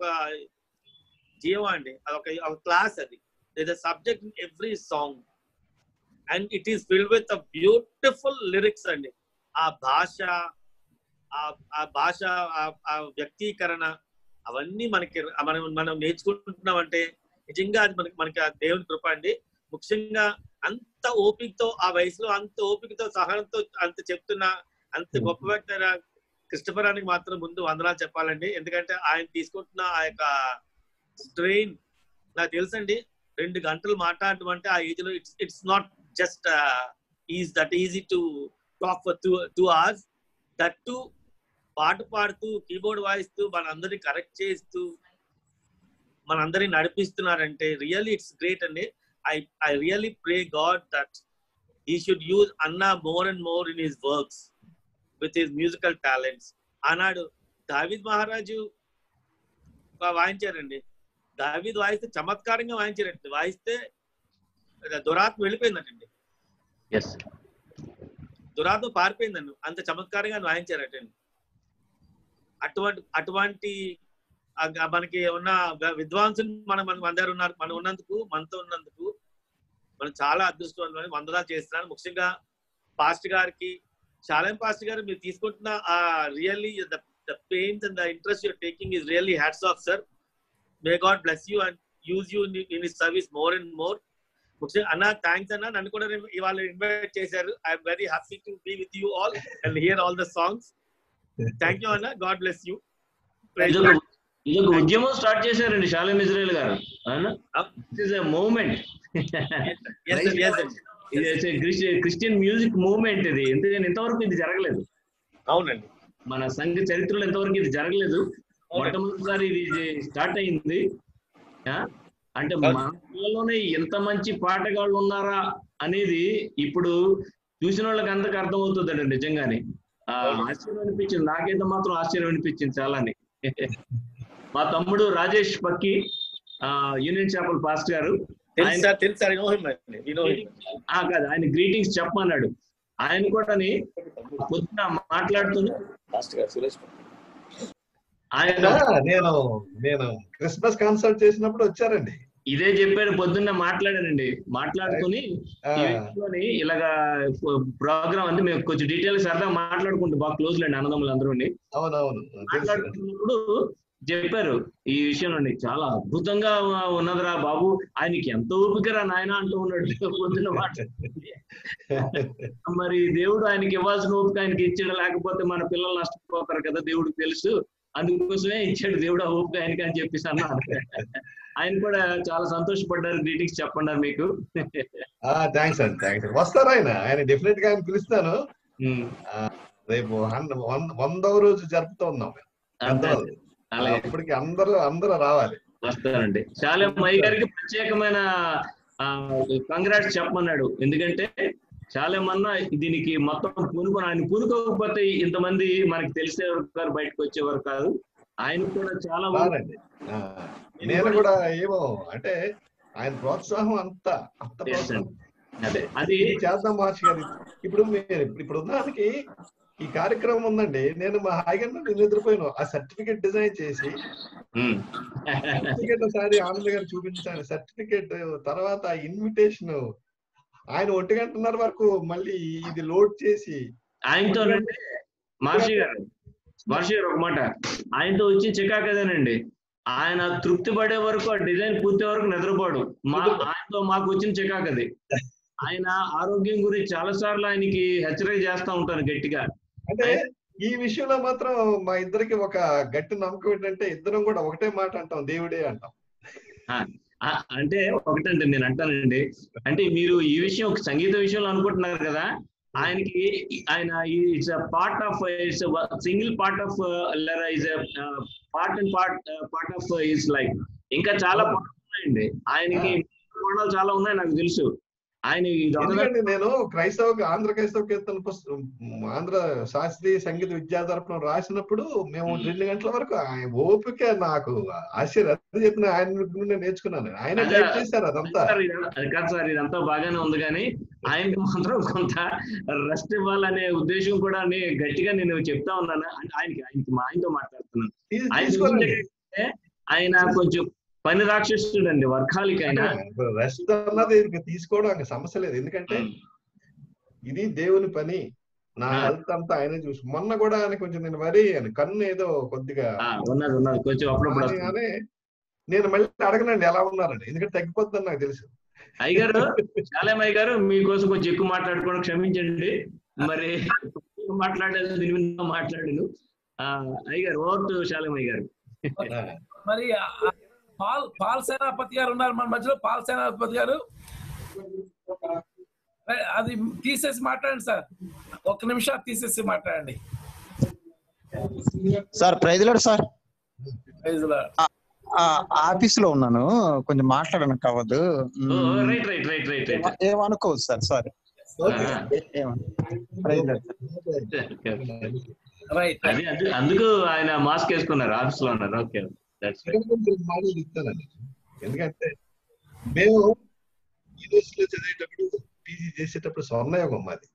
జీవం అండి అదొక ఒక క్లాస్ అది subject in every song and it is filled with beautiful lyrics అండి ఆ భాష ఆ- ఆ భాష ఆ- ఆ వ్యక్తీకరణ అవన్నీ మనకి మనం మనం నేర్చుకుంటున్నామంటే నిజంగా అది మనకి మనకి ఆ దేవుని కృప అండి ముఖ్యంగా అంత ఓపికతో ఆ వయసులో అంత ఓపికతో సహనంతో అంత చెప్తున్న అంత గొప్ప వ్యక్తి అయిన కృష్ణపురానికి మాత్రం ముందు వందనాలు చెప్పాలండి ఎందుకంటే ఆయన తీసుకుంటున్న ఆ యొక్క స్ట్రెయిన్ నాకు తెలుసండి రెండు గంటలు మాట్లాడటం అంటే ఆ ఏజ్ లో it's it's not just is that easy to talk for two two hours that to పాట పాడుతూ కీబోర్డ్ వాయిస్తూ మనందరినీ కరెక్ట్ చేస్తూ మనందరినీ నడిపిస్తున్నారంటే రియల్లీ ఇట్స్ గ్రేట్ అండి I I really pray God that he should use అన్నా more and more in his works with his musical talents ఆనాడు దావిద్ మహారాజు వా- వాయించారండి దావీద్ వాయిస్తే చమత్కారంగా వాయించారండి వాయిస్తే దురాత్మ వెళ్ళిపోయిందటండి ఎస్ దురాత్మ పారిపోయిందండి అంత చమత్కారంగా వాయించారటండి అటువంటి అటువంటి ఆ- మనకి ఉన్న వ- విద్వాంసులు మన మన మన దగ్గర ఉన్నారు మనం ఉన్నందుకు మనతో ఉన్నందుకు మనం చాలా అదృష్టవంతులని వందనాలు చేస్తున్నాను ముఖ్యంగా పాస్ట్ గారికి శాలెం పాస్ట్ గారు మీరు తీసుకుంటున్న ఆ really the the pains and the interest you're taking is really hats off sir may God bless you and use you in his service more and more ముఖ్యంగా అన్న థ్యాంక్స్ అన్న నన్ను కూడా రేపు ఇవాళ ఇన్వైట్ చేశారు I'm very happy to be with you all and hear all the songs thank you అన్న God bless you ఇదొక ఇదొక ఉద్యమం స్టార్ట్ చేశారండి షాలేం ఇజ్రాయల్ గారు is movement Christian music movement ఇది ఎందుకంటే ఇంతవరకు ఇది జరగలేదు అవునండి మన సంఘ చరిత్రలో ఇంతవరకు ఇది జరగలేదు మొట్టమొదటిసారి ఇది స్టార్ట్ అయింది ఆ? అంటే మన పిల్లలోనే ఎంత మంచి పాటగాళ్ళు ఉన్నారా అనేది ఇప్పుడు చూసిన వాళ్ళకి అంతకు అర్థమవుతుందండి నిజంగానే ఆ, ఆశ్చర్యం అనిపించింది నాకైతే మాత్రం ఆశ్చర్యం అనిపించింది చాలాని మా తమ్ముడు రాజేష్ పక్కి ఆ, యూనియన్ చేపల్ పాస్ట్ గారు తెలుసు ఆయన- సార్ తెలుసు సార్ వినో హిమ్ అండి వినో హిమ్ ఆ, కాదు ఆయన గ్రీటింగ్స్ చెప్పమన్నాడు ఆయన కూడా పొద్దున మాట్లాడుతూ పాస్ట్ గారు సురేష్ ఆయన నేను నేను క్రిస్మస్ కాన్సర్ట్ చేసినప్పుడు వచ్చారండి ఇదే చెప్పాడు పొద్దున్న మాట్లాడానండి మాట్లాడుకుని ఆ. ఈ విషయంలోని ఇలాగా ప్రోగ్రామ్ అంటే మేము కొంచెం డీటెయిల్ సరదా మాట్లాడుకుంటూ బాగా క్లోజ్ లేండి అన్నదమ్ములు అందరూ అవునవును మాట్లాడుతున్నప్పుడు చెప్పారు ఈ విషయంలోని చాలా అద్భుతంగా ఉన్నదిరా బాబు ఆయనకి ఎంత ఓపికరా నాయన అంటూ ఉన్నాడు పొద్దున్న మాట్లాడుతుంటే మరి దేవుడు ఆయనకి ఇవ్వాల్సిన ఓపిక ఆయనకి ఇచ్చాడు లేకపోతే మన పిల్లలు నష్టపోతారు కదా దేవుడికి తెలుసు అందుకోసమే ఇచ్చాడు దేవుడు ఆ ఓపిక ఆయనకి అని చెప్పేసి అన్నారు ఆయన కూడా చాలా సంతోషపడ్డారు గ్రీటింగ్స్ చెప్పన్నారు మీకు థ్యాంక్స్ అండి థ్యాంక్స్ వస్తారు ఆయన ఆయన డెఫినెట్ గా ఆయన పిలుస్తాను ఆ, రేపు హన్- వంద- వందవ రోజు జరుపుతూ ఉన్నాం మేము. పెద్దవాళ్ళు. అలాగే. అప్పటికి అందరూ అందరూ రావాలి వస్తానండి చాలా మై గారికి ప్రత్యేకమైన కంగ్రాట్స్ చెప్పమన్నాడు ఎందుకంటే చాలా మన్నా దీనికి మొత్తం పూనుకొని ఆయన పూనుకోకపోతే ఇంతమంది మనకి తెలిసేవారు కాదు బయటకు వచ్చేవారు కాదు ఆయన కూడా చాలా రారండి. ఆ, నేను కూడా ఏమో అంటే ఆయన ప్రోత్సాహం అంత అంత ప్రోత్సాహం అదే అది ఇది చేద్దాం మహర్షి గారు ఇప్పుడు మీరు ఇప్పుడు ఉన్నానికి ఈ కార్యక్రమం ఉందండి నేను మా హాయిగా నేను నిద్రపోయాను ఆ సర్టిఫికెట్ డిజైన్ చేసి సర్టిఫికెట్ ఒకసారి ఆనంద్ గారు చూపించాను సర్టిఫికెట్ తర్వాత ఇన్విటేషన్ ఆయన ఒంటి గంటన్నర వరకు మళ్ళీ ఇది లోడ్ చేసి ఆయనతో మహర్షి గారు మహర్షి గారు ఒక మాట ఆయనతో వచ్చి చికాకదేనండి ఆయన తృప్తి పడే వరకు ఆ డిజైన్ పూర్తి వరకు నిద్రపోడు మా ఆయనతో మాకు వచ్చిన చికాకది ఆయన ఆరోగ్యం గురించి చాలా సార్లు ఆయనకి హెచ్చరిక చేస్తా ఉంటాను గట్టిగా అంటే ఈ విషయంలో మాత్రం మా ఇద్దరికి ఒక గట్టి నమ్మకం ఏంటంటే ఇద్దరం కూడా ఒకటే మాట అంటాం దేవుడే అంటాం ఆ, ఆ, అంటే ఒకటంటే నేను అంటానండి అంటే మీరు ఈ విషయం ఒక సంగీత విషయంలో అనుకుంటున్నారు కదా ఆయనకి ఆయన it's part of it's single part of is part and part part of his life ఇంకా చాలా పాటలు ఉన్నాయండి ఆయనకి కోణాలు చాలా ఉన్నాయి నాకు తెలుసు ఆయన ఇది ఒకదాని- ఎందుకంటే నేను క్రైస్తవ ఆంధ్ర క్రైస్తవ కీర్తన పుస్తకం ఆంధ్ర శాస్త్రీయ సంగీత విద్యాదర్పణం రాసినప్పుడు మేము రెండు గంటల వరకు ఆయన ఓపిక నాకు ఆశ్చర్యం అది చెప్పిన ఆయన నుండి నేర్చుకున్నాను ఆయన అదే, టైప్ చేశారు అదంతా సార్, ఇది- అది కాదు సార్ ఇదంతా బాగానే ఉంది కానీ ఆయనకి మాత్రం కొంత రెస్ట్ ఇవ్వాలనే ఉద్దేశం కూడా నే- గట్టిగా నేను చెప్తా ఉన్నాను అంటే ఆయనకి ఆయనకి మా ఆయనతో మాట్లాడుతున్నాను తీ- ఆయన తీసుకోరండి. చూస్తుంటే ఆయన కొంచెం పని రాక్షసుడు అండి వర్కాలిక్ ఆయన రెస్ట్ అన్నది ఇంకా తీసుకోవడం అంత సమస్య లేదు ఎందుకంటే ఇది దేవుని పని నా హెల్త్ అంతా ఆయనే చూసి మొన్న కూడా ఆయన కొంచెం నేను మరీ ఆయన కన్ను ఏదో కొద్దిగా ఆ, ఉన్నది ఉన్నది కొంచెం అప్పుడప్పుడు అని- వస్తుంది. అని నేను మళ్ళీ అడగనండి ఎలా ఉన్నారండి ఎందుకంటే తగ్గిపోతుందని నాకు తెలుసు అయ్యగారు శాలేమయ్య గారు మీకోసం కొంచెం ఎక్కువ మాట్లాడుకోవడం క్షమించండి మరి ఎక్కువ మాట్లాడేది దీని మీద మాట్లాడాను ఆ, అయ్యగారు ఓవర్ టు శాలేమయ్య గారు మరి ఆ- ఆ పాల్ పాల్ సేనాపతి గారు ఉన్నారు మన మధ్యలో పాల్ సేనాపతి గారు ఏ, అది తీసేసి మాట్లాడండి సార్ ఒక్క నిమిషం తీసేసి మాట్లాడండి sir praise lord sir Praise the Lord. Office లో ఉన్నాను కొంచెం మాట్లాడడానికి అవ్వదు మ్మ్. Right right right right right ఏమ- ఏమనుకోవద్దు సార్ సారీ రైట్ అది అది- అందుకు ఆయన మాస్క్ వేసుకున్నారు ఆఫీస్ లో ఉన్నారు ఓకే దట్స్ ఇక్కడ కొంచెం మాటలు చెప్తానండి ఎందుకంటే మేము యూనివర్సిటీలో చదివేటప్పుడు పీజీ చేసేటప్పుడు స్వర్ణయోగం మాది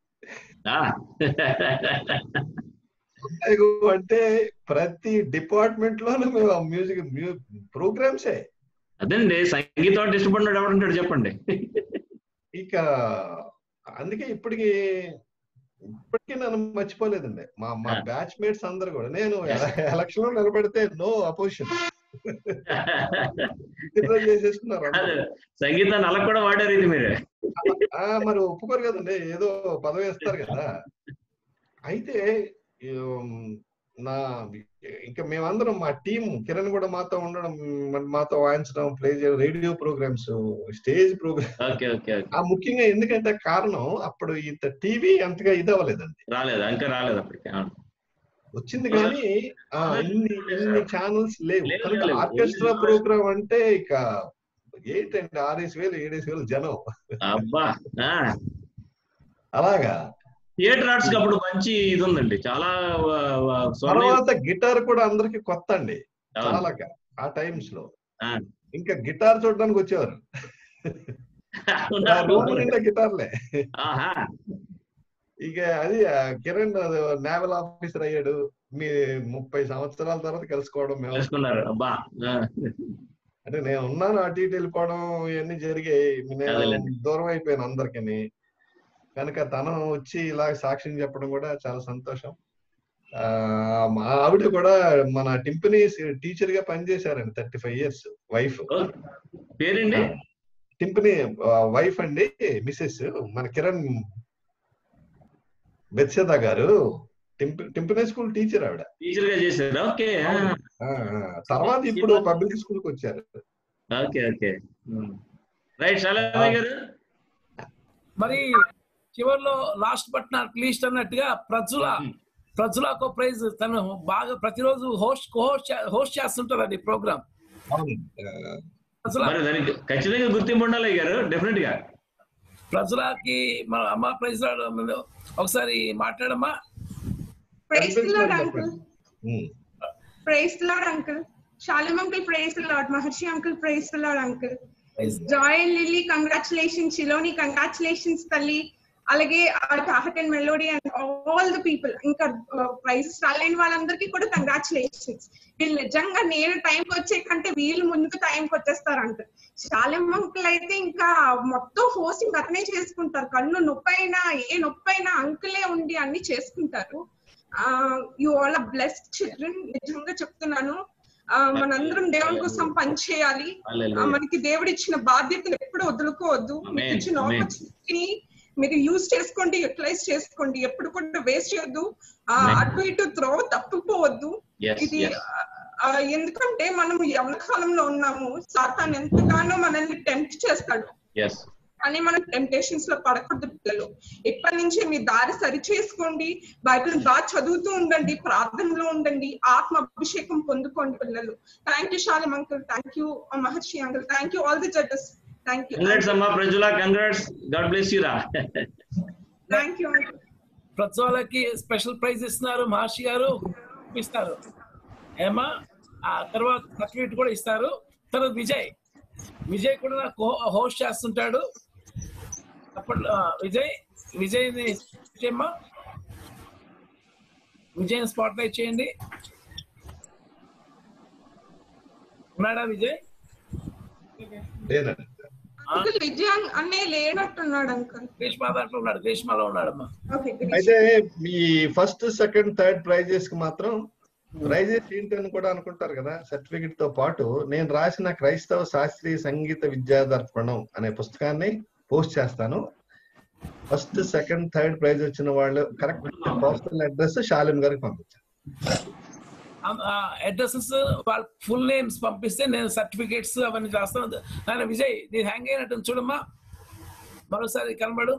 స్వర్ణయోగం అంటే ప్రతి డిపార్ట్మెంట్ లోనూ మేము మ్యూజిక్ ప్రోగ్రామ్సే అదేండి సంగీతం అంటే ఇష్టపడినాడు ఎవరంటాడు చెప్పండి ఇక అందుకే ఇప్పటికి ఇప్పటికీ నన్ను మర్చిపోలేదండి మా మా బ్యాచ్ మేట్స్ అందరు కూడా నేను ఎలక్షన్ లో నిలబడితే నో అపోజిషన్ చేసేస్తున్నారు అందరూ. అదే, సంగీతాన్ని అలా కూడా వాడారు ఇది మీరు ఆ, మరి ఒప్పుకోరు కదండి ఏదో పదవి ఇస్తారు కదా అయితే ఉమ్, నా ఇంకా మేమందరం మా టీం కిరణ్ కూడా మాతో ఉండడం మరి మాతో వాయించడం ప్లే చేయడం radio programmes stage programme okay okay okay ఆ ముఖ్యంగా ఎందుకంటే కారణం అప్పుడు ఇంత టీవీ అంతగా ఇది అవ్వలేదండి రాలేదు ఇంకా రాలేదు అప్పటికి అవును. వచ్చింది కానీ ఆ, ఇన్ని ఇన్ని ఛానల్స్ లేవు లేవు, కనుక లేవు. ఆర్కెస్ట్రా ప్రోగ్రామ్ అంటే ఇక ఏంటండి ఆరేసి వేలు ఏడేసి వేలు జనం అబ్బా ఆ. అలాగా థియేటర్ ఆర్ట్స్ కి అప్పుడు మంచి ఇది ఉందండి చాలా ఆ, ఆ, స్వర్ణ తర్వాత గిటార్ కూడా అందరికి కొత్త అండి అవును. చాలా ఆ టైమ్స్ లో ఇంకా గిటార్ చూడడానికి వచ్చేవారు నా రూమ్ నిండా గిటార్లే ఇక అది ఆ కిరణ్ నేవల్ ఆఫీసర్ అయ్యాడు మీ ముప్పై సంవత్సరాల తర్వాత కలుసుకోవడం మేము తెలుసుకున్నారు అబ్బా ఆ. అంటే నేను ఉన్నాను అటు ఇటు వెళ్ళిపోవడం ఇవన్నీ జరిగాయి నేను అదేలేండి. దూరం అయిపోయాను అందరికీ కనుక తను వచ్చి ఇలా సాక్ష్యం చెప్పడం కూడా చాలా సంతోషం ఆ మా ఆవిడ కూడా మన టింపనీ టీచర్ గా పనిచేశారండి థర్టీ ఫైవ్ ఇయర్స్ వైఫ్ పేరండి టింపనీ వైఫ్ అండి మిసెస్ మన కిరణ్ బెత్సదా గారు టింప టింపనీ స్కూల్ టీచర్ ఆవిడ టీచర్ గా చేశారు ఓకే ఆ. ఆ, ఆ. తర్వాత ఇప్పుడు పబ్లిక్ స్కూల్ కి వచ్చారు ఓకే ఓకే రైట్ శాలమయ్య గారు మరి చివరిలో లాస్ట్ బట్ నాట్ లీస్ట్ అన్నట్టుగా ప్రజల ప్రజలకు ప్రైజ్ తను బాగా ప్రతిరోజు హోస్ట్ హోస్ట్ హోస్ట్ చేస్తుంటారండి ప్రోగ్రామ్ మరి దానికి ఖచ్చితంగా గుర్తింపు ఉండాలి గారు డెఫినెట్ గా ప్రజలకి మన అమ్మ ప్రైజ్ ఒకసారి మాట్లాడమ్మా praise lord uncle praise lord uncle Shalem uncle praise lord Maharshi uncle praise lord uncle Joy Lily congratulations షిలోని కంగ్రాచులేషన్స్ తల్లి అలాగే టాహట్ and Melody and all the people ఇంకా ప్రైజ్ రాలేని వాళ్ళందరికీ కూడా కంగ్రాచులేషన్స్ వీళ్ళు నిజంగా నేను టైంకి వచ్చే కంటే వీళ్ళు ముందుకు టైంకి వచ్చేస్తారు అంట శాలెం అంకుల్ అయితే ఇంకా మొత్తం హోస్టింగ్ అతనే చేసుకుంటారు కళ్ళు నొప్పి అయినా ఏ నొప్పి అయినా అంకులే ఉండి అన్ని చేసుకుంటారు you all are blessed children నిజంగా చెప్తున్నాను ఆ, మనందరం దేవుని కోసం పనిచేయాలి ఆ, మనకి దేవుడు ఇచ్చిన బాధ్యతలు ఎప్పుడు వదులుకోవద్దు మీకు ఇచ్చిన Amen. ఆపర్చునిటీని మీరు యూజ్ చేసుకోండి యూటిలైజ్ చేసుకోండి ఎప్పుడు కూడా వేస్ట్ చేయొద్దు ఆ, Amen. అటు ఇటు త్రో తప్పిపోవద్దు Yes, ఇది yes. ఆ, ఎందుకంటే మనం యవన కాలంలో ఉన్నాము సాతాన్ ఎంతగానో మనల్ని టెంప్ట్ చేస్తాడు ఎస్ కానీ మనం టెంప్టేషన్స్ లో పడకూడదు పిల్లలు ఇప్పటి నుంచి మీ దారి సరి చేసుకోండి బైబిల్ బాగా చదువుతూ ఉండండి ప్రార్థనలో ఉండండి ఆత్మ అభిషేకం పొందుకోండి పిల్లలు thank you Shalem uncle thank you Maharshi uncle thank you all the judges thank you congrats అమ్మా ప్రజల కంగ్రాట్స్ గాడ్ బ్లెస్ యూ రా థ్యాంక్ యూ అంకుల్ ప్రజలకి స్పెషల్ ప్రైజ్ ఇస్తున్నారు మహర్షి గారు ఇస్తారు ఏమా ఆ తర్వాత సర్టిఫికేట్ కూడా ఇస్తారు తర్వాత విజయ్ విజయ్ కూడా నాకు హోస్ట్ చేస్తుంటాడు అప్పట్లో ఆ, విజయ్ విజయ్ చేయమ్మా విజయ్ స్పాట్ లైట్ చేయండి ఉన్నాడా విజయ్ లేదండి అంకుల్ విజయ్ అన్నయ్య లేనట్టున్నాడు అంకుల్ గ్రీష్మా దాంట్లో ఉన్నాడు గ్రీష్మాలో ఉన్నాడమ్మా ఓకే అయితే మీ ఫస్ట్ సెకండ్ థర్డ్ ప్రైజెస్ కి మాత్రం ప్రైజెస్ ఏంటని కూడా అనుకుంటారు కదా సర్టిఫికెట్ తో పాటు నేను రాసిన క్రైస్తవ శాస్త్రీయ సంగీత విద్యాదర్పణం అనే పుస్తకాన్ని పోస్ట్ చేస్తాను ఫస్ట్ సెకండ్ థర్డ్ ప్రైజ్ వచ్చిన వాళ్ళు కరెక్ట్ పోస్టల్ అడ్రస్ శాలిం గారికి పంపించాను అడ్రసెస్ వాళ్ళ ఫుల్ నేమ్స్ పంపిస్తే నేను సర్టిఫికేట్స్ అవన్నీ రాస్తాను నాయన విజయ్ నేను హ్యాంగ్ అయినట్టు చూడమ్మా మరోసారి కనబడు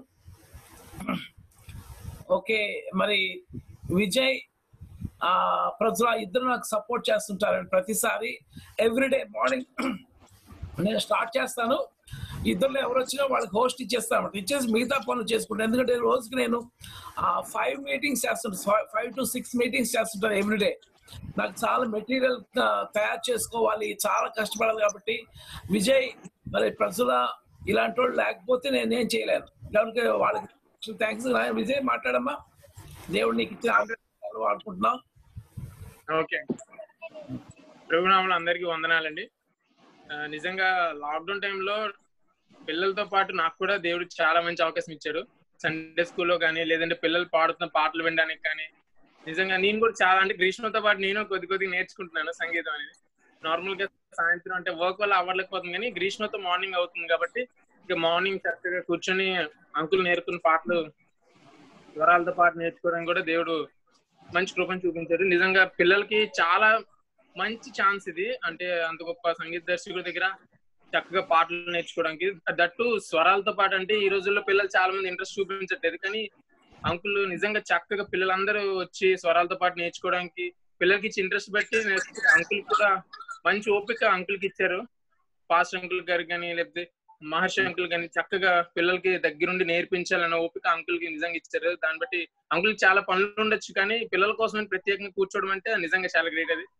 ఓకే మరి విజయ్ ఆ ప్రజల ఇద్దరు నాకు సపోర్ట్ చేస్తుంటారండి ప్రతిసారి ఎవ్రీడే మార్నింగ్ నేను స్టార్ట్ చేస్తాను ఇద్దరు ఎవరు వచ్చినా వాళ్ళకి హోస్ట్ ఇచ్చేస్తాను ఇచ్చేసి మిగతా పనులు చేసుకుంటాను ఎందుకంటే రోజుకి నేను ఫైవ్ మీటింగ్స్ చేస్తుంటాను ఫైవ్ టు సిక్స్ మీటింగ్స్ చేస్తుంటాను ఎవ్రీడే నాకు చాలా మెటీరియల్ తయారు చేసుకోవాలి చాలా కష్టపడాలి కాబట్టి విజయ్ మరి ప్రజల ఇలాంటి వాళ్ళు లేకపోతే నేనేం చేయలేను కాబట్టి వాళ్ళకి థ్యాంక్స్ విజయ్ మాట్లాడమ్మా దేవుడు నీకు ఇచ్చిన ఆశీర్వాదాలు వాడుకుంటున్నాం ఓకే ప్రభునామలు అందరికీ వందనాలండి ఆ, నిజంగా లాక్డౌన్ టైంలో పిల్లలతో పాటు నాకు కూడా దేవుడు చాలా మంచి అవకాశం ఇచ్చాడు సండే స్కూల్లో కానీ లేదంటే పిల్లలు పాడుతున్న పాటలు వినడానికి కానీ నిజంగా నేను కూడా చాలా అంటే గ్రీష్మతో పాటు నేను కొద్ది కొద్దిగా నేర్చుకుంటున్నాను సంగీతం అనేది నార్మల్ గా సాయంత్రం అంటే వర్క్ వల్ల అవ్వలేకపోతుంది కానీ గ్రీష్మతో మార్నింగ్ అవుతుంది కాబట్టి ఇక మార్నింగ్ చక్కగా కూర్చొని అంకుల్ నేర్పుతున్న పాటలు స్వరాలతో పాటు నేర్చుకోవడానికి కూడా దేవుడు మంచి కృపను చూపించాడు నిజంగా పిల్లలకి చాలా మంచి ఛాన్స్ ఇది అంటే అంత గొప్ప సంగీత దర్శకుడి దగ్గర చక్కగా పాటలు నేర్చుకోవడానికి దట్టు స్వరాలతో పాటు అంటే ఈ రోజుల్లో పిల్లలు చాలా మంది ఇంట్రెస్ట్ చూపించట్లేదు కానీ అంకుల్ నిజంగా చక్కగా పిల్లలందరూ వచ్చి స్వరాలతో పాటు నేర్చుకోవడానికి పిల్లలకి ఇచ్చి ఇంట్రెస్ట్ బట్టి అంకుల్ కూడా మంచి ఓపిక అంకుల్ కి ఇచ్చారు పాస్ట్ అంకుల్ గారు కానీ లేకపోతే మహర్షి అంకుల్ కానీ చక్కగా పిల్లలకి దగ్గరుండి నేర్పించాలన్న ఓపిక అంకుల్ కి నిజంగా ఇచ్చారు దాన్ని బట్టి అంకుల్ చాలా పనులు ఉండొచ్చు కానీ పిల్లల కోసం ప్రత్యేకంగా కూర్చోవడం అంటే నిజంగా చాలా గ్రేట్ అది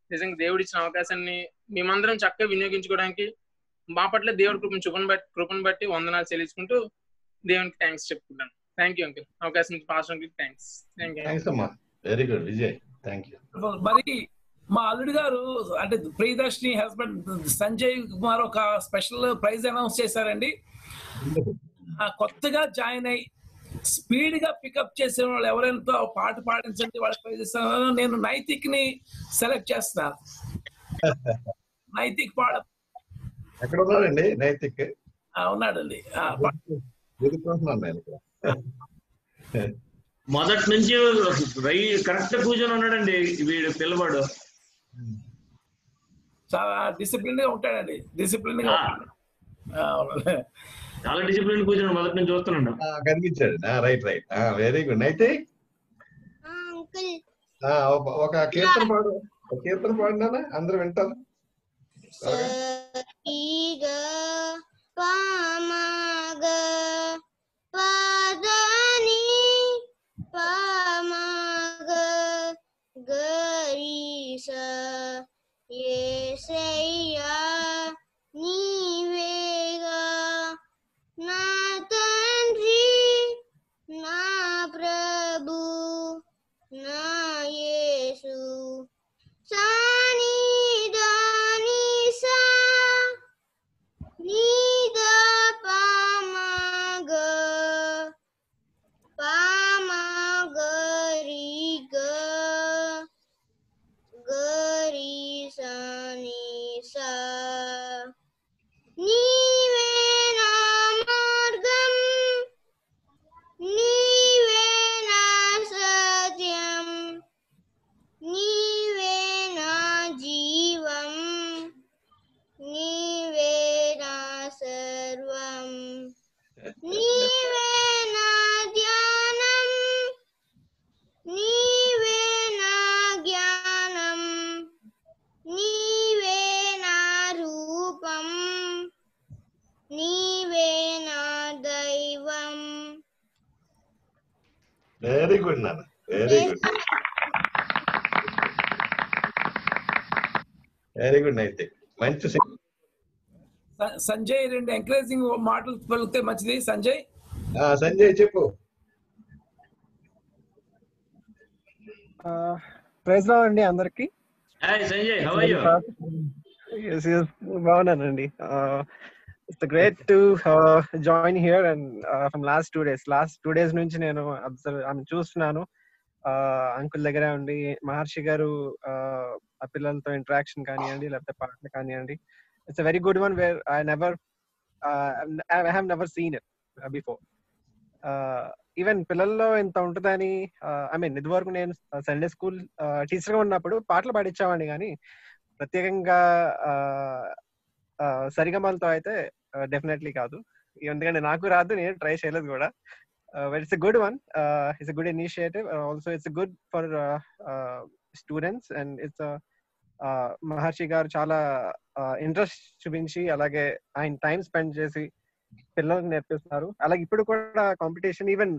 నిజంగా దేవుడు ఇచ్చిన అవకాశాన్ని మేమందరం చక్కగా వినియోగించుకోవడానికి మా పట్ల దేవుడి కృపను చూపను బట్టి కృపను బట్టి వందనాలు చెల్లించుకుంటూ దేవునికి థ్యాంక్స్ చెప్పుకుంటాను థ్యాంక్ యూ అంకుల్ అవకాశం ఇచ్చి pass uncle thanks thank you thanks అమ్మా very good Vijay thank you మరి మా అల్లుడు గారు అంటే ప్రియదర్శిని హస్బెండ్ సంజయ్ కుమార్ ఒక స్పెషల్ ప్రైజ్ అనౌన్స్ చేశారండి ఆ కొత్తగా జాయిన్ అయ్యి స్పీడ్ గా పికప్ చేసిన వాళ్ళు ఎవరైనా పాట పాడించండి వాళ్ళకి ప్రైజ్ ఇస్తాను నేను నైతిక్ ని సెలెక్ట్ చేస్తాను నైతిక్ పాడ ఎక్కడ ఉన్నారండి నైతిక్ ఆ, ఉన్నాడండి ఆ, పా- ఎదుర్కొంటున్నాను నేను ఇక్కడ మొదటి నుంచి కరెక్ట్ కూర్చొని ఉన్నాడండి వీడు పిల్లవాడు చాలా డిసిప్లిన్ గా ఉంటాడండి డిసిప్లిన్ గా ఉంటాడు. ఆ, చాలా డిసిప్లిన్ కూర్చొని మొదటి నుంచి చూస్తున్నాడు ఆ, కనిపించాడు రైట్ రైట్ వెరీ గుడ్ అయితే ఆ, ఒక- ఒక కీర్తన పాడు ఒక కీర్తన పాడినానా అందరూ వింటారు ఈగ పామగ పదని పామగ గరీస యేసయ్యా నీవేగా నా తండ్రి నా ప్రభు నా యేసు సాని దాని సా నీద పామగ పామగరిగ గరి సాని సా నీవే నా మార్గం నీవే నా సత్యం నీవే నా జీవం నీవే నా సర్వం నీవే నా ధ్యానం నీవే నా జ్ఞానం నీవే నా రూపం నీవే నా దైవం వెరీ గుడ్ నాన్న very good very good Naitik మంచి సింగ్ స- సంజయ్ రెండు ఎంకరేజింగ్ మాటలు పలికితే మంచిది సంజయ్ ఆ, సంజయ్ చెప్పు ప్రైజ్ రావు అండి అందరికి hi Sanjay how are you Yes, yes, బాగున్నానండి it's great to join here and from last two days last two days నుంచి నేను అబ్జర్వ్ ఆమె చూస్తున్నాను అంకుల్ దగ్గర ఉండి మహర్షి గారు uh, ఆ పిల్లలతో ఇంటరాక్షన్ కానివ్వండి లేకపోతే పాటలు కానివ్వండి it's very good one where I never I have never seen it before even పిల్లల్లో ఎంత ఉంటుందని ఐ మీన్ ఇదివరకు నేను సండే స్కూల్ టీచర్ గా ఉన్నప్పుడు పాటలు పాడించేవాడిని కానీ ప్రత్యేకంగా ఆ, ఆ, సరిగమలతో అయితే డెఫినెట్లీ కాదు ఎందుకంటే నాకు రాదు నేను ట్రై చేయలేదు కూడా it's good one it's good initiative also it's good for students and it's Maharshi గారు చాలా ఇంట్రెస్ట్ చూపించి అలాగే ఆయన టైం స్పెండ్ చేసి పిల్లలకు నేర్పిస్తున్నారు అలాగే ఇప్పుడు కూడా కాంపిటీషన్ ఈవెన్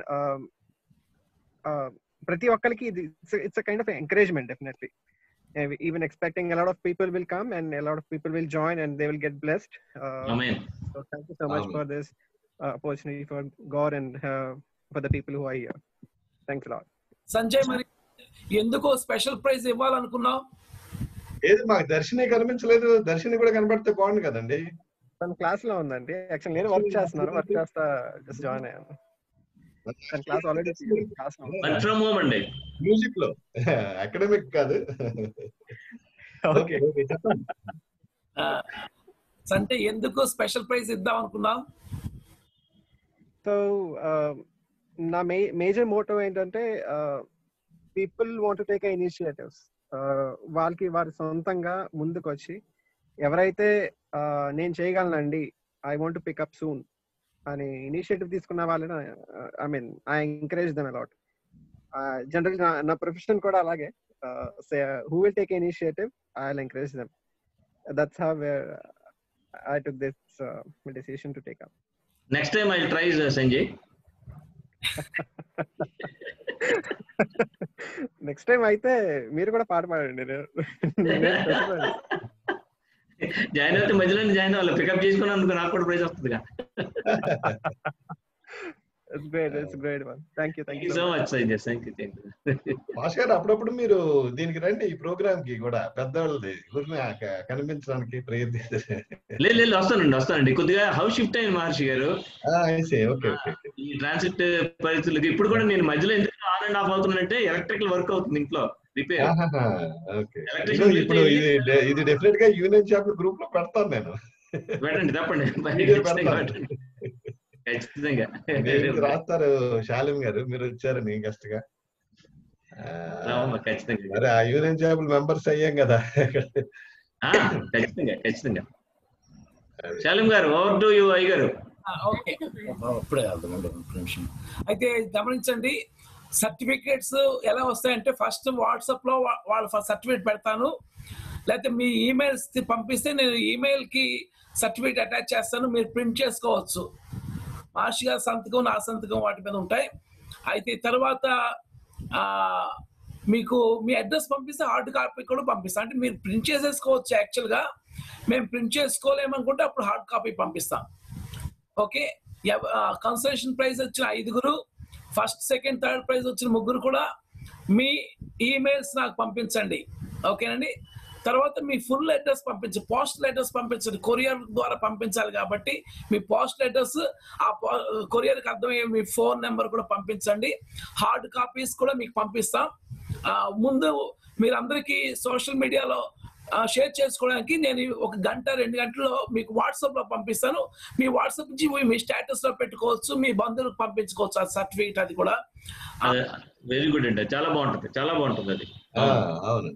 ప్రతి ఒక్కరికి ఇది it's kind of encouragement definitely even expecting a lot of people will come and a lot of people will join and they will get blessed. Uh, Amen. So thank you so much Amen. for this uh, opportunity for God and uh, for the people who are here. Thanks a lot. Sanjay మరి ఎందుకో special praise ఇవ్వాలనుకున్నావు ఏది మాకు దర్శనే కనిపించలేదు దర్శని కూడా కనబడితే బాగుండు కదండి తన క్లాస్ లో ఉందండి యాక్చువల్ నేను వర్క్ చేస్తున్నాను వర్క్ చేస్తా జస్ట్ జాయిన్ అయ్యాను తన క్లాస్ ఆల్రెడీ క్లాస్ లో వర్క్ ఫ్రమ్ హోమ్ అండి మ్యూజిక్ లో అకాడమిక్ కాదు ఓకే ఓకే చెప్పండి అంటే ఎందుకు స్పెషల్ ప్రైజ్ ఇద్దాం అనుకున్నావు సో నా మే మేజర్ మోటో ఏంటంటే పీపుల్ వాంట్ టేక్ ఇనిషియేటివ్స్ వాళ్ళకి వారి సొంతంగా ముందుకు వచ్చి ఎవరైతే uh, నేను చేయగలనండి ఐ వాంట్ పికప్ సూన్ అని ఇనిషియేటివ్ తీసుకున్న వాళ్ళని I mean I encourage them a lot general నా ప్రొఫెషన్ కూడా అలాగే who will take initiative I will encourage dum that's how I took this decision to take up next time I try Sanjay next time అయితే మీరు కూడా పాట పాడండి నేను నేను పెట్టుకోండి. జాయిన్ అయితే మధ్యలో జాయిన్ అవ్వాలి పికప్ చేసుకున్నందుకు నాకు కూడా ప్రైజ్ వస్తుందిగా It's great. It's great one. Thank you. Thank thank you you so much సైజర్ thank you thank you Basha గారు అప్పుడప్పుడు మీరు దీనికి రండి ఈ ప్రోగ్రామ్ కి కూడా పెద్దవాళ్ళది ఊరిని కనిపించడానికి ప్రేయర్ లేదు లేదు వస్తానండి వస్తానండి కొద్దిగా హౌస్ షిఫ్ట్ అయింది మహర్షి గారు ఓకే ఓకే ఈ ట్రాన్సిట్ పరిస్థితులకి ఇప్పుడు కూడా నేను మధ్యలో ఎందుకు ఆన్ అండ్ ఆఫ్ అవుతున్నానంటే ఎలక్ట్రికల్ వర్క్ అవుతుంది ఇంట్లో రిపేర్ ఓకే Electrician ఇప్పుడు ఇది de- ఇది డెఫినెట్ గా యూనియన్ షాప్ గ్రూప్ లో పెడతాను నేను పెట్టండి తప్పండి వీడియో ఖచ్చితంగా పెడతాను. పెట్టండి. ఖచ్చితంగా దీనికి రాస్తారు శాలిం గారు మీరు వచ్చారు నీ గెస్ట్ గా ఆ, రావమ్మా, ఖచ్చితంగా మరి ఆ యూనియన్ షాప్ మెంబర్స్ అయ్యాం కదా ఆ, ఖచ్చితంగా ఖచ్చితంగా శాలిం గారు ఓవర్ టు యూ అయ్య గారు ఆ, ఓకే ఇప్పుడే వెళ్దాం ఉండు, ఒక్క నిమిషం అయితే గమనించండి సర్టిఫికేట్స్ ఎలా వస్తాయంటే ఫస్ట్ వాట్సాప్ లో వా- వాళ్ళ సర్టిఫికేట్ పెడతాను లేకపోతే మీ ఈమెయిల్స్ పంపిస్తే నేను ఈమెయిల్ కి సర్టిఫికేట్ అటాచ్ చేస్తాను మీరు ప్రింట్ చేసుకోవచ్చు మహర్షి గారి సంతకం నా సంతకం వాటి మీద ఉంటాయి అయితే తర్వాత ఆ, మీకు మీ అడ్రస్ పంపిస్తే హార్డ్ కాపీ కూడా పంపిస్తాం అంటే మీరు ప్రింట్ చేసేసుకోవచ్చు యాక్చువల్గా మేము ప్రింట్ చేసుకోలేమనుకుంటే అప్పుడు హార్డ్ కాపీ పంపిస్తాం ఓకే కన్సల్టేషన్ ప్రైజ్ వచ్చిన ఐదుగురు ఫస్ట్ సెకండ్ థర్డ్ ప్రైజ్ వచ్చిన ముగ్గురు కూడా మీ ఈమెయిల్స్ నాకు పంపించండి ఓకేనండి తర్వాత మీ ఫుల్ అడ్రస్ పంపించండి పోస్టల్ అడ్రస్ పంపించండి కొరియర్ ద్వారా పంపించాలి కాబట్టి మీ పోస్టల్ అడ్రస్ ఆ కొరియర్కి అర్థమయ్యే మీ ఫోన్ నెంబర్ కూడా పంపించండి హార్డ్ కాపీస్ కూడా మీకు పంపిస్తాం ఆ, ముందు మీరందరికీ సోషల్ మీడియాలో షేర్ చేసుకోవడానికి నేను ఒక గంట రెండు గంటల్లో మీకు వాట్సాప్ లో పంపిస్తాను మీ వాట్సాప్ నుంచి మీ స్టేటస్ లో పెట్టుకోవచ్చు మీ బంధువులకు పంపించుకోవచ్చు ఆ సర్టిఫికేట్ అది కూడా వెరీ గుడ్ అండి చాలా బాగుంటుంది చాలా బాగుంటుంది అది అవును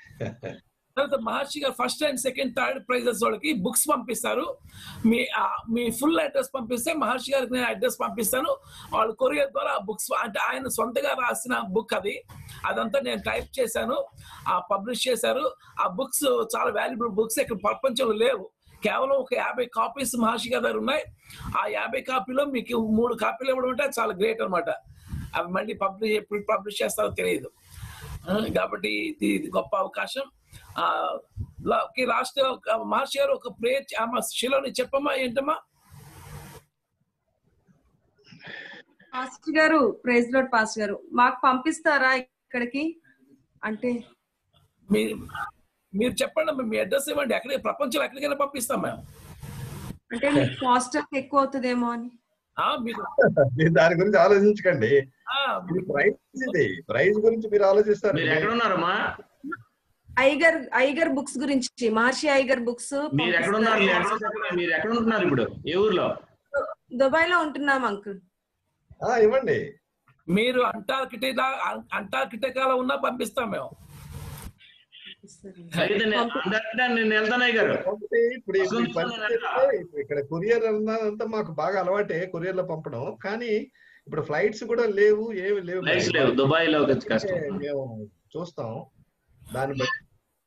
తర్వాత మహర్షి గారు first and second third prizes వాళ్ళకి బుక్స్ పంపిస్తారు మీ ఆ, మీ ఫుల్ అడ్రస్ పంపిస్తే మహర్షి గారికి నేను అడ్రస్ పంపిస్తాను వాళ్ళు కొరియర్ ద్వారా బుక్స్ అంటే ఆయన సొంతగా రాసిన బుక్ అది అదంతా నేను టైప్ చేశాను ఆ పబ్లిష్ చేశారు ఆ బుక్స్ చాలా వాల్యుబుల్ బుక్స్ ఇక్కడ ప్రపంచంలో లేవు కేవలం ఒక యాభై కాపీస్ మహర్షి గారి దగ్గర ఉన్నాయి ఆ యాభై కాపీలో మీకు మూడు కాపీలు ఇవ్వడం అంటే చాలా గ్రేట్ అన్నమాట అవి మళ్ళీ పబ్లిష్ ఎప్పుడు పబ్లిష్ చేస్తారో తెలియదు ఆ, కాబట్టి ఇది ఇది గొప్ప అవకాశం ఆ లా- ఓకే, లాస్ట్ ఒక మహర్షి గారు ఒక ప్రేయర్ అమ్మ శిలోని చెప్పమ్మా ఏంటమ్మా పాస్టర్ గారు ప్రైజ్ లోడ్ పాస్టర్ గారు మాకు పంపిస్తారా ఇక్కడికి అంటే మీ మీరు చెప్పండి అమ్మా, మీ అడ్రస్ ఇవ్వండి ఎక్కడికి ప్రపంచంలో ఎక్కడికైనా పంపిస్తాం మేము అంటే మీకు కాస్ట్ ఎక్కువ అవుతుందేమో అని ఆ, మీరు మీరు దాని గురించి ఆలోచించకండి ఆ, ఇది ప్రైజ్ ఇది ప్రైజ్ గురించి మీరు ఆలోచిస్తారు మీరు ఎక్కడ ఉన్నారమ్మా ఐగర్ ఐగర్ బుక్స్ గురించి మహర్షి ఐగర్ బుక్స్ మీరు ఎక్కడ ఉన్నారు మీ address ఎక్కడ? మీరు ఎక్కడ ఉంటున్నారు ఇప్పుడు ఏ ఊర్లో దుబాయ్ లో ఉంటున్నాం అంకుల్ ఆ, ఇవ్వండి మీరు అంటార్కిటికా అంటార్కిటికాలో ఉన్నా పంపిస్తాం మేము అయితే నేను అంటార్కిటా నేను వెళ్తాను అయ్య గారు పంపితే ఇప్పుడు ఈ- ఈ పరిస్థితిలో ఇప్పుడు ఇక్కడ కొరియర్ అన్నదంతా మాకు బాగా అలవాటే కొరియర్ లో పంపడం కానీ ఇప్పుడు ఫ్లైట్స్ కూడా లేవు ఏమి లేవు Flights లేవు. దుబాయ్ లో కొంచెం కష్టం. మేము చూస్తాం దాన్ని బట్టి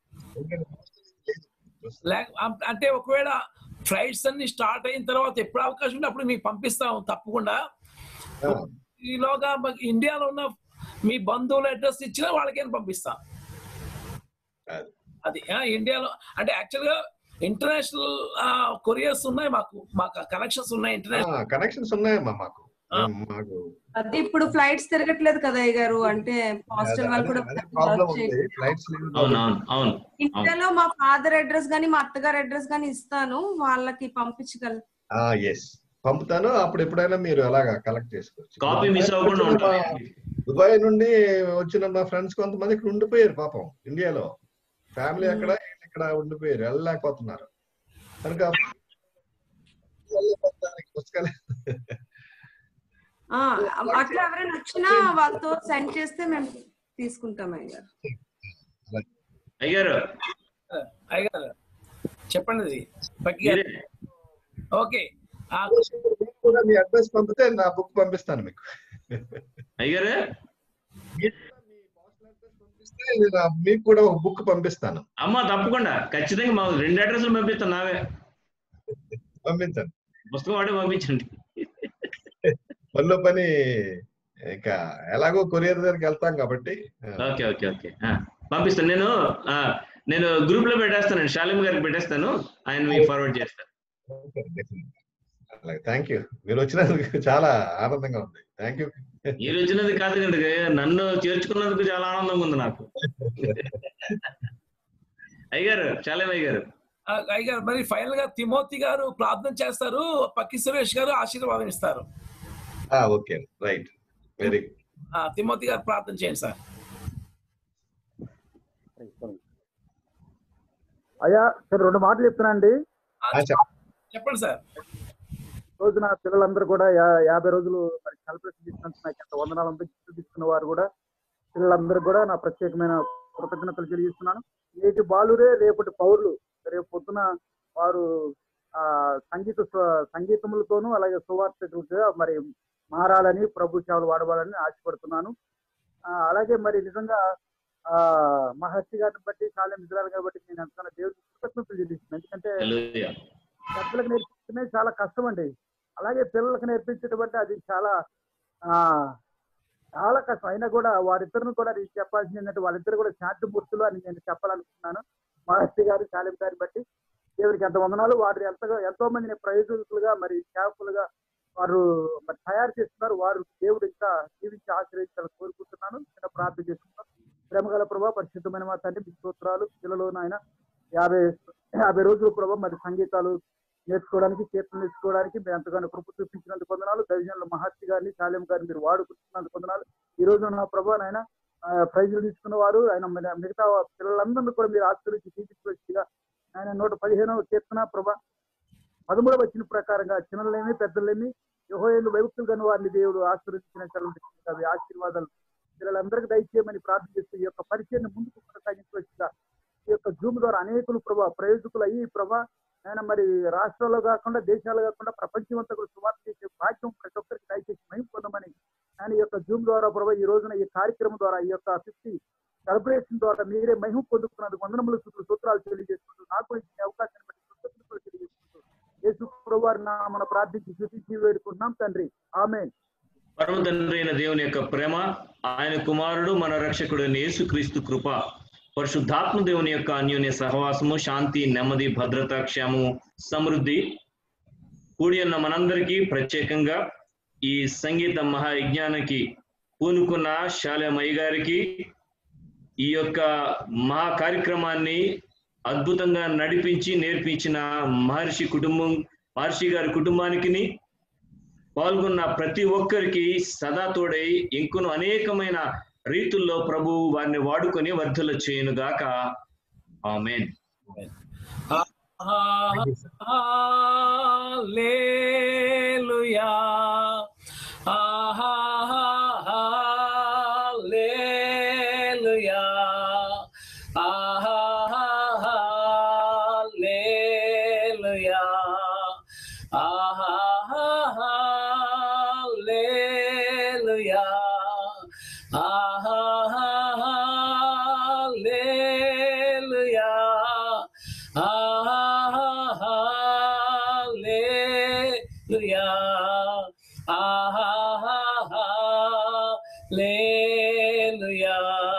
లేక అం- అంటే ఒకవేళ ఫ్లైట్స్ అన్ని స్టార్ట్ అయిన తర్వాత ఎప్పుడు అవకాశం ఉంటే అప్పుడు మీకు పంపిస్తాం తప్పకుండా ఈలోగా మాకు ఇండియాలో ఉన్న మీ బంధువుల అడ్రస్ ఇచ్చినా వాళ్ళకేం పంపిస్తాం అది ఆ, ఇండియాలో అంటే యాక్చువల్ గా ఇంటర్నేషనల్ కొరియర్స్ ఉన్నాయి మాకు మాకు కనెక్షన్స్ ఉన్నాయి ఇంటర్నేషనల్ కనెక్షన్స్ ఉన్నాయమ్మా మాకు మాకు అదే ఇప్పుడు ఫ్లైట్స్ తిరగట్లేదు కదా అయ్య గారు అంటే హాస్టల్ వాళ్ళు కూడా ప్రాబ్లం ఉంది ఫ్లైట్స్ అవును అవును అవును ఇండియాలో మా ఫాదర్ అడ్రస్ గానీ మా అత్తగారి అడ్రస్ గానీ ఇస్తాను వాళ్ళకి పంపించగల ఎస్ పంపుతాను అప్పుడు ఎప్పుడైనా మీరు అలాగా కలెక్ట్ చేసుకోవచ్చు కాపీ మిస్ అవ్వకుండా వచ్చిన ఉంటుంది మా- దుబాయ్ నుండి వచ్చిన మా ఫ్రెండ్స్ కొంతమంది ఇక్కడ ఉండిపోయారు పాపం ఇండియాలో ఫ్యామిలీ అక్కడ వీళ్ళు ఇక్కడ ఉండిపోయారు వెళ్ళలేకపోతున్నారు కనుక వెళ్ళకపోతానికి పుస్తకాలు ఆ, అట్లా ఎవరైనా వచ్చినా వాళ్ళతో సెండ్ చేస్తే మేము తీసుకుంటాం అయ్య గారు అయ్యారు అయ్యారు చెప్పండి అది పక్కి గారు. ఓకే ఆ, మీకు కూడా మీ అడ్రస్ పంపితే నా బుక్ పంపిస్తాను మీకు అయ్యారు పంపిస్తే నేను ఆ- మీకు కూడా ఒక బుక్ పంపిస్తాను అమ్మా తప్పకుండా ఖచ్చితంగా మాకు రెండు అడ్రస్లు పంపిస్తాను నావే పంపించండి పుస్తకం వాడే పంపించండి పనిలో పని ఇక ఎలాగో కొరియర్ దగ్గరికి వెళ్తాం కాబట్టి ఓకే ఓకే ఓకే ఆ, పంపిస్తాను నేను ఆ, నేను గ్రూప్ లో పెట్టేస్తాను శాలిం గారికి పెట్టేస్తాను ఆయన మీకు ఫార్వర్డ్ చేస్తాను అలాగే థ్యాంక్ యూ మీరు వచ్చినందుకు చాలా ఆనందంగా ఉంది థ్యాంక్ యూ మీరు వచ్చినది కాదు కనుక నన్ను చేర్చుకున్నందుకు చాలా ఆనందంగా ఉంది నాకు అయ్యగారు శాలిం అయ్యగారు ఆ, అయ్యగారు మరి ఫైనల్ గా తిమోతి గారు ప్రార్థన చేస్తారు పక్కి సురేష్ గారు ఆశీర్వాదం ఇస్తారు ఓకే రైట్ వెరీ ఆ, తిమోతి గారు ప్రార్థన చేయండి సార్ అయ్యా సార్ రెండు మాటలు చెప్తున్నా అండి చెప్పండి సార్ రోజున పిల్లలందరూ కూడా యా- యాభై రోజులు మరి సెలబ్రేషన్ తీసుకున్నందుకు నాకు ఎంత వందనాలు ఉందో గిఫ్ట్ తీసుకున్న వారు కూడా పిల్లలందరూ కూడా నా ప్రత్యేకమైన కృతజ్ఞతలు తెలియజేస్తున్నాను నేటి బాలురే రేపటి పౌరులు రేపు పొద్దున వారు ఆ సంగీత స్వ- సంగీతములతోనూ అలాగే సువార్తకులుగా మరి మారాలని ప్రభు సేవలు వాడవాలని ఆశపడుతున్నాను ఆ, అలాగే మరి నిజంగా ఆ మహర్షి గారిని బట్టి శాలెం ఇజ్రాయల్ గారిని బట్టి నేను ఎంతగానో దేవుడికి కృతజ్ఞతలు చెల్లిస్తున్నాను ఎందుకంటే హల్లెలూయా. పెద్దలకు నేర్పించడమే చాలా కష్టం అండి అలాగే పిల్లలకు నేర్పించడం అంటే అది చాలా ఆ చాలా కష్టం అయినా కూడా వారిద్దరిని కూడా నేను చెప్పాల్సింది ఏంటంటే వాళ్ళిద్దరు కూడా శాంతిమూర్తులు అని నేను చెప్పాలనుకుంటున్నాను మహర్షి గారు శాలిం గారిని బట్టి దేవుడికి ఎంత వందనాలు వారు ఎంతగా ఎంతో మందిని ప్రయోజకులుగా మరి సేవకులుగా వారు మరి తయారు చేస్తున్నారు వారు దేవుడు ఇంకా జీవించి ఆశ్రయించాలని కోరుకుంటున్నాను చిన్న ప్రార్థన చేసుకుంటాను ప్రేమగల ప్రభా పరిశుద్ధమైన మా తండ్రి మీ స్తోత్రాలు పిల్లలు నాయన యాభై యాభై రోజులు ప్రభా మరి సంగీతాలు నేర్చుకోవడానికి కీర్తన నేర్చుకోవడానికి మీరు ఎంతగానో కృప చూపించినందుకు వందనాలు దైవజనుల మహర్షి గారిని శాలెం గారిని మీరు వాడుకుంటున్నందుకు వందనాలు ఈ రోజు నా ప్రభా నాయన ఆ, ప్రైజులు తీసుకున్న వారు ఆయన మన మిగతా పిల్లలందరినీ కూడా మీరు ఆశ్రయించి తీర్చివచ్చిగా ఆయన నూట పదిహేనవ కీర్తన ప్రభా పదమూడవ వచ్చిన ప్రకారంగా చిన్నలేమి పెద్దలేమి యుహోయేలు వైపులు కాని వారిని దేవుడు ఆశీర్వదించినటువంటి అవి ఆశీర్వాదాలు పిల్లలందరికీ దయచేయమని ప్రార్థన చేస్తూ ఈ యొక్క పరిచయం ముందుకు కొనసాగించవచ్చుగా ఈ యొక్క జూమ్ ద్వారా అనేకులు ప్రభా ప్రయోజకులు అయ్యి ప్రభా ఆయన మరి రాష్ట్రాల్లో కాకుండా దేశాలు కాకుండా ప్రపంచం అంతా కూడా సువార్త చేసే భాగ్యం ప్రతి ఒక్కరికి దయచేసి మేము పొందమని ఆయన ఈ యొక్క జూమ్ ద్వారా ప్రభా ఈ రోజున ఈ కార్యక్రమం ద్వారా ఈ యొక్క ఫిఫ్టీ సెలబ్రేషన్ ద్వారా మీరే మహిమ పొందుకున్నందుకు వందనములు సూత్ర సూత్రాలు తెలియజేసుకుంటూ నాకు ఇచ్చిన అవకాశాన్ని బట్టి కృతజ్ఞతలు తెలియజేసుకుంటూ యేసు ప్రభు వారి నామన ప్రార్థించి స్థుతించి వేడుకుంటున్నాం తండ్రి ఆమె పరమ తండ్రి అయిన దేవుని యొక్క ప్రేమ ఆయన కుమారుడు మన రక్షకుడు యేసుక్రీస్తు కృప పరిశుద్ధాత్మ దేవుని యొక్క అన్యోన్య సహవాసము శాంతి నెమ్మది భద్రత క్షేమము సమృద్ధి కూడి ఉన్న మనందరికీ ప్రత్యేకంగా ఈ సంగీత మహాయజ్ఞానికి పూనుకున్న శాలమయ్య గారికి ఈ యొక్క మహా కార్యక్రమాన్ని అద్భుతంగా నడిపించి నేర్పించిన మహర్షి కుటుంబం మహర్షి గారి కుటుంబానికి పాల్గొన్న ప్రతి ఒక్కరికి సదా తోడై ఇంకొను అనేకమైన రీతుల్లో ప్రభు వారిని వాడుకొని వర్ధలు చేయను గాక ఆమెన్ హల్లెలూయా హల్లెలూయా హల్లెలూయా హల్లెలూయా హల్లెలూయా హల్లెలూయా హల్లెలూయా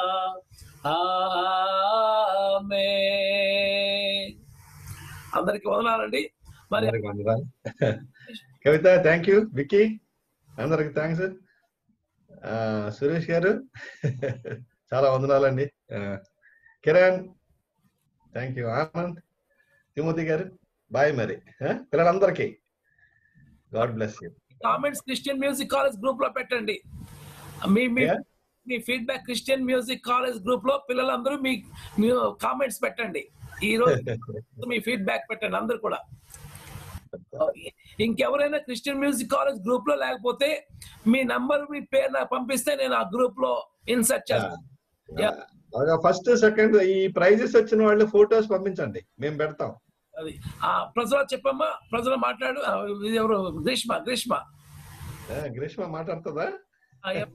ఆమేన్ అందరికి వదనాలండి మరి అందరికి వందనాలు కవిత థ్యాంక్ యూ విక్కీ అందరికి థ్యాంక్స్ సురేష్ గారు చాలా వందనాలండి ఆ, Kiran thank you Anand Timothy గారు బాయ్ మరి ఆ, పిల్లలందరికీ God bless you comments Christian music college group లో పెట్టండి మీ మీ మీ feedback Christian music college group లో పిల్లలందరూ మీ మీ కామెంట్స్ పెట్టండి ఈ రోజు మీ ఫీడ్బ్యాక్ పెట్టండి అందరు కూడా ఇంకెవరైనా క్రిస్టియన్ మ్యూజిక్ కాలేజ్ గ్రూప్ లో లేకపోతే మీ నంబర్ మీ పేరు నాకు పంపిస్తే నేను ఆ గ్రూప్ లో ఇన్సర్ట్ చేస్తాను Yeah. ఫస్ట్ సెకండ్ ఈ ప్రైజెస్ వచ్చిన వాళ్ళు ఫొటోస్ పంపించండి మేము పెడతాం అది ఆ ప్రజలు చెప్పమ్మా ప్రజలు మాట్లాడు ఆ, ఇది ఎవరు గ్రీష్మ గ్రీష్మ ఆ, గ్రీష్మ మాట్లాడుతుందా ఆ, ఎప్-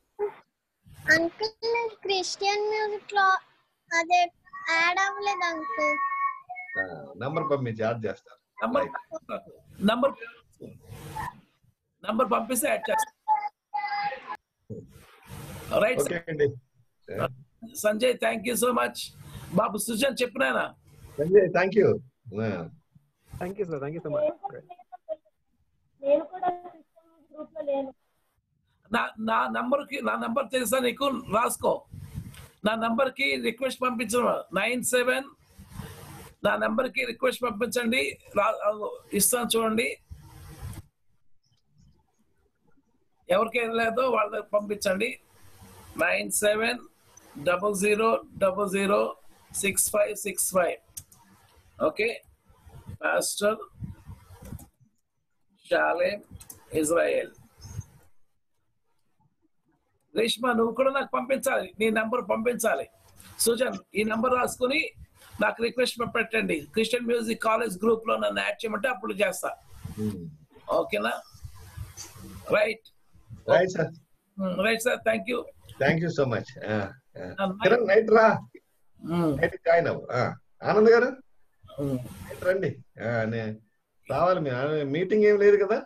అంకుల్ క్రిస్టియన్ మ్యూజిక్ లో అదే యాడ్ అవ్వలేదు అంకుల్ నంబర్ పంపించి యాడ్ చేస్తారు నంబర్ నంబర్ నంబర్ పంపిస్తే యాడ్ చేస్తాను రైట్ ఓకే అండి Sanjay thank you so much బాబు సుజన్ చెప్పినానా Sanjay thank you thank you sir thank you so much నేను కూడా గ్రూప్ లో లేను నా నా నంబర్ కి నా నంబర్ తెలుసా నీకు రాసుకో నా నంబర్ కి రిక్వెస్ట్ పంపించడం నైన్ సెవెన్ నా నంబర్ కి రిక్వెస్ట్ పంపించండి రా- అదిగో ఇస్తాను చూడండి ఎవరికి లేదో వాళ్ళ దగ్గర పంపించండి nine seven double zero double zero six five six five okay master Shalem Israel Reshma నువ్వు కూడా నాకు పంపించాలి నీ నంబర్ పంపించాలి సుజన్ ఈ నంబర్ రాసుకుని నాకు రిక్వెస్ట్ పెట్టండి క్రిస్టియన్ మ్యూజిక్ కాలేజ్ గ్రూప్ లో నన్ను యాడ్ చేయమంటే అప్పుడు చేస్తా ఓకేనా right right sir right sir thank you thank you so much Kiran night రా నైట్ జాయిన్ అవ్వు ఆ, ఆనంద్ గారు నైట్ రండి ఆ, నే- రావాలి మీ మీటింగ్ ఏం లేదు కదా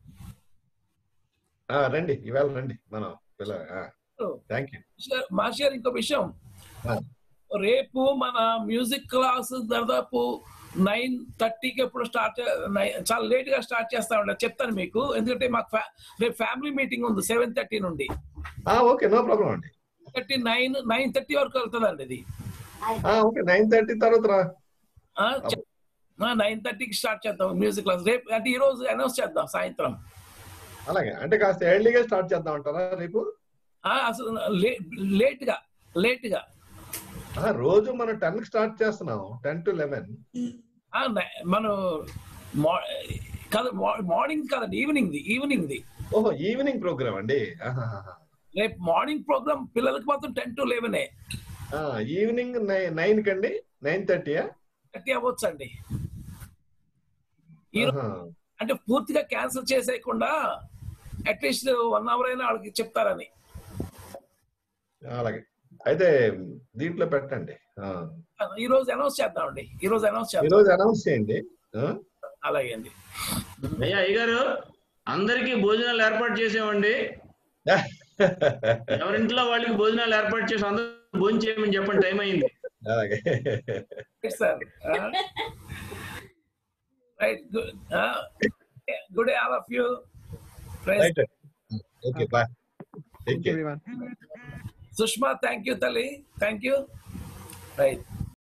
ఆ, రండి ఇవాళ రండి మనం థ్యాంక్ యూ మాస్టర్ ఇంకో విషయం రేపు మన మ్యూజిక్ క్లాస్ దాదాపు నైన్ థర్టీకి ఎప్పుడు స్టార్ట్ చాలా లేట్ గా స్టార్ట్ చేస్తా ఉంటా చెప్తాను మీకు ఎందుకంటే మాకు fa- రేపు ఫ్యామిలీ మీటింగ్ ఉంది సెవెన్ థర్టీ నుండి ఓకే నో ప్రాబ్లం అండి థర్టీ నైన్ నైన్ థర్టీ వరకు వెళ్తుందండి ఇది ఓకే నైన్ థర్టీ తర్వాత రా నైన్ థర్టీకి స్టార్ట్ చేద్దాం మ్యూజిక్ క్లాస్ రేపు అంటే ఈ రోజు అనౌన్స్ చేద్దాం సాయంత్రం అలాగే అంటే కాస్త ఎర్లీగా స్టార్ట్ చేద్దాం అంటారా రేపు ఆ, అసలు లేట్ గా లేట్ గా ఆ, రోజు మనం టెన్ కి స్టార్ట్ చేస్తున్నాం టెన్ టు లెవెన్ ఆ, న- మనం మా- కాదు మా- మార్నింగ్ కాదండి ఈవినింగ్ ది ఈవినింగ్ ది ఓహో ఈవినింగ్ ప్రోగ్రామ్ అండి ఆహాహాహా. రేపు మార్నింగ్ ప్రోగ్రామ్ పిల్లలకి మాత్రం టెన్ టు లెవెన్ ఆ, ఈవినింగ్ నై- నైన్ కండి నైన్ థర్టీయా థర్టీ అవ్వచ్చు అండి ఈ రో- అంటే పూర్తిగా క్యాన్సిల్ చేసేయకుండా అట్లీస్ట్ వన్ అవర్ అయినా వాళ్ళకి చెప్తారని అలాగే అయితే దీంట్లో పెట్టండి ఆ. ఈ రోజు అనౌన్స్ చేద్దామండి ఈ రోజు అనౌన్స్ ఈ చేద్దాం రోజు అనౌన్స్ చేయండి ఆ? అలాగే అండి అయ్యా అయ్యగారు అందరికీ భోజనాలు ఏర్పాటు చేసామండి ఎవరింట్లో వాళ్ళకి భోజనాలు ఏర్పాటు చేసి అందరూ భోజనం చేయమని చెప్పండి టైం అయింది అలాగే sir right good good all of you right okay bye Sushma thank you తల్లి థ్యాంక్ యూ రైట్